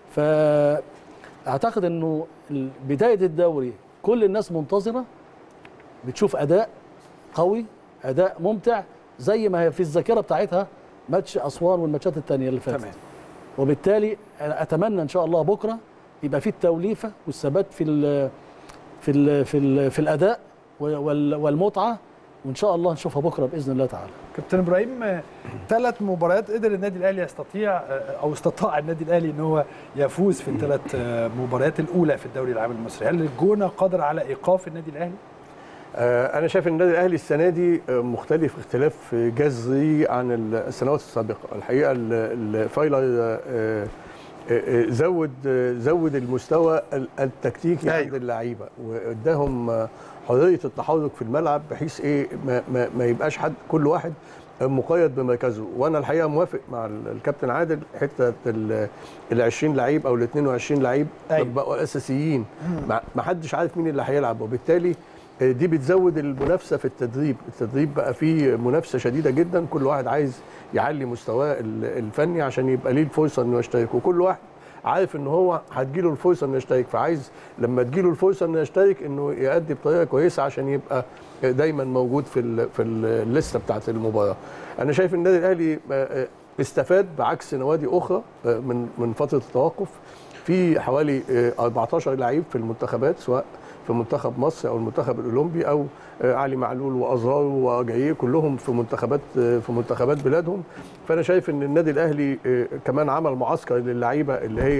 فاعتقد انه ال- بدايه الدوري كل الناس منتظره بتشوف اداء قوي اداء ممتع زي ما هي في الذاكره بتاعتها ماتش اسوان والماتشات الثانيه اللي فاتت تمام وبالتالي أنا اتمنى ان شاء الله بكره يبقى في التوليفه والثبات في ال في ال في ال في الاداء وال- والمتعه وان شاء الله نشوفها بكره باذن الله تعالى كابتن ابراهيم ثلاث مباريات قدر النادي الاهلي يستطيع آه، او استطاع النادي الاهلي ان هو يفوز في الثلاث آه، مباريات الاولى في الدوري العام المصري هل الجونه قادر على ايقاف النادي الاهلي آه، انا شايف ان النادي الاهلي السنه دي آه، مختلف اختلاف جذري عن السنوات السابقه الحقيقه ال- الفايلر آه، آه، آه، زود آه، زود المستوى ال- التكتيكي أيوة. عند اللعيبه واداهم آه، حريه التحرك في الملعب بحيث ايه ما, ما, ما يبقاش حد كل واحد مقيد بمركزه وانا الحقيقه موافق مع ال- الكابتن عادل حته ال ال 20 لعيب او ال 22 لعيب أيوة. بقوا اساسيين ما ما حدش عارف مين اللي هيلعب وبالتالي دي بتزود المنافسه في التدريب التدريب بقى فيه منافسه شديده جدا كل واحد عايز يعلي مستواه ال- الفني عشان يبقى ليه الفرصه انه يشترك وكل واحد عارف ان هو هتجيله الفرصه انه يشترك فعايز لما تجيله الفرصه انه يشترك انه يأدي بطريقه كويسه عشان يبقى دايما موجود في ال في الليسته بتاعه المباراه انا شايف النادي الاهلي آه، استفاد بعكس نوادي اخرى آه، من من فتره التوقف في حوالي آه، 14 لعيب في المنتخبات سواء في منتخب مصر او المنتخب الاولمبي او آه، علي معلول وازار وجاييه كلهم في منتخبات آه، في منتخبات بلادهم فانا شايف ان النادي الاهلي آه، كمان عمل معسكر للعيبه اللي هي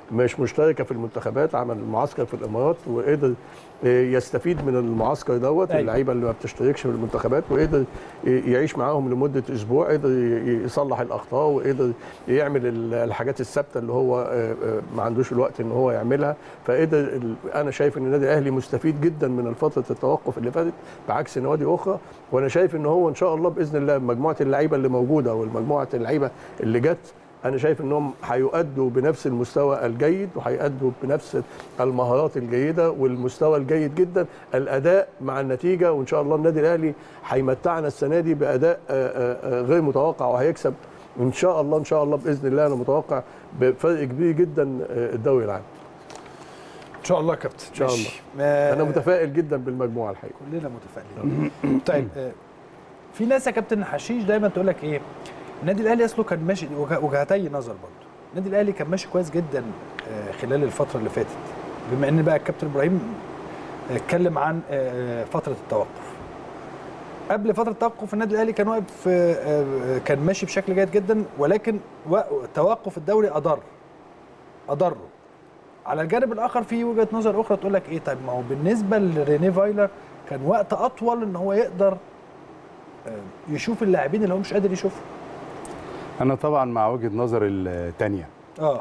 مش مشتركه في المنتخبات عمل معسكر في الامارات وقدر آه، يستفيد من المعسكر دوت أيوة. اللعيبه اللي ما بتشتركش في المنتخبات وقدر ي- يعيش معاهم لمده اسبوع قدر ي- يصلح الاخطاء وقدر يعمل ال- الحاجات الثابته اللي هو آه، آه، ما عندوش الوقت ان هو يعملها فقدر ال- انا شايف ان النادي الاهلي مستفيد جدا من فتره التوقف اللي فاتت بعكس نوادي اخرى وانا شايف ان هو ان شاء الله باذن الله مجموعه اللعيبه اللي موجوده والمجموعه اللعيبه اللي جت انا شايف انهم هيؤدوا بنفس المستوى الجيد وهيؤدوا بنفس المهارات الجيده والمستوى الجيد جدا الاداء مع النتيجه وان شاء الله النادي الاهلي هيمتعنا السنه دي باداء آه، آه، آه، غير متوقع وهيكسب ان شاء الله ان شاء الله باذن الله انا متوقع بفرق كبير جدا آه، الدوري العام ان شاء الله يا كابتن إن شاء ماشي. آه، انا متفائل جدا بالمجموعه الحقيقه كلنا متفائلين طيب آه، في ناس يا كابتن حشيش دايما تقول لك ايه النادي الاهلي اصله كان ماشي وجه- وجهتي نظر برضه النادي الاهلي كان ماشي كويس جدا آه، خلال الفتره اللي فاتت بما ان بقى الكابتن ابراهيم آه، اتكلم عن آه، فتره التوقف قبل فتره التوقف النادي الاهلي كان واقف آه، آه، كان ماشي بشكل جيد جدا ولكن و- توقف الدوري اضر اضره على الجانب الاخر في وجهه نظر اخرى تقول لك ايه طيب ما هو بالنسبه لريني فايلر كان وقت اطول ان هو يقدر آه، يشوف اللاعبين اللي هو مش قادر يشوفهم انا طبعا مع وجهه نظر الثانيه اه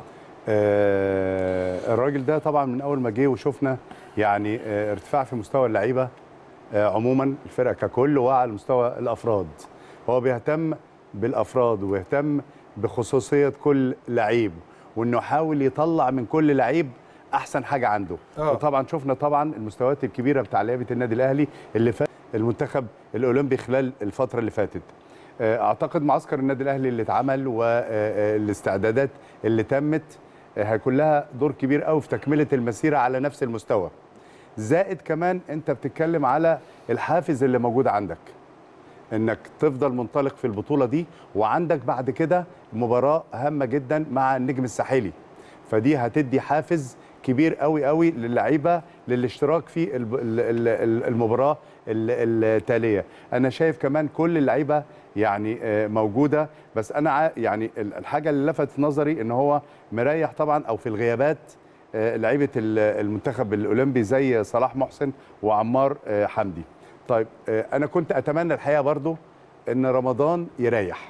آه، الراجل ده طبعا من اول ما جه وشفنا يعني آه، ارتفاع في مستوى اللعيبه آه، عموما الفرقه ككل وعلى مستوى الافراد هو بيهتم بالافراد ويهتم بخصوصيه كل لعيب وانه يحاول يطلع من كل لعيب احسن حاجه عنده آه. وطبعا شفنا طبعا المستويات الكبيره بتاع لعيبه النادي الاهلي اللي فات المنتخب الاولمبي خلال الفتره اللي فاتت آه، اعتقد معسكر النادي الاهلي اللي اتعمل والاستعدادات اللي تمت آه، هيكون لها دور كبير قوي في تكمله المسيره على نفس المستوى زائد كمان انت بتتكلم على الحافز اللي موجود عندك انك تفضل منطلق في البطوله دي وعندك بعد كده مباراه هامه جدا مع النجم الساحلي فدي هتدي حافز كبير قوي قوي للعيبه للاشتراك في الب- ال- ال- ال- المباراه ال- التاليه انا شايف كمان كل اللعيبه يعني آه، موجوده بس انا ع- يعني ال- الحاجه اللي لفتت نظري ان هو مريح طبعا او في الغيابات آه، لعيبه ال- المنتخب الاولمبي زي صلاح محسن وعمار آه، حمدي طيب آه، انا كنت اتمنى الحقيقه برضو ان رمضان يريح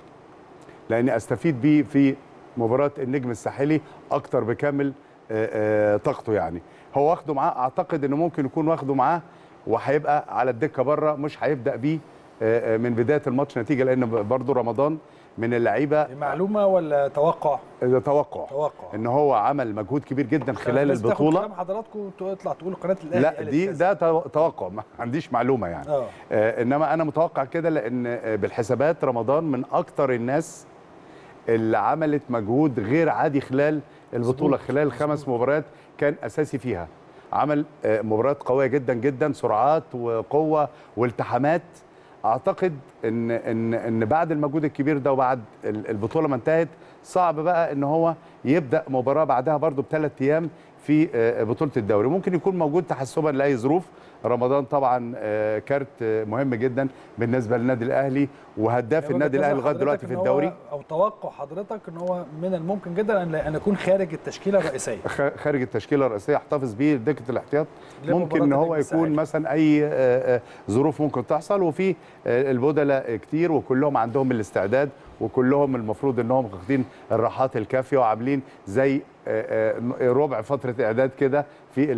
لاني استفيد بيه في مباراه النجم الساحلي اكتر بكامل آه، آه، طاقته يعني هو واخده معاه اعتقد انه ممكن يكون واخده معاه وهيبقى على الدكه بره مش هيبدا بيه آه، آه، من بدايه الماتش نتيجه لان برضو رمضان من اللعيبه معلومه ولا توقع ده توقع توقع ان هو عمل مجهود كبير جدا خلال الناس تاخد البطوله كلام حضراتكم وتطلع تقول قناه الاهلي لا قالت دي كذا. ده تو- توقع ما عنديش معلومه يعني اه آه انما انا متوقع كده لان آه، بالحسابات رمضان من اكتر الناس اللي عملت مجهود غير عادي خلال البطوله خلال خمس مباريات كان اساسي فيها عمل آه، مباريات قويه جدا جدا سرعات وقوه والتحامات اعتقد ان ان ان بعد المجهود الكبير ده وبعد ال- البطوله ما انتهت صعب بقى ان هو يبدا مباراه بعدها برضو بثلاث ايام في آه، بطوله الدوري ممكن يكون موجود تحسبا لاي ظروف رمضان طبعا آه، كارت آه، مهم جدا بالنسبه للنادي الاهلي وهداف يعني النادي وجهة الاهلي نظر لغايه دلوقتي حضرتك في إن هو- الدوري او توقع حضرتك ان هو من الممكن جدا ان ان يكون خارج التشكيله الرئيسيه خ- خارج التشكيله الرئيسيه احتفظ بيه دكه الاحتياط لمباراة ممكن ان هو النجم الساحلي. يكون مثلا اي آه، آه، ظروف ممكن تحصل وفي آه، البدلاء كتير وكلهم عندهم الاستعداد وكلهم المفروض انهم واخدين الراحات الكافيه وعاملين زي آه، آه، ربع فتره اعداد كده في ال-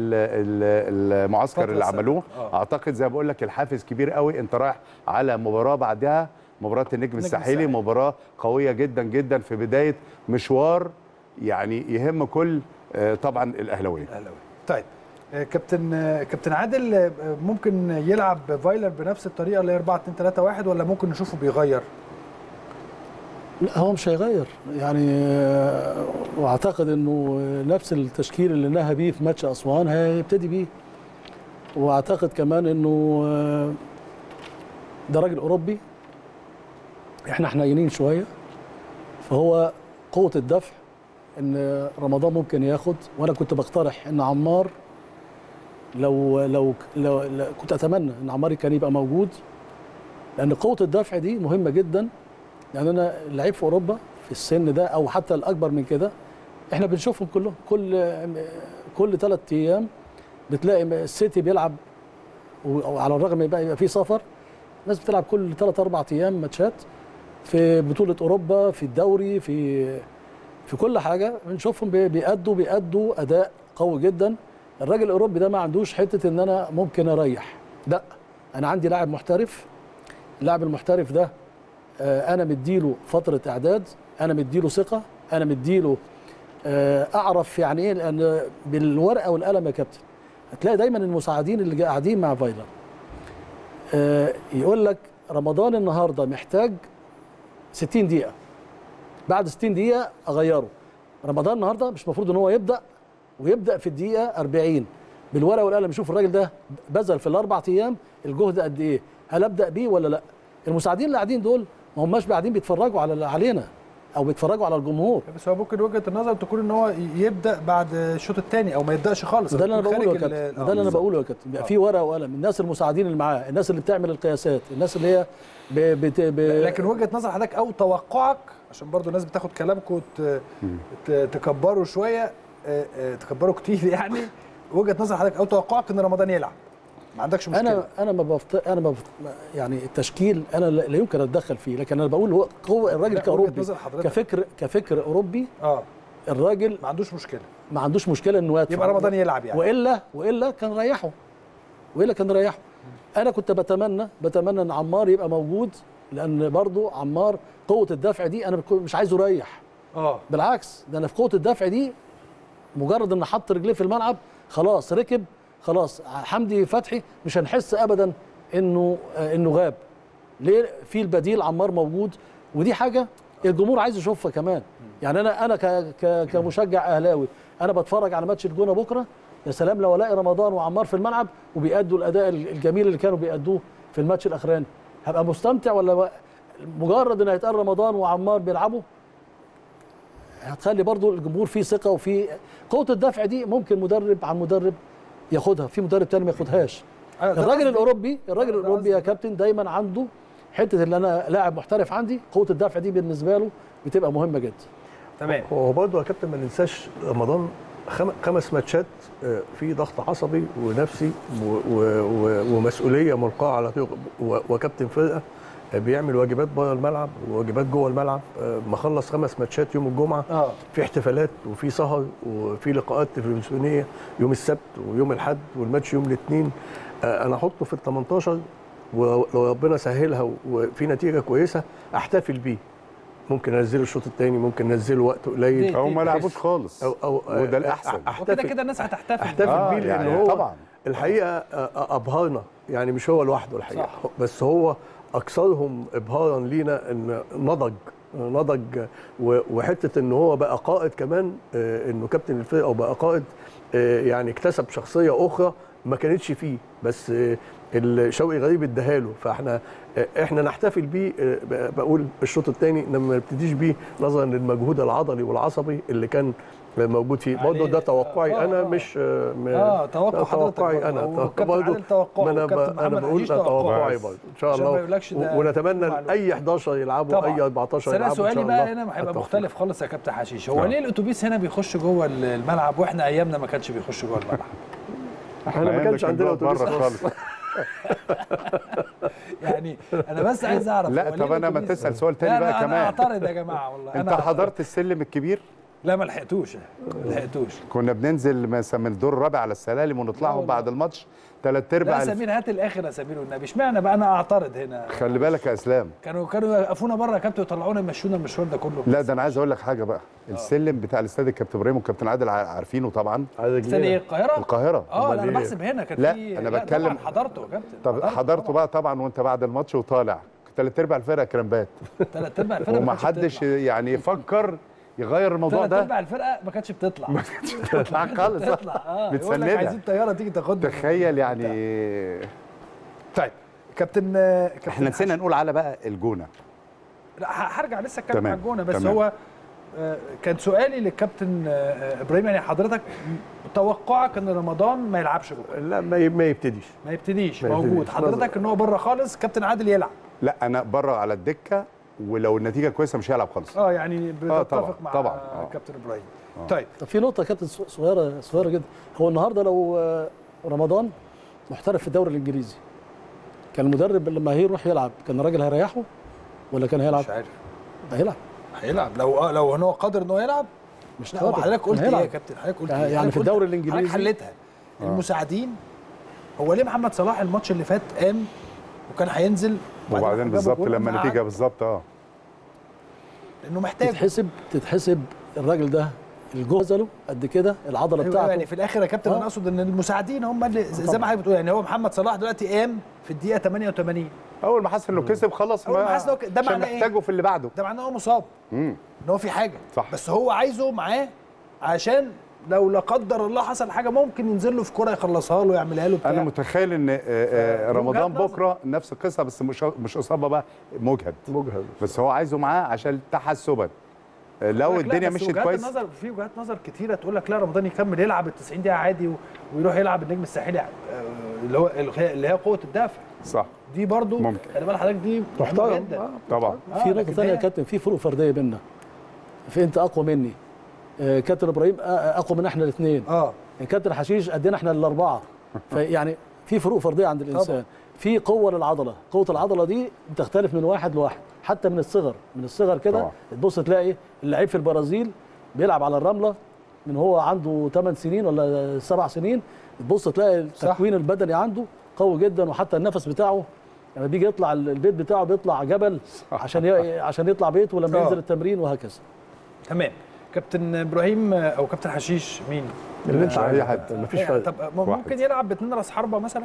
ال- المعسكر فترة اللي سابقة. عملوه آه. اعتقد زي ما بقول لك الحافز كبير قوي انت رايح على مباراه بعدها مباراه النجم الساحلي الساحلي. مباراه قويه جدا جدا في بدايه مشوار يعني يهم كل آه، طبعا الاهلاويه الاهلاوي طيب آه، كابتن آه، كابتن عادل آه، ممكن يلعب فايلر بنفس الطريقه اللي هي 4 2 3 1 ولا ممكن نشوفه بيغير لا هو مش هيغير يعني آه، واعتقد انه نفس التشكيل اللي نهى بيه في ماتش اسوان هيبتدي بيه واعتقد كمان انه آه، ده راجل اوروبي احنا حنينين شويه فهو قوه الدفع ان رمضان ممكن ياخد وانا كنت بقترح ان عمار لو لو لو, لو كنت اتمنى ان عمار كان يبقى موجود لان قوه الدفع دي مهمه جدا يعني انا لعيب في اوروبا في السن ده او حتى الاكبر من كده احنا بنشوفهم كلهم كل كل ثلاث ايام بتلاقي السيتي بيلعب وعلى الرغم يبقى يبقى في سفر الناس بتلعب كل ثلاث اربع ايام ماتشات في بطوله اوروبا في الدوري في في كل حاجه بنشوفهم بي- بيأدوا بيأدوا اداء قوي جدا الراجل الاوروبي ده ما عندوش حته ان انا ممكن اريح لا انا عندي لاعب محترف اللاعب المحترف ده آه، انا مديله فتره اعداد انا مديله ثقه انا مديله آه، اعرف يعني ايه لان بالورقه والقلم يا كابتن هتلاقي دايما المساعدين اللي قاعدين مع فايلر آه، يقول لك رمضان النهارده محتاج 60 دقيقه بعد 60 دقيقه اغيره رمضان النهارده مش المفروض ان هو يبدا ويبدا في الدقيقه 40 بالورقه والقلم يشوف الراجل ده بذل في الاربع ايام الجهد قد ايه هل ابدا بيه ولا لا المساعدين اللي قاعدين دول ما هماش قاعدين بيتفرجوا على علينا او بيتفرجوا على الجمهور بس هو ممكن وجهه النظر تكون ان هو يبدا بعد الشوط الثاني او ما يبداش خالص ده اللي انا يكون بقوله يا خارج كابتن ال- ده آه، اللي انا بالظبط. بقوله يا كابتن بيبقى في ورقه وقلم الناس المساعدين اللي معاه الناس اللي بتعمل القياسات الناس اللي هي ب... بت... ب... لكن وجهه نظر حضرتك او توقعك عشان برضو الناس بتاخد كلامكم ت- ت- تكبروا شويه آه، آه، تكبروا كتير يعني وجهه نظر حضرتك او توقعك ان رمضان يلعب ما عندكش مشكله انا انا ما بفت... انا ما بفت... يعني التشكيل انا لا لا يمكن اتدخل فيه لكن انا بقول هو هو الراجل لا، وجهة كاوروبي نظر حضرتك. كفكر كفكر اوروبي اه الراجل ما عندوش مشكله ما عندوش مشكله انه يدفع يبقى رمضان يلعب يعني والا والا كان ريحه والا كان ريحه انا كنت بتمنى بتمنى ان عمار يبقى موجود لان برضو عمار قوه الدفع دي انا بكون- مش عايزه يريح اه بالعكس ده انا في قوه الدفع دي مجرد ان حط رجليه في الملعب خلاص ركب خلاص حمدي فتحي مش هنحس ابدا انه آه، انه غاب ليه في البديل عمار موجود ودي حاجه الجمهور عايز يشوفها كمان يعني انا انا ك- ك- كمشجع اهلاوي انا بتفرج على ماتش الجونه بكره يا سلام لو الاقي رمضان وعمار في الملعب وبيأدوا الاداء الجميل اللي كانوا بيأدوه في الماتش الاخراني هبقى مستمتع ولا ب- مجرد ان هيتقال رمضان وعمار بيلعبوا هتخلي برضو الجمهور فيه ثقه وفي قوه الدفع دي ممكن مدرب عن مدرب ياخدها في مدرب تاني ما ياخدهاش أنا ده الراجل قصدي. الاوروبي الراجل ده الاوروبي يا قصدي. كابتن دايما عنده حته اللي انا لاعب محترف عندي قوه الدفع دي بالنسبه له بتبقى مهمه جدا تمام هو برضه يا كابتن ما ننساش رمضان خم- خمس ماتشات آه، في ضغط عصبي ونفسي و- و- و- ومسؤوليه ملقاه على طيق- و- وكابتن فرقه آه، بيعمل واجبات بره الملعب وواجبات جوه الملعب آه، مخلص خمس ماتشات يوم الجمعه اه في احتفالات وفي سهر وفي لقاءات تلفزيونيه يوم السبت ويوم الاحد والماتش يوم الاثنين انا احطه في ال 18 ولو ربنا سهلها وفي نتيجه كويسه احتفل بيه ممكن انزله الشوط الثاني ممكن انزله وقت قليل او ما بحيث- لعبوش خالص او او وده آه، الاحسن وكده احتفل كده الناس هتحتفل احتفل آه، بيه لان يعني هو طبعا. الحقيقه آه، آه، ابهرنا يعني مش هو لوحده الحقيقه صح. بس هو اكثرهم ابهارا لينا ان نضج نضج و- وحته ان هو بقى قائد كمان آه، انه كابتن الفرقه وبقى قائد آه، يعني اكتسب شخصيه اخرى ما كانتش فيه بس آه، الشوقي غريب اداها له فاحنا آه، احنا نحتفل بيه آه، ب- بقول الشوط الثاني انما ما نبتديش بيه نظرا للمجهود العضلي والعصبي اللي كان موجود فيه برضه عليه. ده توقعي آه، انا آه. مش آه، م- اه توقع ده حضرتك توقعي برضه. انا وكابتن برضه عادل توقعه ما انا ب... وكابتن انا محمد بقول حشيش ده توقعه. توقعي بس. برضه ان شاء عشان ما الله يقولكش ده و- ونتمنى معلومة. اي 11 يلعبوا طبعا. اي 14 بس انا يلعبوا ان شاء سؤالي الله بقى هنا هيبقى التوفيق. مختلف خالص يا كابتن حشيش هو آه. ليه الاتوبيس هنا بيخش جوه الملعب واحنا ايامنا ما كانش بيخش جوه الملعب احنا ما كانش عندنا اتوبيس بره خاص خالص يعني انا بس عايز اعرف لا هو ليه طب انا ما الأتوبيس- تسال سؤال لا، تاني أنا- بقى انا كمان اعترض يا جماعه والله انت انا حضرت السلم الكبير لا ما لحقتوش ما لحقتوش كنا بننزل مثلا من الدور الرابع على السلالم ونطلعهم والله. بعد الماتش ثلاث لا ارباع الف- سمير هات الاخر يا سمير والنبي اشمعنى بقى انا اعترض هنا خلي بالك يا اسلام كانوا كانوا يوقفونا بره يا كابتن يطلعونا يمشونا المشوار ده كله لا ده انا عايز اقول لك حاجه بقى السلم بتاع الاستاد الكابتن ابراهيم والكابتن عادل ع- عارفينه طبعا على استاد ايه رجلينا القاهره القاهره اه لا أمال انا إيه؟ بحسب هنا كان لا، في أنا لا، بتكلم- طبعا حضرته يا كابتن طب حضرته بقى طبعا وانت بعد الماتش وطالع ثلاث ارباع الفرقه كرامبات ثلاث ارباع الفرقه وما ما كانتش حدش بتطلع. يعني يفكر يغير الموضوع ثلاث ده ارباع الفرقه ما كانتش بتطلع تطلع خالص تطلع اه يقول لك متسندة. عايزين طياره تيجي تاخدنا تخيل يعني طيب كابتن كابتن احنا نسينا نقول على بقى الجونه لا ه- هرجع لسه اتكلم تمام، على الجونه بس تمام. هو آه، كان سؤالي للكابتن آه، ابراهيم يعني حضرتك توقعك ان رمضان ما يلعبش بكره لا ما ي- ما يبتديش ما يبتديش ما موجود يبتديش. حضرتك ان هو بره خالص كابتن عادل يلعب لا انا بره على الدكه ولو النتيجه كويسه مش هيلعب خالص اه يعني طبعاً، بتتفق مع طبعاً، آه. كابتن ابراهيم طيب طب في نقطه كابتن ص- صغيره صغيره جدا هو النهارده لو آه، رمضان محترف في الدوري الانجليزي كان المدرب لما هيروح يلعب كان الراجل هيريحه ولا كان هيلعب؟ مش عارف هيلعب هيلعب لو آه، لو هو قادر ان هو يلعب مش لا هو قادر. حضرتك قلت كان ايه يا هيلعب. كابتن حضرتك قلت يعني إيه؟ يعني حضرتك في قلت- الدوري حضرتك الإنجليزي- حلتها المساعدين هو ليه محمد صلاح الماتش اللي فات قام وكان هينزل وبعدين جاب بالظبط جول لما وقعد، النتيجه بالظبط اه لانه محتاج تتحسب تتحسب الراجل ده الجهد بذله قد كده العضله أيوة بتاعته يعني في الاخر يا كابتن آه. انا اقصد ان المساعدين هم اللي زي زي ما طبعاً. حضرتك بتقول يعني هو محمد صلاح دلوقتي قام في الدقيقه 88 اول ما حس انه كسب خلاص أول ما حس إنه ك- ده عشان معناه إيه؟ محتاجه في اللي بعده ده معناه هو مصاب امم ان هو في حاجه صح. بس هو عايزه معاه عشان لو لا قدر الله حصل حاجه ممكن ينزل له في كوره يخلصها له يعملها له بتاع انا متخيل ان آه، آه، وجهة رمضان نظر. بكره نفس القصه بس مش مش اصابه بقى مجهد مجهد بس هو عايزه معاه عشان تحسبا آه، لو لا، الدنيا بس مشيت وجهات كويس النظر في وجهات نظر كتيره تقول لك لا رمضان يكمل يلعب ال 90 دقيقه عادي و- ويروح يلعب النجم الساحلي آه، اللي هو اللي هي قوه الدافع صح دي برضو ممكن. خلي بالك حضرتك دي مهمة محترم جدا آه. طبعا آه، في لكن نقطه ثانيه يا هي- كابتن في فروق فرديه بيننا في انت اقوى مني آه، كابتن ابراهيم آه، آه، اقوى من احنا الاثنين اه كابتن حشيش قدنا احنا الاربعه فيعني في فروق فرديه عند الانسان طبعا. في قوه للعضله قوه العضله دي بتختلف من واحد لواحد حتى من الصغر من الصغر كده طبعا. تبص تلاقي اللعيب في البرازيل بيلعب على الرمله من هو عنده 8 سنين ولا 7 سنين تبص تلاقي التكوين البدني عنده قوي جدا وحتى النفس بتاعه لما بيجي يطلع البيت بتاعه بيطلع جبل عشان ي... عشان يطلع بيته ولما آه. ينزل التمرين وهكذا تمام كابتن ابراهيم آه، او كابتن حشيش مين؟ اللي انت أي عايزه حد. مفيش يعني فرق طب م- واحد. ممكن يلعب باثنين راس حربه مثلا؟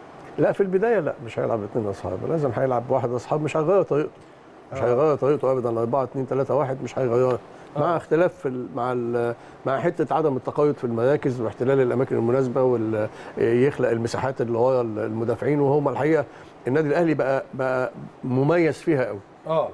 لا في البدايه لا مش هيلعب اثنين اصحاب لازم هيلعب بواحد اصحاب مش هيغير طريقته مش آه. هيغير طريقته ابدا 4 2 3 1 مش هيغيرها مع اختلاف في ال- مع ال- مع حته عدم التقيد في المراكز واحتلال الاماكن المناسبه ويخلق المساحات اللي ورا المدافعين وهم الحقيقه النادي الاهلي بقى بقى مميز فيها قوي اه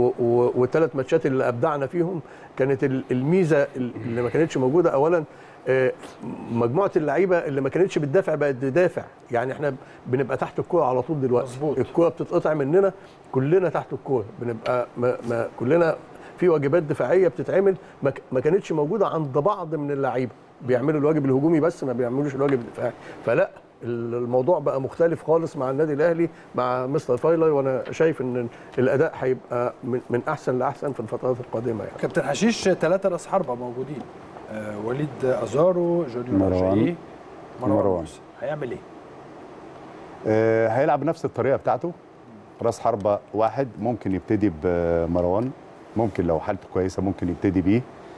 والثلاث ماتشات اللي ابدعنا فيهم كانت ال- الميزه اللي ما كانتش موجوده اولا آه، مجموعه اللعيبه اللي ما كانتش بتدافع بقت تدافع يعني احنا بنبقى تحت الكوره على طول دلوقتي مظبوط. الكوره بتتقطع مننا كلنا تحت الكوره بنبقى ما ما كلنا في واجبات دفاعيه بتتعمل ما ك- ما كانتش موجوده عند بعض من اللعيبه بيعملوا الواجب الهجومي بس ما بيعملوش الواجب الدفاعي فلا ال- الموضوع بقى مختلف خالص مع النادي الاهلي مع مستر فايلر وانا شايف ان الاداء هيبقى من, من احسن لاحسن في الفترات القادمه يعني كابتن حشيش ثلاثه راس حربه موجودين آه وليد ازارو جونيور مروان. أجاييه، مروان مروان. موسى. هيعمل ايه؟ آه، هيلعب بنفس الطريقه بتاعته راس حربه واحد ممكن يبتدي بمروان ممكن لو حالته كويسه ممكن يبتدي بيه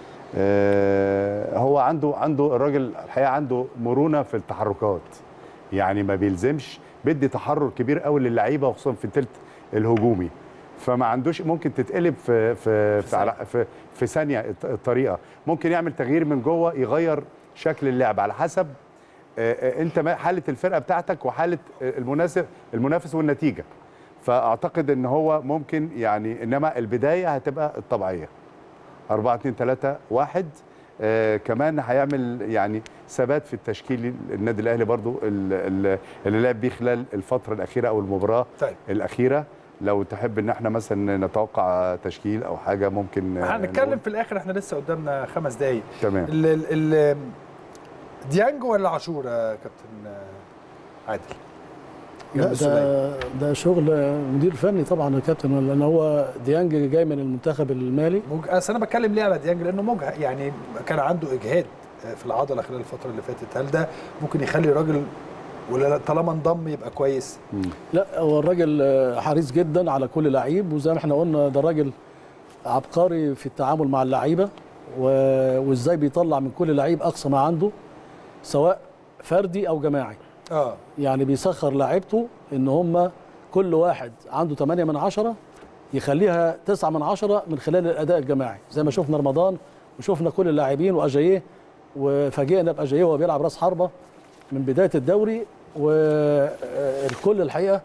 آه، هو عنده عنده الراجل الحقيقه عنده مرونه في التحركات يعني ما بيلزمش بيدي تحرر كبير قوي للعيبه وخصوصا في الثلث الهجومي فما عندوش ممكن تتقلب في في في, على في, في ثانيه الط- الطريقه ممكن يعمل تغيير من جوه يغير شكل اللعب على حسب آه، آه، انت ما- حاله الفرقه بتاعتك وحاله آه، المناسب المنافس والنتيجه فاعتقد ان هو ممكن يعني انما البدايه هتبقى الطبيعيه 4 2 3 1 آه كمان هيعمل يعني ثبات في التشكيل النادي الاهلي برضو ال- ال- اللي لعب بيه خلال الفتره الاخيره او المباراه طيب الاخيره لو تحب ان احنا مثلا نتوقع تشكيل او حاجه ممكن آه، هنتكلم نقول. في الاخر احنا لسه قدامنا خمس دقايق تمام ال ال ال ديانج ولا عاشور يا كابتن آه، عادل؟ لا جنب السودان. ده ده شغل مدير فني طبعا يا كابتن لان هو ديانج جاي من المنتخب المالي مج... اصل انا بتكلم ليه على ديانج لانه مجهد يعني كان عنده اجهاد في العضله خلال الفتره اللي فاتت هل ده ممكن يخلي الراجل ولا لا طالما انضم يبقى كويس لا هو الراجل آه، حريص جدا على كل لعيب وزي ما احنا قلنا ده راجل عبقري في التعامل مع اللعيبه و- وازاي بيطلع من كل لعيب اقصى ما عنده سواء فردي او جماعي اه يعني بيسخر لعيبته ان هم كل واحد عنده 8 من عشرة يخليها 9 من عشرة من خلال الاداء الجماعي زي ما شفنا رمضان وشفنا كل اللاعبين واجاييه وفاجئنا باجاييه وهو بيلعب راس حربه من بدايه الدوري والكل الحقيقه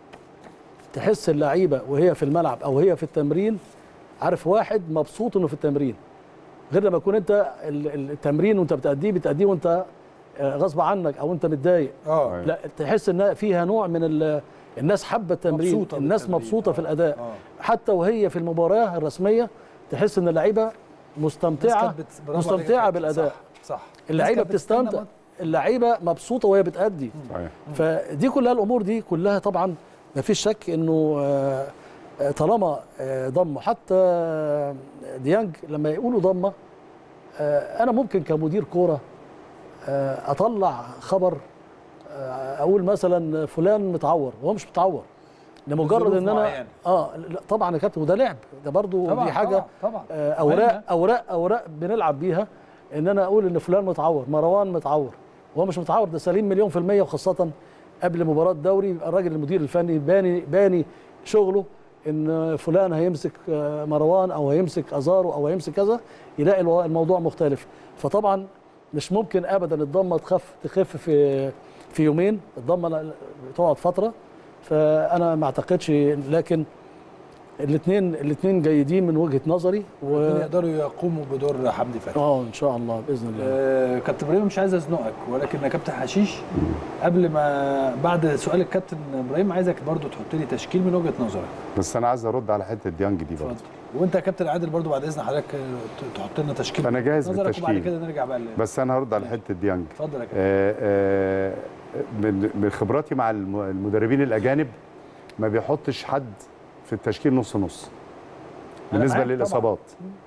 تحس اللعيبه وهي في الملعب او هي في التمرين عارف واحد مبسوط انه في التمرين غير لما يكون انت ال- ال- التمرين وانت بتأديه بتأديه وانت آه، غصب عنك او انت متضايق اه لا تحس ان فيها نوع من ال- الناس حابه التمرين مبسوطة الناس بالتمرين. مبسوطه في الاداء اه حتى وهي في المباراه الرسميه تحس ان اللعيبه مستمتعه الناس كانت بت- برافو عليك يا مستمتعه كابتن. بالاداء صح صح اللعيبه الناس كانت بتستنى بتستمتع ماتش. اللعيبه مبسوطه وهي بتأدي صحيح. فدي كلها الامور دي كلها طبعا ما فيش شك انه آه، آه، طالما آه، ضمه حتى آه، ديانج لما يقولوا ضمه آه، انا ممكن كمدير كوره آه، اطلع خبر آه، اقول مثلا فلان متعور وهو مش متعور لمجرد بظروف ان انا معينة. اه لا، طبعا يا كابتن وده لعب ده برضو طبعا دي حاجه طبعا, طبعا. آه، مهمة. اوراق اوراق اوراق بنلعب بيها ان انا اقول ان فلان متعور مروان متعور وهو مش متعور ده سليم مليون في الميه وخاصه قبل مباراه دوري يبقى الراجل المدير الفني باني باني شغله ان فلان هيمسك آه، مروان او هيمسك ازارو او هيمسك كذا يلاقي الو- الموضوع مختلف فطبعا مش ممكن ابدا الضمه تخف تخف في في يومين الضمه لا- تقعد فتره فانا ما اعتقدش لكن الاثنين الاثنين جيدين من وجهه نظري و ربنا يقدروا يقوموا بدور حمدي فتحي اه ان شاء الله باذن الله آه، كابتن ابراهيم مش عايز ازنقك ولكن يا كابتن حشيش قبل ما بعد سؤال الكابتن ابراهيم عايزك برضو تحط لي تشكيل من وجهه نظرك بس انا عايز ارد على حته ديانج دي برضه اتفضل وانت يا كابتن عادل برضو بعد اذن حضرتك آه، ت- تحط لنا تشكيل أنا جاهز نظرك وبعد بالتشكيل. كده نرجع بقى ل- بس انا هرد على حته ديانج اتفضل يا كابتن آه، آه، من من خبراتي مع الم- المدربين الاجانب ما بيحطش حد في التشكيل نص نص أنا بالنسبه معاك للاصابات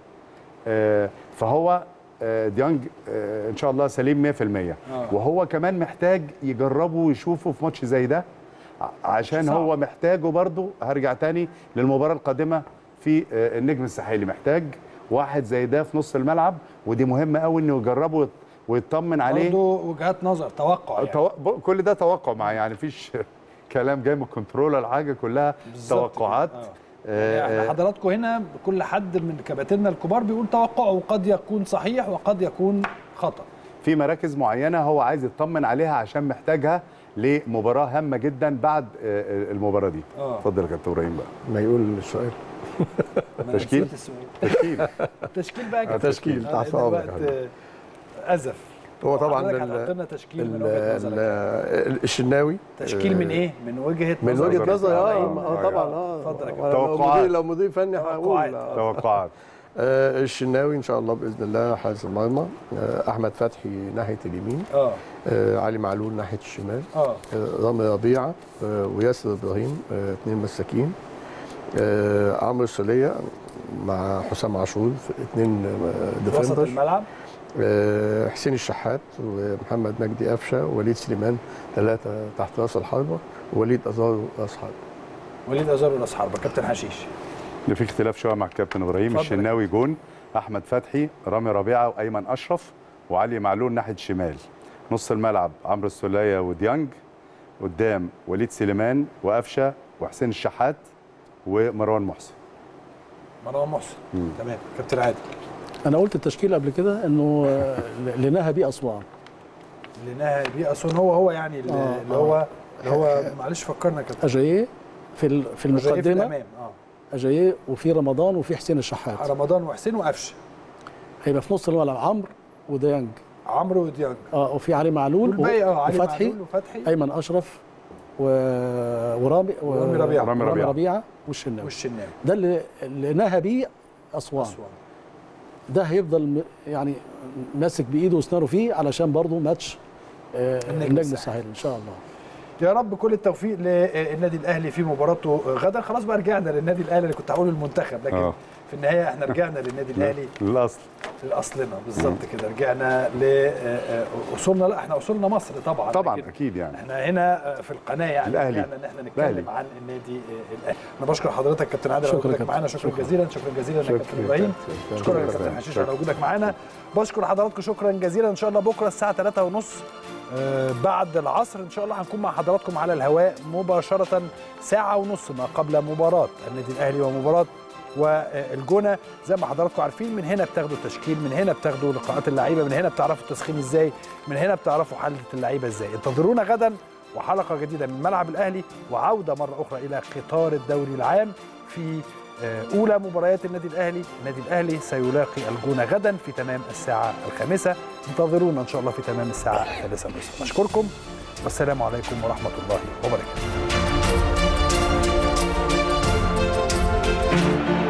آه، فهو آه، ديانج آه، ان شاء الله سليم 100% آه. وهو كمان محتاج يجربه ويشوفه في ماتش زي ده ع- عشان صعب. هو محتاجه برضه هرجع تاني للمباراه القادمه في آه، النجم الساحلي محتاج واحد زي ده في نص الملعب ودي مهمه قوي انه يجربه ويط- ويطمن عليه برضو وجهات نظر توقع يعني. تو... ب- كل ده توقع معايا يعني مفيش كلام جاي من الكنترول ولا حاجه كلها بالظبط توقعات كده. آه. آه، يعني آه، حضراتكم هنا كل حد من كباتننا الكبار بيقول توقعه وقد يكون صحيح وقد يكون خطأ في مراكز معينه هو عايز يطمن عليها عشان محتاجها لمباراه هامه جدا بعد آه، آه، المباراه دي اه اتفضل يا كابتن ابراهيم بقى ما يقول السؤال أنا تشكيل؟ نسيت السؤال. تشكيل تشكيل بقى يا كابتن. تشكيل، آه، تحت لأن أمرك الوقت، يا آه، أزف هو طبعا حضرتك ال- هتحط لنا تشكيل من ال- وجهة نظرك ال- الشناوي تشكيل من آه، ايه؟ من وجهة من نظرك. وجهه نظري اه إبراهيم. آه، طبعا اه اتفضل يا كابتن. وأنا لو توقعات. مدير لو مدير فني توقعات. هقول آه. توقعات آه، الشناوي ان شاء الله باذن الله حارس المرمى آه، احمد فتحي ناحيه اليمين اه آه، علي معلول ناحيه الشمال اه آه، رامي ربيعه آه، وياسر ابراهيم آه، اثنين مساكين آه، عمرو السوليه مع حسام عاشور اثنين وسط ديفندر الملعب آه، حسين الشحات ومحمد مجدي قفشه ووليد سليمان ثلاثه تحت راس الحربه ووليد ازارو راس حربه وليد ازار وراس حربه كابتن حشيش اللي في اختلاف شويه مع الكابتن ابراهيم اتفضل. الشناوي جون احمد فتحي رامي ربيعه وايمن اشرف وعلي معلول ناحيه الشمال نص الملعب عمرو السوليه وديانج قدام وليد سليمان وقفشه وحسين الشحات ومروان محسن مروان محسن مم. تمام كابتن عادل انا قلت التشكيل قبل كده انه آه، لنهى بيه اسوان اللي نهى بيه اصلا هو هو يعني اللي, آه، اللي هو اللي هو معلش فكرنا يا كابتن اجاييه في ال- في جاي في المقدمه الامام اه اجاييه وفي رمضان وفي حسين الشحات رمضان وحسين وقفشه هيبقى في نص الملعب عمرو وديانج عمرو وديانج اه وفي علي معلول والباقي اه علي وفتحي معلول وفتحي ايمن اشرف و... ورامي و... ورامي ربيعة. رامي رامي ربيعة. ربيعه والشناوي والشناوي ده اللي اللي نهى بيه اسوان أسوان. ده هيفضل م- يعني ماسك بايده واسنانه فيه علشان برضه ماتش آه، النجم النجم الساحلي. الساحلي ان شاء الله يا رب كل التوفيق للنادي الاهلي في مباراته غدا خلاص بقى رجعنا للنادي الاهلي اللي كنت هقول المنتخب لكن آه. في النهايه احنا رجعنا للنادي الاهلي الاصل لاصلنا بالظبط كده رجعنا لاصولنا لا احنا اصولنا مصر طبعا طبعا لكن اكيد يعني احنا هنا في القناه يعني الأهلي. رجعنا ان احنا نتكلم الأهلي. عن النادي الاهلي انا بشكر حضرتك كابتن عادل على شكرا وجودك كابتن. معانا شكرا شكرا. جزيلا شكرا جزيلا يا كابتن ابراهيم شكرا يا كابتن حشيش على وجودك معانا بشكر حضراتكم شكرا جزيلا ان شاء الله بكره الساعه 3 ونص بعد العصر ان شاء الله هنكون مع حضراتكم على الهواء مباشره ساعه ونص ما قبل مباراه النادي الاهلي ومباراه والجونه زي ما حضراتكم عارفين من هنا بتاخدوا التشكيل من هنا بتاخدوا لقاءات اللعيبه من هنا بتعرفوا التسخين ازاي من هنا بتعرفوا حاله اللعيبه ازاي انتظرونا غدا وحلقه جديده من ملعب الاهلي وعوده مره اخرى الى قطار الدوري العام في آه، اولى مباريات النادي الاهلي النادي الاهلي سيلاقي الجونه غدا في تمام الساعه الخامسه انتظرونا ان شاء الله في تمام الساعه الثالثه نصف اشكركم والسلام عليكم ورحمه الله وبركاته